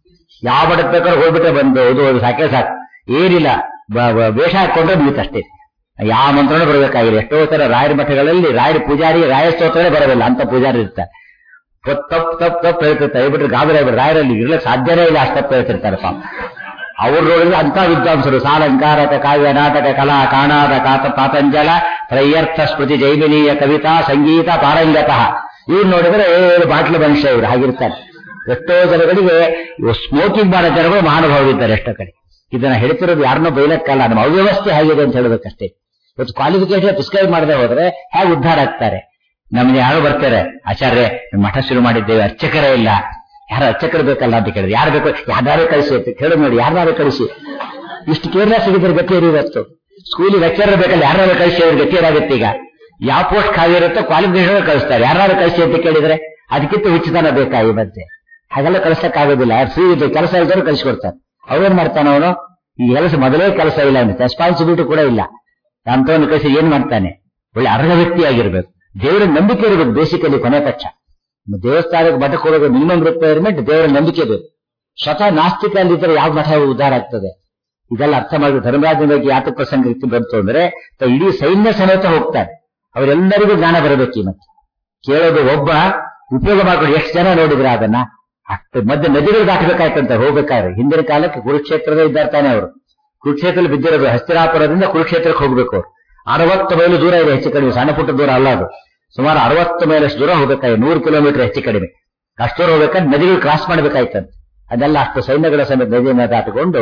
ಯಾವ ಮಠಕ್ಕೆ ಬೇಕಾದ್ರೂ ಹೋಗ್ಬಿಟ್ರೆ ಬಂದು ಓದು ಓದು ಸಾಕೆ ಸಾಕು ಏನಿಲ್ಲ ಬ- ಬ- ವೇಷ ಹಾಕೊಂಡ್ರೆ ಮುಗಿತಷ್ಟೇ ಯಾವ ಮಂತ್ರನೂ ಬರಬೇಕಾಗಿಲ್ಲ ಎಷ್ಟೋ ತರ ರಾಯರ ಮಠಗಳಲ್ಲಿ ರಾಯರ ಪೂಜಾರಿ ರಾಯ ಸ್ತೋತ್ರನೇ ಬರೋದಿಲ್ಲ ಅಂತ ಪೂಜಾರಿ ಇರ್ತಾರೆ ತಪ್ಪು ತಪ್ಪು ತಪ್ಪು ತಪ್ಪು ಹೇಳ್ತಿರ್ತಾರೆ ಹೇಳ್ಬಿಟ್ರೆ ಗಾಬರಿ ಆಗ್ಬಿಟ್ಟು ರಾಯರಲ್ಲಿ ಇರ್ಲಿಕ್ಕೆ ಸಾಧ್ಯನೇ ಇಲ್ಲ ಅಷ್ಟು ತಪ್ಪು ಹೇಳ್ತಿರ್ತಾರೆ ಪಾಪ ಅವ್ರು ನೋಡಿದ್ರೆ ಅಂತ ವಿದ್ವಾಂಸರು ಸಾಲಂಕಾರಕ ಕಾವ್ಯ ನಾಟಕ ಕಲಾ ಕಾಣಾದ ಕಾತ ಪಾತಂಜಲ ತ್ರಯರ್ಥ ಸ್ಮೃತಿ ಜೈಮಿನೀಯ ಕವಿತಾ ಸಂಗೀತ ಪಾರಂಗತಃ ಇವ್ರು ನೋಡಿದ್ರೆ ಏಳು ಬಾಟ್ಲು ಮನುಷ್ಯ ಇವರು ಹಾಗಿರ್ತಾರೆ ಎಷ್ಟೋ ಜನಗಳಿಗೆ ಸ್ಮೋಕಿಂಗ್ ಮಾಡೋ ಜನಗಳು ಮಹಾನುಭಾವರಿದ್ದಾರೆ ಎಷ್ಟೋ ಕಡೆ ಇದನ್ನ ಹೇಳ್ತಿರೋದು ಯಾರನ್ನೋ ಬೈಲಕ್ಕಲ್ಲ ನಮ್ಮ ಅವ್ಯವಸ್ಥೆ ಆಗಿದೆ ಅಂತ ಹೇಳೋದಕ್ಕಷ್ಟೇ ಇವತ್ತು ಕ್ವಾಲಿಫಿಕೇಶನ್ ಪ್ರಿಸ್ಕ್ರೈಬ್ ಮಾಡದೆ ಹೋದ್ರೆ ಹೇಗೆ ಉದ್ಧಾರ ಆಗ್ತಾರೆ ನಮ್ಗೆ ಯಾರು ಬರ್ತಾರೆ ಆಚಾರ್ಯ ಮಠ ಶುರು ಮಾಡಿದ್ದೇವೆ ಅರ್ಚಕರೇ ಇಲ್ಲ ಯಾರು ಅರ್ಚಕರು ಬೇಕಲ್ಲ ಅಂತ ಕೇಳಿದ್ರೆ ಯಾರು ಬೇಕು ಯಾರು ಕಳಿಸಿ ಅಂತ ಕೇಳಿ ನೋಡಿ ಯಾರು ಕಳಿಸಿ ಇಷ್ಟು ಕೇರಳ ಸಿಗಿದ್ರೆ ಗತಿ ಇವತ್ತು ಸ್ಕೂಲಿಗೆ ಲೆಕ್ಚರರ್ ಬೇಕಲ್ಲ ಯಾರು ಕಳಿಸಿ ಅವ್ರ ಗತಿ ಏನಾಗುತ್ತೆ ಈಗ ಯಾವ ಪೋಸ್ಟ್ ಖಾಲಿ ಇರುತ್ತೋ ಕ್ವಾಲಿಫಿಕೇಶನ್ ಕಳಿಸ್ತಾರೆ ಯಾರು ಕಳಿಸಿ ಅಂತ ಕೇಳಿದ್ರೆ ಅದಕ್ಕಿಂತ ಉಚಿತನ ಬೇಕಾ ಈ ಮಧ್ಯೆ ಹಾಗೆಲ್ಲ ಕಳಿಸಕ್ ಆಗೋದಿಲ್ಲ ಯಾರು ಫ್ರೀ ಇದೆ ಕೆಲಸ ಇಲ್ದವ್ರು ಕಳಿಸ್ಕೊಡ್ತಾರೆ ಅವ್ರೇನ್ ಮಾಡ್ತಾನೆ ಅವನು ಈ ಕೆಲಸ ಮೊದಲೇ ಕೆಲಸ ಇಲ್ಲ ಅಂತ ರೆಸ್ಪಾನ್ಸಿಬಿಲಿಟಿ ಕೂಡ ಇಲ್ಲ ಅಂತವನ್ನ ಕಳಿಸಿ ಏನ್ ಮಾಡ್ತಾನೆ ಒಳ್ಳೆ ಅರ್ಹ ವ್ಯಕ್ತಿ ಆಗಿರ್ಬೇಕು ದೇವರ ನಂಬಿಕೆ ಇರಬೇಕು ಬೇಸಿಕಲಿ ಕೊನೆ ಪಕ್ಷ ದೇವಸ್ಥಾನಕ್ಕೆ ಮಠಕ್ಕೆ ಹೋಗೋದು ಮಿನಿಮಮ್ ರಿಕ್ವೈರ್ಮೆಂಟ್ ದೇವರ ನಂಬಿಕೆ ಬೇಕು ಸ್ವತಃ ನಾಸ್ತಿಕ ಅಲ್ಲಿದ್ದರೆ ಯಾವ ಮಠ ಉದ್ಧಾರ ಆಗ್ತದೆ ಇದೆಲ್ಲ ಅರ್ಥ ಮಾಡಿ ಧರ್ಮರಾಜನ ಬಗ್ಗೆ ಯಾತ ಪ್ರಸಂಗ ಇತ್ತು ಬಂತು ಅಂದ್ರೆ ತ- ಇಡೀ ಸೈನ್ಯ ಸಮೇತ ಹೋಗ್ತಾರೆ ಅವರೆಲ್ಲರಿಗೂ ಜ್ಞಾನ ಬರಬೇಕು ಈ ಮತ್ತೆ ಕೇಳೋದು ಒಬ್ಬ ಉಪಯೋಗ ಮಾಡ್ಕೊಂಡು ಎಷ್ಟು ಜನ ನೋಡಿದ್ರೆ ಅದನ್ನ ಅಷ್ಟು ಮಧ್ಯೆ ನದಿಗಳು ದಾಟಬೇಕಾಯ್ತಂತ ಹೋಗ್ಬೇಕಾದ್ರೆ ಹಿಂದಿನ ಕಾಲಕ್ಕೆ ಕುರುಕ್ಷೇತ್ರದ ಇದ್ದಾರೆ ತಾನೆ ಅವರು ಕುರುಕ್ಷೇತ್ರದಲ್ಲಿ ಬಿದ್ದಿರೋದು ಹಸ್ತಿರಾಪುರದಿಂದ ಕುರುಕ್ಷೇತ್ರಕ್ಕೆ ಹೋಗ್ಬೇಕು ಅವರು ಅರವತ್ತು ಮೈಲು ದೂರ ಇದೆ ಹೆಚ್ಚು ಕಡಿಮೆ ಸಣ್ಣ ಪುಟ್ಟ ದೂರ ಅಲ್ಲ ಅದು ಸುಮಾರು ಅರವತ್ತು ಮೈಲಷ್ಟು ದೂರ ಹೋಗ್ಬೇಕಾಗಿ ನೂರು ಕಿಲೋಮೀಟರ್ ಹೆಚ್ಚು ಕಡಿಮೆ ಅಷ್ಟು ದೂರ ಹೋಗ್ಬೇಕಾದ್ರೆ ನದಿಗಳು ಕ್ರಾಸ್ ಮಾಡಬೇಕಾಯ್ತಂತೆ ಅದೆಲ್ಲ ಅಷ್ಟು ಸೈನ್ಯಗಳ ಸಮೇತ ನದಿಯನ್ನ ದಾಟಿಕೊಂಡು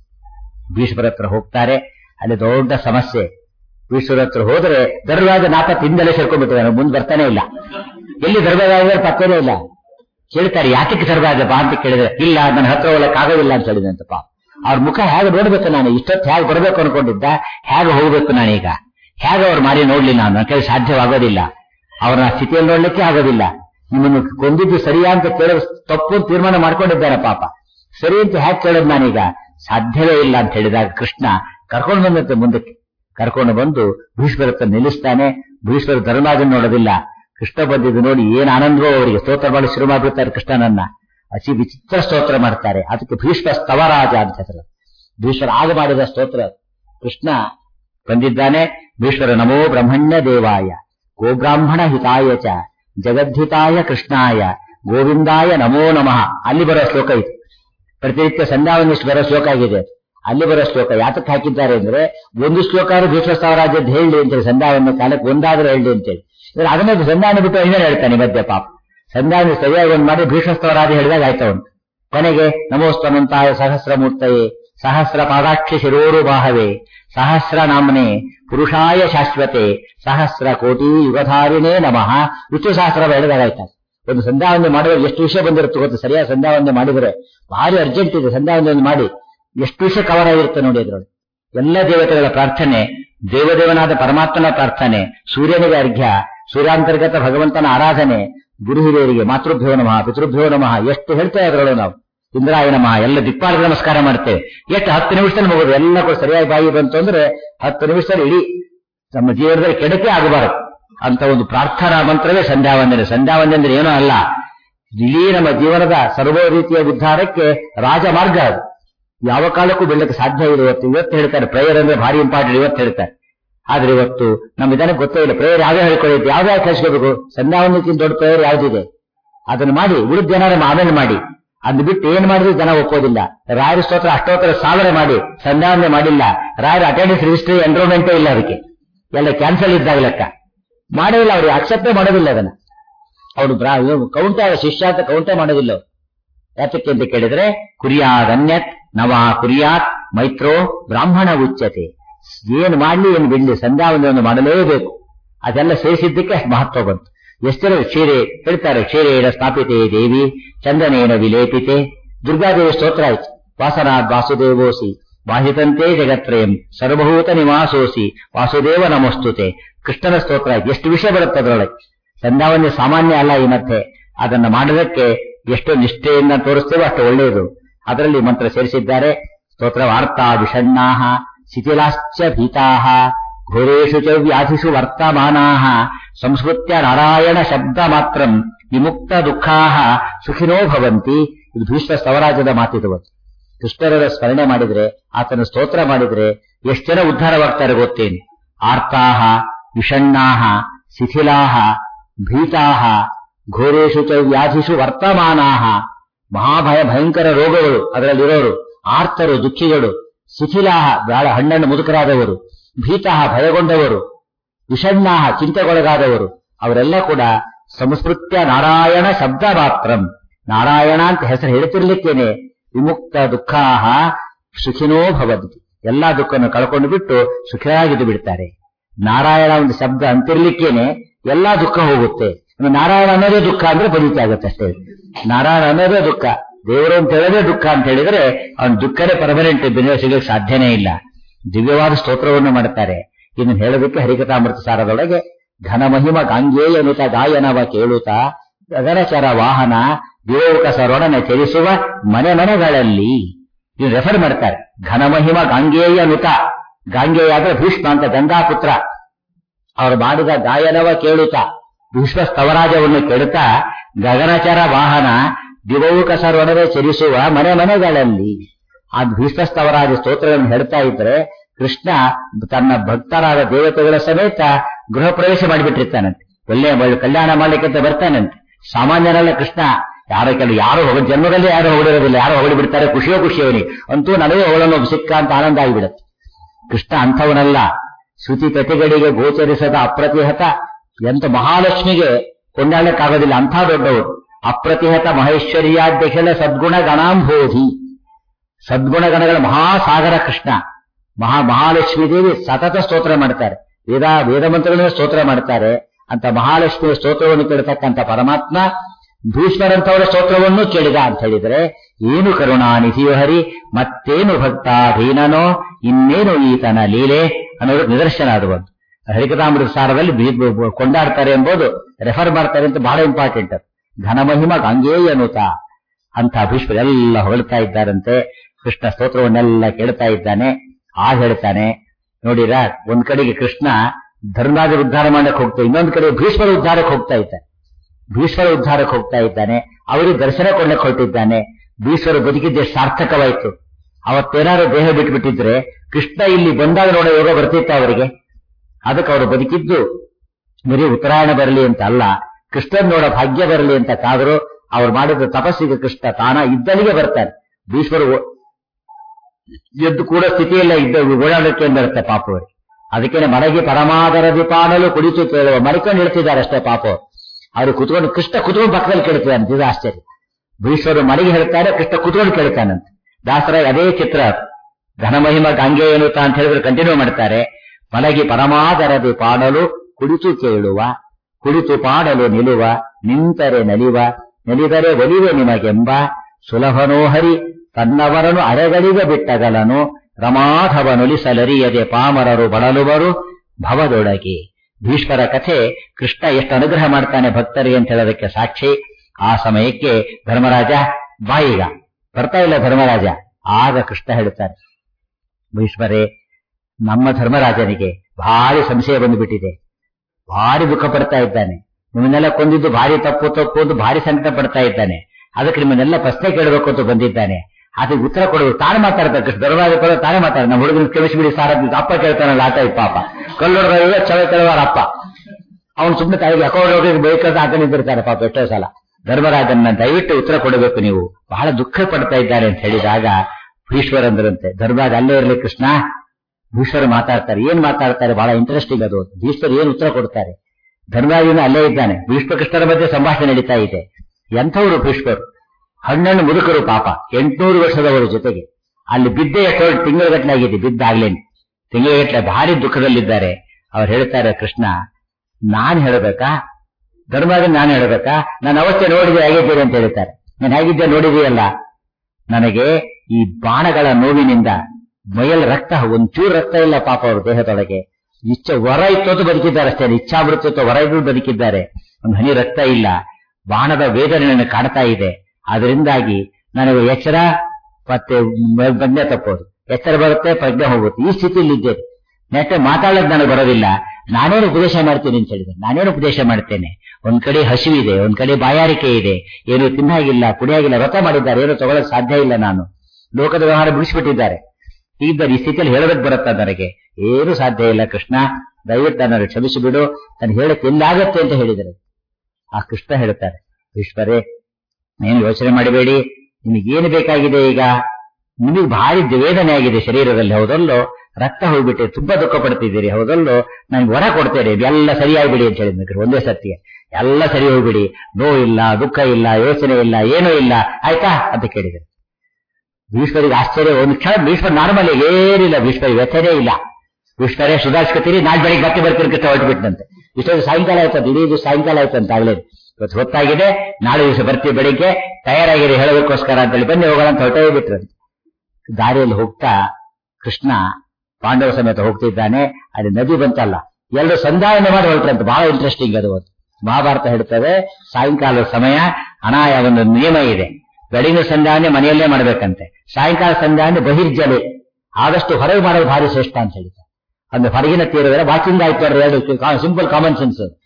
ಭೀಷ್ಮರ ಹತ್ರ ಹೋಗ್ತಾರೆ ಅಲ್ಲಿ ದೊಡ್ಡ ಸಮಸ್ಯೆ ಭೀಷ್ಮರ ಹತ್ರ ಹೋದ್ರೆ ಧರ್ಮರಾಜ ನಾಪ ತಿಂದಲೇ ಸೇರ್ಕೊಂಡ್ಬಿಟ್ಟಿದ್ದಾನೆ ಮುಂದೆ ಬರ್ತಾನೆ ಇಲ್ಲ ಎಲ್ಲಿ ಧರ್ಮರಾಜ ಪತ್ತನೇ ಇಲ್ಲ ಕೇಳ್ತಾರೆ ಯಾತಕ್ಕೆ ಧರ್ಮರಾಜ ಬಾ ಅಂತ ಕೇಳಿದ್ರೆ ಇಲ್ಲ ನನ್ನ ಹತ್ರ ಒಳಕ್ ಆಗೋದಿಲ್ಲ ಅಂತ ಹೇಳಿದಂತಪ್ಪ ಅವ್ರ ಮುಖ ಹೇಗೆ ನೋಡ್ಬೇಕು ನಾನು ಇಷ್ಟೊತ್ತು ಹೇಗೆ ಬರ್ಬೇಕು ಅನ್ಕೊಂಡಿದ್ದ ಹೇಗೆ ಹೋಗ್ಬೇಕು ನಾನೀಗ ಹೇಗೆ ಅವ್ರು ಮಾರಿ ನೋಡ್ಲಿ ನಾನು ನನ್ನ ಕೈ ಸಾಧ್ಯವಾಗೋದಿಲ್ಲ ಅವರ ಸ್ಥಿತಿಯಲ್ಲಿ ನೋಡ್ಲಿಕ್ಕೆ ಆಗೋದಿಲ್ಲ ನಿಮ್ಮನ್ನು ಕೊಂದಿದ್ದು ಸರಿಯಾ ಅಂತ ಕೇಳೋ ತಪ್ಪು ಅಂತ ತೀರ್ಮಾನ ಮಾಡ್ಕೊಂಡಿದ್ದಾನೆ ಪಾಪ ಸರಿ ಅಂತ ಹೇಗೆ ಕೇಳೋದು ನಾನೀಗ ಸಾಧ್ಯವೇ ಇಲ್ಲ ಅಂತ ಹೇಳಿದಾಗ ಕೃಷ್ಣ ಕರ್ಕೊಂಡು ಬಂದಂತೆ ಮುಂದಕ್ಕೆ ಕರ್ಕೊಂಡು ಬಂದು ಭೀಷ್ಮರ ಹತ್ರ ನಿಲ್ಲಿಸ್ತಾನೆ ಭೀಷ್ಮರ ಧರ್ಮರಾಜನ್ ನೋಡೋದಿಲ್ಲ ಕೃಷ್ಣ ಬಂದಿದ್ದು ನೋಡಿ ಏನ್ ಆನಂದವೋ ಅವರಿಗೆ ಸ್ತೋತ್ರ ಮಾಡಿ ಶುರು ಮಾಡಿಬಿಡ್ತಾರೆ ಕೃಷ್ಣನನ್ನ ಅತಿ ವಿಚಿತ್ರ ಸ್ತೋತ್ರ ಮಾಡ್ತಾರೆ ಅದಕ್ಕೆ ಭೀಷ್ಮ ಸ್ತವರಾಜ ಅಂತ ಹೆಸರು ಭೀಷ್ಮರ ಆಗ ಮಾಡಿದ ಸ್ತೋತ್ರ ಕೃಷ್ಣ ಬಂದಿದ್ದಾನೆ ಭೀಷ್ಮರ ನಮೋ ಬ್ರಹ್ಮಣ್ಯ ದೇವಾಯ ಗೋಬ್ರಾಹ್ಮಣ ಹಿತಾಯ ಚ ಜಗದ್ಧಿತಾಯ ಕೃಷ್ಣಾಯ ಗೋವಿಂದಾಯ ನಮೋ ನಮಃ ಅಲ್ಲಿ ಬರೋ ಶ್ಲೋಕ ಇದು ಪ್ರತಿನಿತ್ಯ ಸಂಧ್ಯಾವನಿಷ್ಟು ಬರೋ ಶ್ಲೋಕ ಆಗಿದೆ ಅದು. ಅಲ್ಲಿ ಬರೋ ಶ್ಲೋಕ ಯಾತಕ್ಕೆ ಹಾಕಿದ್ದಾರೆ ಅಂದ್ರೆ ಒಂದು ಶ್ಲೋಕ ಭೀಷ್ಮ ಸ್ತವರಾಜ್ಯದ ಹೇಳಿ ಅಂತೇಳಿ ಸಂಧ್ಯಾವನ್ನ ಕಾಲಕ್ಕೆ ಒಂದಾದ್ರೆ ಹೇಳಿ ಅಂತೇಳಿ ಇದ್ರೆ ಅದನ್ನೇ ಸಂಧಾನ ಬಿಟ್ಟು ಇನ್ನೇನು ಹೇಳ್ತಾನೆ ಮಧ್ಯ ಪಾಪ ಸಂಧಾನ ಸರಿಯಾಗಿ ಒಂದು ಮಾಡಿ ಭೀಷ್ಮಸ್ತವರಾದ ಹೇಳಿದಾಗ ಆಯ್ತು ಅವನು ಕೊನೆಗೆ ನಮೋಸ್ತನಂತಾಯ ಸಹಸ್ರಮೂರ್ತಯೇ ಸಹಸ್ರ ಪಾದಾಕ್ಷಿ ಶಿರೋರು ಬಾಹವೇ ಸಹಸ್ರ ನಾಮನೆ ಪುರುಷಾಯ ಶಾಶ್ವತೆ ಸಹಸ್ರ ಕೋಟಿ ಯುಗಧಾರಿಣೇ ನಮಃ ವಿಷ್ಣು ಸಹಸ್ರ ಹೇಳಿದಾಗಾಯ್ತು ಒಂದು ಸಂಧ್ಯಾವಂದನೆ ಮಾಡಿದ್ರೆ ಎಷ್ಟು ವಿಷಯ ಬಂದಿರುತ್ತೆ ಗೊತ್ತು ಸರಿಯಾದ ಸಂಧ್ಯಾವಂದನೆ ಮಾಡಿದ್ರೆ ಭಾರಿ ಅರ್ಜೆಂಟ್ ಇದೆ ಸಂಧ್ಯಾವಂದನೆ ಮಾಡಿ ಎಷ್ಟು ವಿಷಯ ಕವರ್ ಆಗಿರುತ್ತೆ ನೋಡಿ ಅದ್ರೊಳಗೆ ಎಲ್ಲ ದೇವತೆಗಳ ಪ್ರಾರ್ಥನೆ ದೇವದೇವನಾದ ಪರಮಾತ್ಮನ ಪ್ರಾರ್ಥನೆ ಸೂರ್ಯನಿಗೆ ಅರ್ಘ್ಯ ಸೂರ್ಯಾಂತರ್ಗತ ಭಗವಂತನ ಆರಾಧನೆ ಗುರು ಹಿರಿಯರಿಗೆ ಮಾತೃಭ್ಯೋ ನಮಃ ಪಿತೃಭ್ಯೋ ನಮಃ ಎಷ್ಟು ಹೇಳ್ತೇವೆ ಅದರೊಳಗೆ ನಾವು ಇಂದ್ರಾಯ ನಮಃ ಎಲ್ಲ ದಿಕ್ಪಾಲಕ ನಮಸ್ಕಾರ ಮಾಡ್ತೇವೆ ಎಷ್ಟು ಹತ್ತು ನಿಮಿಷದಲ್ಲಿ ಮುಗಿದು ಎಲ್ಲ ಕೂಡ ಸರಿಯಾಗಿ ಬಾಯಿ ಬಂತು ಅಂದ್ರೆ ಹತ್ತು ನಿಮಿಷದಲ್ಲಿ ಇಡೀ ನಮ್ಮ ಜೀವನದಲ್ಲಿ ಕೆಡಕೆ ಆಗಬಾರದು ಅಂತ ಒಂದು ಪ್ರಾರ್ಥನಾ ಮಂತ್ರವೇ ಸಂಧ್ಯಾವಂದನೆ ಸಂಧ್ಯಾವಂದನೆ ಅಂದ್ರೆ ಏನೂ ಅಲ್ಲ ಇಡೀ ನಮ್ಮ ಜೀವನದ ಸರ್ವ ರೀತಿಯ ಉದ್ಧಾರಕ್ಕೆ ರಾಜಮಾರ್ಗ ಅದು ಯಾವ ಕಾಲಕ್ಕೂ ಬೆಳ್ಳಕ್ಕೆ ಸಾಧ್ಯ ಇಲ್ಲ ಇವತ್ತು ಇವತ್ತು ಹೇಳ್ತಾರೆ ಪ್ರೇಯರ್ ಅಂದ್ರೆ ಭಾರಿ ಇಂಪಾರ್ಟೆಂಟ್ ಇವತ್ತು ಹೇಳ್ತಾರೆ ಆದ್ರೆ ಇವತ್ತು ನಮ್ಮ ಇದಕ್ಕೆ ಗೊತ್ತೇ ಇಲ್ಲ ಪ್ರೇಯರ್ ಯಾವ್ದೇ ಹೇಳ್ಕೊಳ್ಳಿ ಯಾವ್ದು ಕಳಿಸ್ಕೋಬೇಕು ಸಂಧ್ಯಾವಂದಕ್ಕಿಂತ ದೊಡ್ಡ ಪ್ರೇಯರ್ ಯಾವ್ದಿದೆ ಅದನ್ನ ಮಾಡಿ ಉಳಿದ ಜನ ಆಮೇಲೆ ಮಾಡಿ ಅದ್ ಬಿಟ್ಟು ಏನ್ ಮಾಡಿದ್ರು ಜನ ಒಪ್ಪೋದಿಲ್ಲ ರಾಯರ ಸ್ತೋತ್ರ ಅಷ್ಟೋತ್ತರ ಸಾವಿರ ಮಾಡಿ ಸಂಧ್ಯಾವಂದನೆ ಮಾಡಿಲ್ಲ ರಾಯರ ಅಟೆಂಡೆನ್ಸ್ ರಿಜಿಸ್ಟ್ರಿ ಎನ್ರೋಲ್ಮೆಂಟೇ ಇಲ್ಲ ಅದಕ್ಕೆ ಎಲ್ಲ ಕ್ಯಾನ್ಸಲ್ ಇದ್ದಾಗ ಲೆಕ್ಕ ಮಾಡೋದಿಲ್ಲ ಅವ್ರಿಗೆ ಅಕ್ಸೆಪ್ಟೇ ಮಾಡೋದಿಲ್ಲ ಅದನ್ನ ಅವನು ಕೌಂಟೇ ಶಿಷ್ಯ ಅಂತ ಕೌಂಟೇ ಮಾಡೋದಿಲ್ಲ ಅವ್ರು. ಯಾತಕ್ಕೆ ಅಂತ ಕೇಳಿದ್ರೆ ಕುರಿಯಾದ್ ಅನ್ಯತ್ ನವ ಕುರಿಯಾತ್ ಮೈತ್ರೋ ಬ್ರಾಹ್ಮಣ ಉಚ್ಯತೆ ಏನ್ ಮಾಡ್ಲಿ ಏನ್ ಬಿಡ್ಲಿ ಸಂಧ್ಯಾವಂದನೆಯನ್ನು ಮಾಡಲೇಬೇಕು ಅದೆಲ್ಲ ಸೇರಿಸಿದ್ದಕ್ಕೆ ಅಷ್ಟು ಮಹತ್ವ ಬಂತು ಎಷ್ಟರ ಕ್ಷೀರೆ ಹೇಳ್ತಾರೆ ಕ್ಷೀರೇಣ ಸ್ಥಾಪಿತೆ ದೇವಿ ಚಂದನೇನ ವಿಲೇಪಿತೆ ದುರ್ಗಾದೇವಿ ಸ್ತೋತ್ರ ಆಯ್ತು ವಾಸನಾಥ್ ವಾಸುದೇವೋಸಿ ಬಾಹಿತಂತೆ ಜಗತ್ರಯಂ ಸರ್ವಭೂತ ನಿವಾಸೋಸಿ ವಾಸುದೇವ ನಮಸ್ತುತೆ ಕೃಷ್ಣನ ಸ್ತೋತ್ರ ಆಯ್ತು ಎಷ್ಟು ವಿಷಯ ಬರುತ್ತೆ ಅದರೊಳಗೆ ಸಂಧ್ಯಾವಂದನೆ ಸಾಮಾನ್ಯ ಅಲ್ಲ ಈ ಮಧ್ಯೆ ಅದನ್ನ ಮಾಡೋದಕ್ಕೆ ಎಷ್ಟು ನಿಷ್ಠೆಯಿಂದ ತೋರಿಸ್ತೇವೋ ಅಷ್ಟು ಒಳ್ಳೆಯದು ಅದರಲ್ಲಿ ಮಂತ್ರ ಸೇರಿಸಿದ್ದಾರೆ ಸ್ತೋತ್ರ ವಾರ್ತಾ ವಿಷಣ್ಣಾಹ ಶಿಥಿಲಾಶ್ಚ ಭೀತಾಹ ಘೋರೇಷು ಚ ವ್ಯಾಧಿಷು ವರ್ತಮಾನಾಹ ಸಂಸ್ಕೃತ್ಯ ನಾರಾಯಣ ಶಬ್ದ ಮಾತ್ರಂ ವಿಮುಕ್ತ ದುಃಖಾಹ ಸುಖಿನೋ ಭವಂತಿ ಇದು ಭೀಷ್ಮ ಸ್ತವರಾಜದ ಮಾತಿದು ಕೃಷ್ಣರ ಸ್ಮರಣೆ ಮಾಡಿದ್ರೆ ಆತನ ಸ್ತೋತ್ರ ಮಾಡಿದ್ರೆ ಎಷ್ಟು ಜನ ಉದ್ಧಾರವಾಗ್ತಾರೆ ಗೊತ್ತೇನು ಆರ್ತಾಹ ವಿಷಣ್ಣಾಹ ಶಿಥಿಲಾಹ ಭೀತಾಹ ಘೋರೇಷು ಚ ವ್ಯಾಧಿಷು ವರ್ತಮಾನಾಹ ಮಹಾಭಯ ಭಯಂಕರ ರೋಗಗಳು ಅದರಲ್ಲಿರೋರು ಆರ್ತರು ದುಃಖಿಗಳು ಶಿಥಿಲಾಹ ಬಹಳ ಹಣ್ಣನ್ನು ಮುದುಕರಾದವರು ಭೀತಾಹ ಭಯಗೊಂಡವರು ವಿಷಣ್ಣಾಹ ಚಿಂತೆಗೊಳಗಾದವರು ಅವರೆಲ್ಲ ಕೂಡ ಸಂಸ್ಕೃತ್ಯ ನಾರಾಯಣ ಶಬ್ದ ಮಾತ್ರಂ ನಾರಾಯಣ ಅಂತ ಹೆಸರು ಹೇಳ್ತಿರ್ಲಿಕ್ಕೇನೆ ವಿಮುಕ್ತ ದುಃಖಾಹ ಸುಖಿನೋ ಭವಂತಿ ಎಲ್ಲಾ ದುಃಖವನ್ನು ಕಳ್ಕೊಂಡು ಬಿಟ್ಟು ಸುಖಿಯಾಗಿದ್ದು ಬಿಡ್ತಾರೆ ನಾರಾಯಣ ಒಂದು ಶಬ್ದ ಅಂತಿರ್ಲಿಕ್ಕೇನೆ ಎಲ್ಲಾ ದುಃಖ ಹೋಗುತ್ತೆ ಇನ್ನು ನಾರಾಯಣ ಅನ್ನೋದೇ ದುಃಖ ಅಂದ್ರೆ ಫಲಿತ ಆಗುತ್ತೆ ಅಷ್ಟೇ ನಾರಾಯಣ ಅನ್ನೋದೇ ದುಃಖ ದೇವರು ಅಂತ ಹೇಳೋದೇ ದುಃಖ ಅಂತ ಹೇಳಿದ್ರೆ ಅವನ ದುಃಖನೇ ಪರ್ಮನೆಂಟ್ ಬೆಲೆ ಸಿಗಕ್ಕೆ ಸಾಧ್ಯನೇ ಇಲ್ಲ ದಿವ್ಯವಾದ ಸ್ತೋತ್ರವನ್ನು ಮಾಡುತ್ತಾರೆ ಇದನ್ನು ಹೇಳೋದಕ್ಕೆ ಹರಿಕಥಾಮೃತ ಸಾರದೊಳಗೆ ಘನ ಮಹಿಮ ಗಾಂಗೇಯ ನುತ ಗಾಯನವ ಕೇಳುತ್ತಾ ಗಗನಚರ ವಾಹನ ದೇವಕಸರೊಡನೆ ಚಲಿಸುವ ಮನೆ ಮನೆಗಳಲ್ಲಿ ಇದು ರೆಫರ್ ಮಾಡ್ತಾರೆ ಘನ ಮಹಿಮ ಗಾಂಗೇಯ ನುತ ಗಾಂಗೇಯ ಅಂದ್ರೆ ಭೀಷ್ಮ ಅಂತ ಗಂಗಾಪುತ್ರ ಅವರು ಮಾಡಿದ ಗಾಯನವ ಕೇಳುತ್ತಾ ವಿಶ್ವಸ್ತವರಾಜವನ್ನು ಕೆಡುತ್ತಾ ಗಗನಚರ ವಾಹನ ದಿವವು ಕಸರೊಡನೆ ಚರಿಸುವ ಮನೆ ಮನೆಗಳಲ್ಲಿ ಆ ವಿಶ್ವಸ್ತವರಾಜ ಸ್ತೋತ್ರಗಳನ್ನು ಹೇಳ್ತಾ ಇದ್ರೆ ಕೃಷ್ಣ ತನ್ನ ಭಕ್ತರಾದ ದೇವತೆಗಳ ಸಮೇತ ಗೃಹ ಪ್ರವೇಶ ಮಾಡಿಬಿಟ್ಟಿರ್ತಾನಂತೆ ಒಳ್ಳೆ ಒಳ್ಳೆ ಕಲ್ಯಾಣ ಮಾಡ್ಲಿಕ್ಕೆ ಅಂತ ಬರ್ತಾನಂತೆ ಸಾಮಾನ್ಯನಲ್ಲ ಕೃಷ್ಣ ಯಾರ ಕೆಲವು ಯಾರು ಹೋಗ ಜನ್ಮದಲ್ಲಿ ಯಾರು ಹೊಗಳಿರೋದಿಲ್ಲ ಯಾರು ಹೊಗಳಿ ಬಿಡ್ತಾರೆ ಖುಷಿಯೋ ಖುಷಿಯವನಿ ಅಂತೂ ನನಗೆ ಹೊಗಳನ್ನೊಬ್ಬ ಸಿಕ್ಕ ಅಂತ ಆನಂದ ಆಗಿಬಿಡುತ್ತೆ ಕೃಷ್ಣ ಅಂಥವನಲ್ಲ ಶ್ರುತಿ ಪ್ರತಿಗಳಿಗೆ ಗೋಚರಿಸದ ಅಪ್ರತಿಹತ ಎಂತ ಮಹಾಲಕ್ಷ್ಮಿಗೆ ಕೊಂಡಾಡಕ್ಕಾಗೋದಿಲ್ಲ ಅಂಥ ದೊಡ್ಡವರು ಅಪ್ರತಿಹತ ಮಹೇಶ್ವರ್ಯಾಧ್ಯಕ್ಷಲ ಸದ್ಗುಣ ಗಣಾಂಬೋಧಿ ಸದ್ಗುಣ ಗಣಗಳ ಮಹಾಸಾಗರ ಕೃಷ್ಣ ಮಹಾ ಮಹಾಲಕ್ಷ್ಮೀ ದೇವಿ ಸತತ ಸ್ತೋತ್ರ ಮಾಡ್ತಾರೆ ವೇದ ವೇದ ಮಂತ್ರಗಳನ್ನ ಸ್ತೋತ್ರ ಮಾಡ್ತಾರೆ ಅಂತ ಮಹಾಲಕ್ಷ್ಮಿಯ ಸ್ತೋತ್ರವನ್ನು ಕೇಳತಕ್ಕಂಥ ಪರಮಾತ್ಮ ಭೀಷ್ಮರಂತವರ ಸ್ತೋತ್ರವನ್ನು ಕೇಳಿದ ಅಂತ ಹೇಳಿದ್ರೆ ಏನು ಕರುಣಾನಿಧಿಯೋ ಹರಿ ಮತ್ತೇನು ಭಕ್ತಾಧೀನನೋ ಇನ್ನೇನು ಈತನ ಲೀಲೆ ಅನ್ನೋದು ನಿದರ್ಶನ ಅದು ಒಂದು ಹರಿಕಥಾಮೃತ ಸಾರದಲ್ಲಿ ಬಿ- ಕೊಂಡಾಡ್ತಾರೆ ಎಂಬುದು ರೆಫರ್ ಮಾಡ್ತಾರೆ ಅಂತ ಬಹಳ ಇಂಪಾರ್ಟೆಂಟ್ ಅದು ಘನಮಹಿಮ ಗಂಗೇಯನುತ ಅಂತ ಭೀಷ್ಮ ಎಲ್ಲ ಹೊಗಳ್ತಾ ಇದ್ದಾರಂತೆ ಕೃಷ್ಣ ಸ್ತೋತ್ರವನ್ನೆಲ್ಲ ಕೇಳ್ತಾ ಇದ್ದಾನೆ ಆ ಹೇಳ್ತಾನೆ ನೋಡಿರ ಒಂದ್ ಕಡೆಗೆ ಕೃಷ್ಣ ಧರ್ಮರಾಜರ ಉದ್ಧಾರ ಮಾಡಕ್ ಹೋಗ್ತಾ ಇನ್ನೊಂದ್ ಕಡೆ ಭೀಷ್ಮರ ಉದ್ಧಾರಕ್ಕೆ ಹೋಗ್ತಾ ಇದ್ದಾನೆ ಭೀಷ್ಮರ ಉದ್ಧಾರಕ್ಕೆ ಹೋಗ್ತಾ ಇದ್ದಾನೆ ಅವರಿಗೆ ದರ್ಶನ ಕೊಳ್ಳಕ್ಕೆ ಹೊರಟಿದ್ದಾನೆ ಭೀಷ್ಮರು ಬದುಕಿದ್ದೆ ಸಾರ್ಥಕವಾಯಿತು ಅವತ್ತೇನಾದ್ರು ದೇಹ ಬಿಟ್ಬಿಟ್ಟಿದ್ರೆ ಕೃಷ್ಣ ಇಲ್ಲಿ ಬಂದಾಗ ನೋಡೋ ಯೋಗ ಬರ್ತಿತ್ತ ಅವರಿಗೆ ಅದಕ್ಕೆ ಅವರು ಬದುಕಿದ್ದು ಬರೀ ಉತ್ತರಾಯಣ ಬರಲಿ ಅಂತ ಅಲ್ಲ ಕೃಷ್ಣನ್ ನೋಡೋ ಭಾಗ್ಯ ಬರಲಿ ಅಂತ ಕಾದ್ರು ಅವ್ರು ಮಾಡಿದ ತಪಸ್ಸಿಗೆ ಕೃಷ್ಣ ತಾನ ಇದ್ದಲ್ಲಿಗೆ ಬರ್ತಾನೆ ಭೀಷ್ಮರು ಓ- ಎದ್ದು ಕೂಡ ಸ್ಥಿತಿಯಲ್ಲ ಇದ್ದ ಓಡಾಡಕ್ಕೆ ಏನ್ ಬರುತ್ತೆ ಪಾಪವರಿಗೆ ಅದಕ್ಕೇನೆ ಮಡಗಿ ಪರಮಾದರ ದೀಪಾನಲು ಕುಡಿತು ಕೇಳುವ ಮಡಿಕೊಂಡು ಹೇಳ್ತಿದ್ದಾರೆ ಅಷ್ಟೇ ಪಾಪ ಅವ್ರು ಕುತ್ಕೊಂಡು ಕೃಷ್ಣ ಕುತ್ಕೊಂಡು ಪಕ್ಕದಲ್ಲಿ ಕೇಳ್ತಿದ್ದಾನೆ ಇದು ಆಶ್ಚರ್ಯ ಭೀಷ್ಮರು ಮನೆಗೆ ಹೇಳ್ತಾರೆ ಕೃಷ್ಣ ಕುತ್ಕೊಂಡು ಕೇಳ್ತಾನಂತೆ ದಾಸರ ಅದೇ ಚಿತ್ರ ಘನಮಹಿಮ ಗಂಗೆ ಎನ್ನುತ್ತಾ ಅಂತ ಹೇಳಿದ್ರೆ ಕಂಟಿನ್ಯೂ ಮಾಡ್ತಾರೆ ಮಲಗಿ ಪರಮಾದರದಿ ಪಾಡಲು ಕುಳಿತು ಕೇಳುವ ಕುಳಿತು ಪಾಡಲು ನಿಲುವ ನಿಂತರೆ ನಲಿವ ನಲಿದರೆ ಒಲಿವೆ ನಿಮಗೆಂಬ ಸುಲಭನೋ ಹರಿ ತನ್ನವರನು ಅರೆಗಳಿಗೆ ಬಿಟ್ಟಗಲನು ರಮಾಧವನುಲಿಸಲರಿಯದೆ ಪಾಮರರು ಬಳಲುವರು ಭವದೊಳಗೆ ಭೀಷ್ಮರ ಕಥೆ ಕೃಷ್ಣ ಎಷ್ಟು ಅನುಗ್ರಹ ಮಾಡ್ತಾನೆ ಭಕ್ತರಿಗೆ ಅಂತ ಹೇಳೋದಕ್ಕೆ ಸಾಕ್ಷಿ ಆ ಸಮಯಕ್ಕೆ ಧರ್ಮರಾಜ ಬಾಯಿಗ ಬರ್ತಾ ಇಲ್ಲ ಧರ್ಮರಾಜ ಆಗ ಕೃಷ್ಣ ಹೇಳ್ತಾನೆ ಭೀಷ್ಮರೇ ನಮ್ಮ ಧರ್ಮರಾಜನಿಗೆ ಭಾರಿ ಸಂಶಯ ಬಂದುಬಿಟ್ಟಿದೆ ಭಾರಿ ದುಃಖ ಪಡ್ತಾ ಇದ್ದಾನೆ ನಿಮ್ಮನ್ನೆಲ್ಲ ಕೊಂದಿದ್ದು ಭಾರಿ ತಪ್ಪು ತಪ್ಪು ಅಂತ ಭಾರಿ ಸಂಕಟ ಪಡ್ತಾ ಇದ್ದಾನೆ ಅದಕ್ಕೆ ನಿಮ್ಮನ್ನೆಲ್ಲ ಪ್ರಶ್ನೆ ಕೇಳಬೇಕು ಅಂತ ಬಂದಿದ್ದಾನೆ ಅದಕ್ಕೆ ಉತ್ತರ ಕೊಡಬೇಕು ತಾನೇ ಮಾತಾಡ್ತಾರೆ ಕೃಷ್ಣ ಧರ್ಮರಾಜ ಕೂಡ ತಾನೇ ಮಾತಾಡ ನಮ್ಮ ಹುಡುಗನ ಕ್ಷಮಿಸಿಬಿಡಿ ಸಾರ ಅಪ್ಪ ಕೇಳ್ತಾನಲ್ಲ ಆತ ಈ ಪಾಪ ಕಲ್ಲೊಡೆದ ಚವ ಕೇಳುವಾರ ಅಪ್ಪ ಅವನು ಸುಮ್ಮನೆ ತಾಯಿಗೆ ಅಕೌಂಟ್ ಹೋಗಿ ಬೇಕಾದ ಆತ ನಿಂತಿರ್ತಾರೆ ಪಾಪ ಎಷ್ಟೋ ಸಲ ಧರ್ಮರಾಜನ್ನ ದಯವಿಟ್ಟು ಉತ್ತರ ಕೊಡಬೇಕು ನೀವು ಬಹಳ ದುಃಖ ಪಡ್ತಾ ಇದ್ದಾರೆ ಅಂತ ಹೇಳಿದಾಗ ಭೀಶ್ವರಂದ್ರಂತೆ ಧರ್ಮರಾಜ ಅಲ್ಲೇ ಇರಲಿ ಕೃಷ್ಣ ಭೀಶ್ವರ ಮಾತಾಡ್ತಾರೆ ಏನ್ ಮಾತಾಡ್ತಾರೆ ಬಹಳ ಇಂಟ್ರೆಸ್ಟಿಂಗ್ ಅದು ಭೀಶ್ವರ್ ಏನ್ ಉತ್ತರ ಕೊಡ್ತಾರೆ ಧರ್ಮರಾಜನ ಅಲ್ಲೇ ಇದ್ದಾನೆ ಭೀಷ್ಮ ಕೃಷ್ಣರ ಮಧ್ಯೆ ಸಂಭಾಷಣೆ ನಡೀತಾ ಇದೆ ಎಂಥವರು ಭೀಷ್ಮರು ಹಣ್ಣನ್ನು ಮುದುಕರು ಪಾಪ ಎಂಟುನೂರು ವರ್ಷದವರ ಜೊತೆಗೆ ಅಲ್ಲಿ ಬಿದ್ದೆ ಎಷ್ಟೋ ತಿಂಗಳಗಟ್ಟಲೆ ಆಗಿದೆ ಬಿದ್ದಾಗ್ಲೇನೆ ತಿಂಗಳಗಟ್ಟಲೆ ಭಾರಿ ದುಃಖದಲ್ಲಿದ್ದಾರೆ ಅವ್ರು ಹೇಳ್ತಾರೆ ಕೃಷ್ಣ ನಾನ್ ಹೇಳಬೇಕಾ ಧರ್ಮರಾಜನ್ ನಾನು ಹೇಳಬೇಕಾ ನನ್ನ ಅವಸ್ಥೆ ನೋಡಿದೆ ಹೇಗಿದ್ದೀರಿ ಅಂತ ಹೇಳ್ತಾರೆ ನಾನು ಹೇಗಿದ್ದೆ ನೋಡಿದೆಯಲ್ಲ ನನಗೆ ಈ ಬಾಣಗಳ ನೋವಿನಿಂದ ಮೈಯಲ್ಲಿ ರಕ್ತ ಒಂಚೂರು ರಕ್ತ ಇಲ್ಲ ಪಾಪ ಅವ್ರ ದೇಹದೊಳಗೆ ಇಚ್ಛೆ ಹೊರ ಇತ್ತು ಬದುಕಿದ್ದಾರೆ ಅಷ್ಟೇ ಇಚ್ಛಾಮೃತ್ವ ಹೊರ ಇದ್ದು ಬದುಕಿದ್ದಾರೆ ಒಂದು ಹನಿ ರಕ್ತ ಇಲ್ಲ ಬಾಣದ ವೇದನೆ ನನಗೆ ಕಾಡ್ತಾ ಇದೆ ಅದರಿಂದಾಗಿ ನನಗೆ ಎಚ್ಚರ ಮತ್ತೆ ಬಂದೆ ತಪ್ಪೋದು ಎಚ್ಚರ ಬರುತ್ತೆ ಪ್ರಜ್ಞೆ ಹೋಗುತ್ತೆ ಈ ಸ್ಥಿತಿಯಲ್ಲಿ ಇದ್ದೇನೆ ನೆಟ್ಟೆ ಮಾತಾಡೋದು ನನಗೆ ಬರೋದಿಲ್ಲ ನಾನೇನು ಉಪದೇಶ ಮಾಡ್ತೀನಿ ಅಂತ ಹೇಳಿದೆ ನಾನೇನು ಉಪದೇಶ ಮಾಡ್ತೇನೆ ಒಂದ್ ಕಡೆ ಹಸಿವಿದೆ ಒಂದ್ ಕಡೆ ಬಾಯಾರಿಕೆ ಇದೆ ಏನು ತಿನ್ನಾಗಿಲ್ಲ ಕುಡಿಯಾಗಿಲ್ಲ ವ್ರತ ಮಾಡಿದ್ದಾರೆ ಏನು ತಗೊಳ್ಳೋಕೆ ಸಾಧ್ಯ ಇಲ್ಲ ನಾನು ಲೋಕದ ವ್ಯವಹಾರ ಬಿಡಿಸ್ಬಿಟ್ಟಿದ್ದಾರೆ ಇದ್ದಾರೆ ಈ ಸ್ಥಿತಿಯಲ್ಲಿ ಹೇಳೋದಕ್ಕೆ ಬರುತ್ತಾ ನನಗೆ ಏನು ಸಾಧ್ಯ ಇಲ್ಲ ಕೃಷ್ಣ ದಯವಿಟ್ಟು ನನ್ನನ್ನು ಕ್ಷಮಿಸಿಬಿಡು ನಾನು ಹೇಳಕ್ಕೆ ಎಲ್ಲಾಗತ್ತೆ ಅಂತ ಹೇಳಿದರೆ ಆ ಕೃಷ್ಣ ಹೇಳ್ತಾರೆ ಈಶ್ವರೇ ಏನು ಯೋಚನೆ ಮಾಡಬೇಡಿ ನಿಮಗೇನು ಬೇಕಾಗಿದೆ ಈಗ ನಿಮಗೆ ಭಾರಿ ವೇದನೆ ಆಗಿದೆ ಶರೀರದಲ್ಲಿ ಹೌದಲ್ಲೋ ರಕ್ತ ಹೋಗ್ಬಿಟ್ಟೆ ತುಂಬಾ ದುಃಖ ಪಡ್ತಿದ್ದೀರಿ ಹೌದಲ್ಲೋ ನನಗೆ ಹೊರ ಕೊಡ್ತೇನೆ ಎಲ್ಲ ಸರಿಯಾಗ್ಬಿಡಿ ಅಂತ ಹೇಳಿದ್ರು ಒಂದೇ ಸತ್ಯ ಎಲ್ಲ ಸರಿ ಹೋಗ್ಬಿಡಿ ನೋವಿಲ್ಲ ದುಃಖ ಇಲ್ಲ ಯೋಚನೆ ಇಲ್ಲ ಏನೂ ಇಲ್ಲ ಆಯ್ತಾ ಅಂತ ಕೇಳಿದ್ರು ಭೀಷ್ಮರಿಗೆ ಆಶ್ಚರ್ಯ ಒಂದು ಕ್ಷಣ ಭೀಷ್ಮರ್ ನಾರ್ಮಲ್ ಏನಿಲ್ಲ ಭೀಷ್ಮರ್ ವ್ಯಥನೆ ಇಲ್ಲ ಭೀಷ್ಮರೇ ಸುಧಾರಿಸ್ಕೊತೀರಿ ನಾಳೆ ಬೆಳಿಗ್ಗೆ ಮತ್ತೆ ಬರ್ತೀರಿ ಕೃಷ್ಣ ಹೊರಟ್ಬಿಟ್ಟಂತೆ ಇಷ್ಟೊಂದು ಸಾಯಂಕಾಲ ಆಯ್ತಂತೆ ಇಡೀ ದಿವಸ ಸಾಯಂಕಾಲ ಆಯ್ತಂತ ಆಗ್ಲೇ ಇವತ್ತು ಹೊತ್ತಾಗಿದೆ ನಾಳೆ ದಿವಸ ಬರ್ತೀವಿ ಬೆಳಿಗ್ಗೆ ತಯಾರಾಗಿರಿ ಹೇಳೋದಕ್ಕೋಸ್ಕರ ಅಂತೇಳಿ ಬನ್ನಿ ಹೋಗೋಣ ಅಂತ ಹೊರಟೇ ಬಿಟ್ರಂತೆ ದಾರಿಯಲ್ಲಿ ಹೋಗ್ತಾ ಕೃಷ್ಣ ಪಾಂಡವ ಸಮೇತ ಹೋಗ್ತಿದ್ದಾನೆ ಅಲ್ಲಿ ನದಿ ಬಂತಲ್ಲ ಎಲ್ಲರೂ ಸಂಧಾನ ಮಾಡಿ ಹೊರಟ್ರಂತೆ ಬಹಳ ಇಂಟ್ರೆಸ್ಟಿಂಗ್ ಅದು ಒಂದು ಮಹಾಭಾರತ ಹೇಳ್ತದೆ ಸಾಯಂಕಾಲದ ಸಮಯ ಅನಾಯ ಒಂದು ನಿಯಮ ಇದೆ ಬೆಳಗಿನ ಸಂಧಾನ ಮನೆಯಲ್ಲೇ ಮಾಡ್ಬೇಕಂತೆ ಸಾಯಂಕಾಲ ಸಂಧಾನ ಬಹಿರ್ಜಲೆ ಆದಷ್ಟು ಹೊರಗೆ ಮಾಡೋದು ಭಾರಿ ಶ್ರೇಷ್ಠ ಅಂತ ಹೇಳ್ತಾರೆ ಅಂದ್ರೆ ಹೊರಗಿನ ತೀರದಲ್ಲಿ ವಾಕಿಂಗ್ ಆಯ್ತು ಎರಡು ಸಿಂಪಲ್ ಕಾಮನ್ ಸೆನ್ಸ್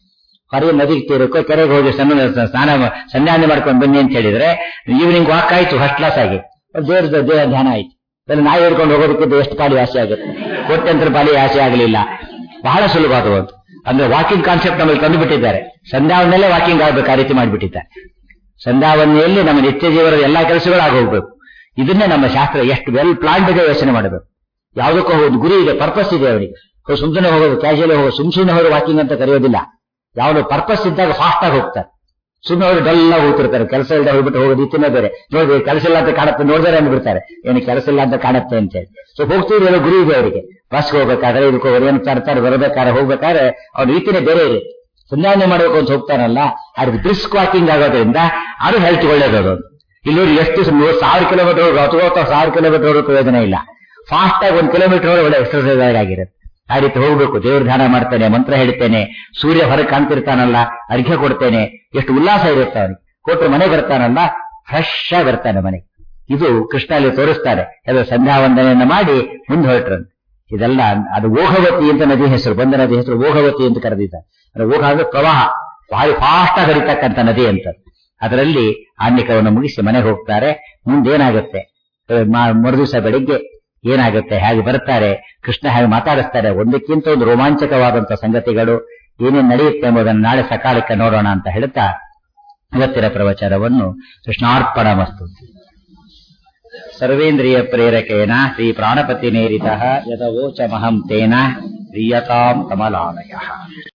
ಹೊರಗೆ ನದಿಗೆ ತೀರಕ್ಕೋ ಕೆರೆಗೆ ಹೋಗಿ ಸಣ್ಣ ಸ್ನಾನ ಸಂಧ್ಯಾನೆ ಮಾಡ್ಕೊಂಡು ಬನ್ನಿ ಅಂತ ಹೇಳಿದ್ರೆ ಈವ್ನಿಂಗ್ ವಾಕ್ ಆಯ್ತು ಫಸ್ಟ್ ಕ್ಲಾಸ್ ಆಗಿ ದೇವ್ರದ ದೇಹ ಧ್ಯಾನ ಆಯ್ತು ಅಲ್ಲಿ ನಾಯಿ ಹಿಡ್ಕೊಂಡು ಹೋಗೋದಕ್ಕಿಂತ ಎಷ್ಟು ಪಾಲಿ ಆಸೆ ಆಗುತ್ತೆ ಕೋಟ್ಯಂತರ ಪಾಲಿ ಆಸೆ ಆಗಲಿಲ್ಲ ಬಹಳ ಸುಲಭ ಅದು ಒಂದು ಅಂದ್ರೆ ವಾಕಿಂಗ್ ಕಾನ್ಸೆಪ್ಟ್ ನಮ್ಮಲ್ಲಿ ತಂದು ಬಿಟ್ಟಿದ್ದಾರೆ ಸಂಧ್ಯಾವನ್ನೆಲ್ಲೇ ವಾಕಿಂಗ್ ಆಗ್ಬೇಕು ಆ ರೀತಿ ಮಾಡಿಬಿಟ್ಟಿದ್ದಾರೆ ಸಂಧ್ಯಾವನ್ನೆಯಲ್ಲಿ ನಮ್ಮ ನಿತ್ಯ ಜೀವನದ ಎಲ್ಲಾ ಕೆಲಸಗಳು ಆಗೋಗ್ಬೇಕು ಇದನ್ನೇ ನಮ್ಮ ಶಾಸ್ತ್ರ ಎಷ್ಟು ವೆಲ್ ಪ್ಲಾನ್ಡ್ ಇದೆ ಯೋಚನೆ ಮಾಡಬೇಕು ಯಾವುದಕ್ಕೂ ಒಂದು ಗುರಿ ಇದೆ ಪರ್ಪಸ್ ಇದೆ ಅವರಿಗೆ ಸುಮ್ಮನೆ ಹೋಗೋದು ಕ್ಯಾಶುಯಲ್ ಹೋಗೋದು ಸುಮ್ ಸುಮ್ಮನೆ ಹೋಗಿ ವಾಕಿಂಗ್ ಅಂತ ಕರೆಯೋದಿಲ್ಲ ಯಾವ್ದು ಪರ್ಪಸ್ ಇದ್ದಾಗ ಫಾಸ್ಟ್ ಆಗಿ ಹೋಗ್ತಾರೆ ಸುಮ್ಮನೆ ಅವರು ಡಲ್ ಆಗಿ ಹೋಗ್ತಿರ್ತಾರೆ ಕೆಲಸ ಇಲ್ಲದೆ ಹೋಗ್ಬಿಟ್ಟು ಹೋಗೋ ರೀತಿನೇ ಬೇರೆ ನೋಡಿ ಕೆಲಸ ಇಲ್ಲ ಅಂತ ಕಾಣುತ್ತೆ ನೋಡಿದ್ರೆ ಅಂದ್ಬಿಡ್ತಾರೆ ಏನು ಕೆಲಸ ಇಲ್ಲ ಅಂತ ಕಾಣುತ್ತೆ ಅಂತ ಹೇಳಿ ಸೊ ಹೋಗ್ತಿದ್ರೆ ಏನೋ ಗುರಿ ಇದೆ ಅವರಿಗೆ ಬಸ್ಗೆ ಹೋಗ್ಬೇಕಾದ್ರೆ ಇದಕ್ಕೆ ಹೋಗೋದು ಏನು ತರ್ತಾರೆ ಬರಬೇಕಾದ್ರೆ ಹೋಗ್ಬೇಕಾದ್ರೆ ಅವ್ರ ರೀತಿನೇ ಬೇರೆ ಇದೆ ಸಂಧಾನ ಮಾಡಬೇಕು ಅಂತ ಹೋಗ್ತಾರಲ್ಲ ಅದಕ್ಕೆ ಬ್ರಿಸ್ಕ್ ವಾಕಿಂಗ್ ಆಗೋದ್ರಿಂದ ಅದು ಹೆಲ್ತ್ ಒಳ್ಳೇದು ಇಲ್ಲಿ ನೋಡಿ ಎಷ್ಟು ನೂರು ಸಾವಿರ ಕಿಲೋಮೀಟರ್ ಅಥವಾ ಅಥವಾ ಸಾವಿರ ಕಿಲೋಮೀಟರ್ ಹೋಗೋ ಪ್ರಯೋಜನ ಇಲ್ಲ ಫಾಸ್ಟ್ ಆಗಿ ಒಂದು ಕಿಲೋಮೀಟರ್ ಒಳ್ಳೆ ಎಕ್ಸರ್ಸೈಸ್ ಆಗಿರುತ್ತೆ ಆ ರೀತಿ ಹೋಗ್ಬೇಕು ದೇವ್ರ ಧ್ಯಾನ ಮಾಡ್ತೇನೆ ಮಂತ್ರ ಹೇಳ್ತೇನೆ ಸೂರ್ಯ ಹೊರಗೆ ಕಾಣ್ತಿರ್ತಾನಲ್ಲ ಅರ್ಘ್ಯ ಕೊಡ್ತೇನೆ ಎಷ್ಟು ಉಲ್ಲಾಸ ಇರುತ್ತೆ ಅವನಿಗೆ ಕೊಟ್ಟರೆ ಮನೆ ಬರ್ತಾನಲ್ಲ ಫ್ರೆಶ್ ಆಗಿ ಬರ್ತಾನೆ ಮನೆ ಇದು ಕೃಷ್ಣ ಅಲ್ಲಿ ತೋರಿಸ್ತಾರೆ ಎಲ್ಲ ಸಂಧ್ಯಾ ವಂದನೆಯನ್ನ ಮಾಡಿ ಮುಂದೆ ಹೊರಟ್ರಂತೆ ಇದೆಲ್ಲ ಅದು ಓಘವತಿ ಅಂತ ನದಿ ಹೆಸರು ಬಂದ ನದಿ ಹೆಸರು ಓಘವತಿ ಅಂತ ಕರೆದಿದ್ದಾರೆ ಅಂದ್ರೆ ಓಘ ಅಂದ್ರೆ ಪ್ರವಾಹ ಭಾರಿ ಫಾಸ್ಟ್ ಆಗಿ ಹರಿತಕ್ಕಂಥ ನದಿ ಅಂತ ಅದರಲ್ಲಿ ಆನ್ನಿಕವನ್ನು ಮುಗಿಸಿ ಮನೆಗೆ ಹೋಗ್ತಾರೆ ಮುಂದೇನಾಗುತ್ತೆ ಮರುದಿವಸ ಬೆಳಿಗ್ಗೆ ಏನಾಗುತ್ತೆ ಹೇಗೆ ಬರ್ತಾರೆ ಕೃಷ್ಣ ಹೇಗೆ ಮಾತಾಡಿಸ್ತಾರೆ ಒಂದಕ್ಕಿಂತ ಒಂದು ರೋಮಾಂಚಕವಾದಂತಹ ಸಂಗತಿಗಳು ಏನೇನು ನಡೆಯುತ್ತೆ ಎಂಬುದನ್ನು ನಾಳೆ ಸಕಾಲಕ್ಕೆ ನೋಡೋಣ ಅಂತ ಹೇಳ್ತಾ ಇವತ್ತಿನ ಪ್ರವಚನವನ್ನು ಕೃಷ್ಣಾರ್ಪಣ ಮಸ್ತು ಸರ್ವೇಂದ್ರಿಯ ಪ್ರೇರಕೇನ ಶ್ರೀ ಪ್ರಾಣಪತಿ ನೇರಿತ ಯದವೋಚಮಹಂ ತೇನ ಪ್ರಿಯತಾಂ ಕಮಲಾಲಯ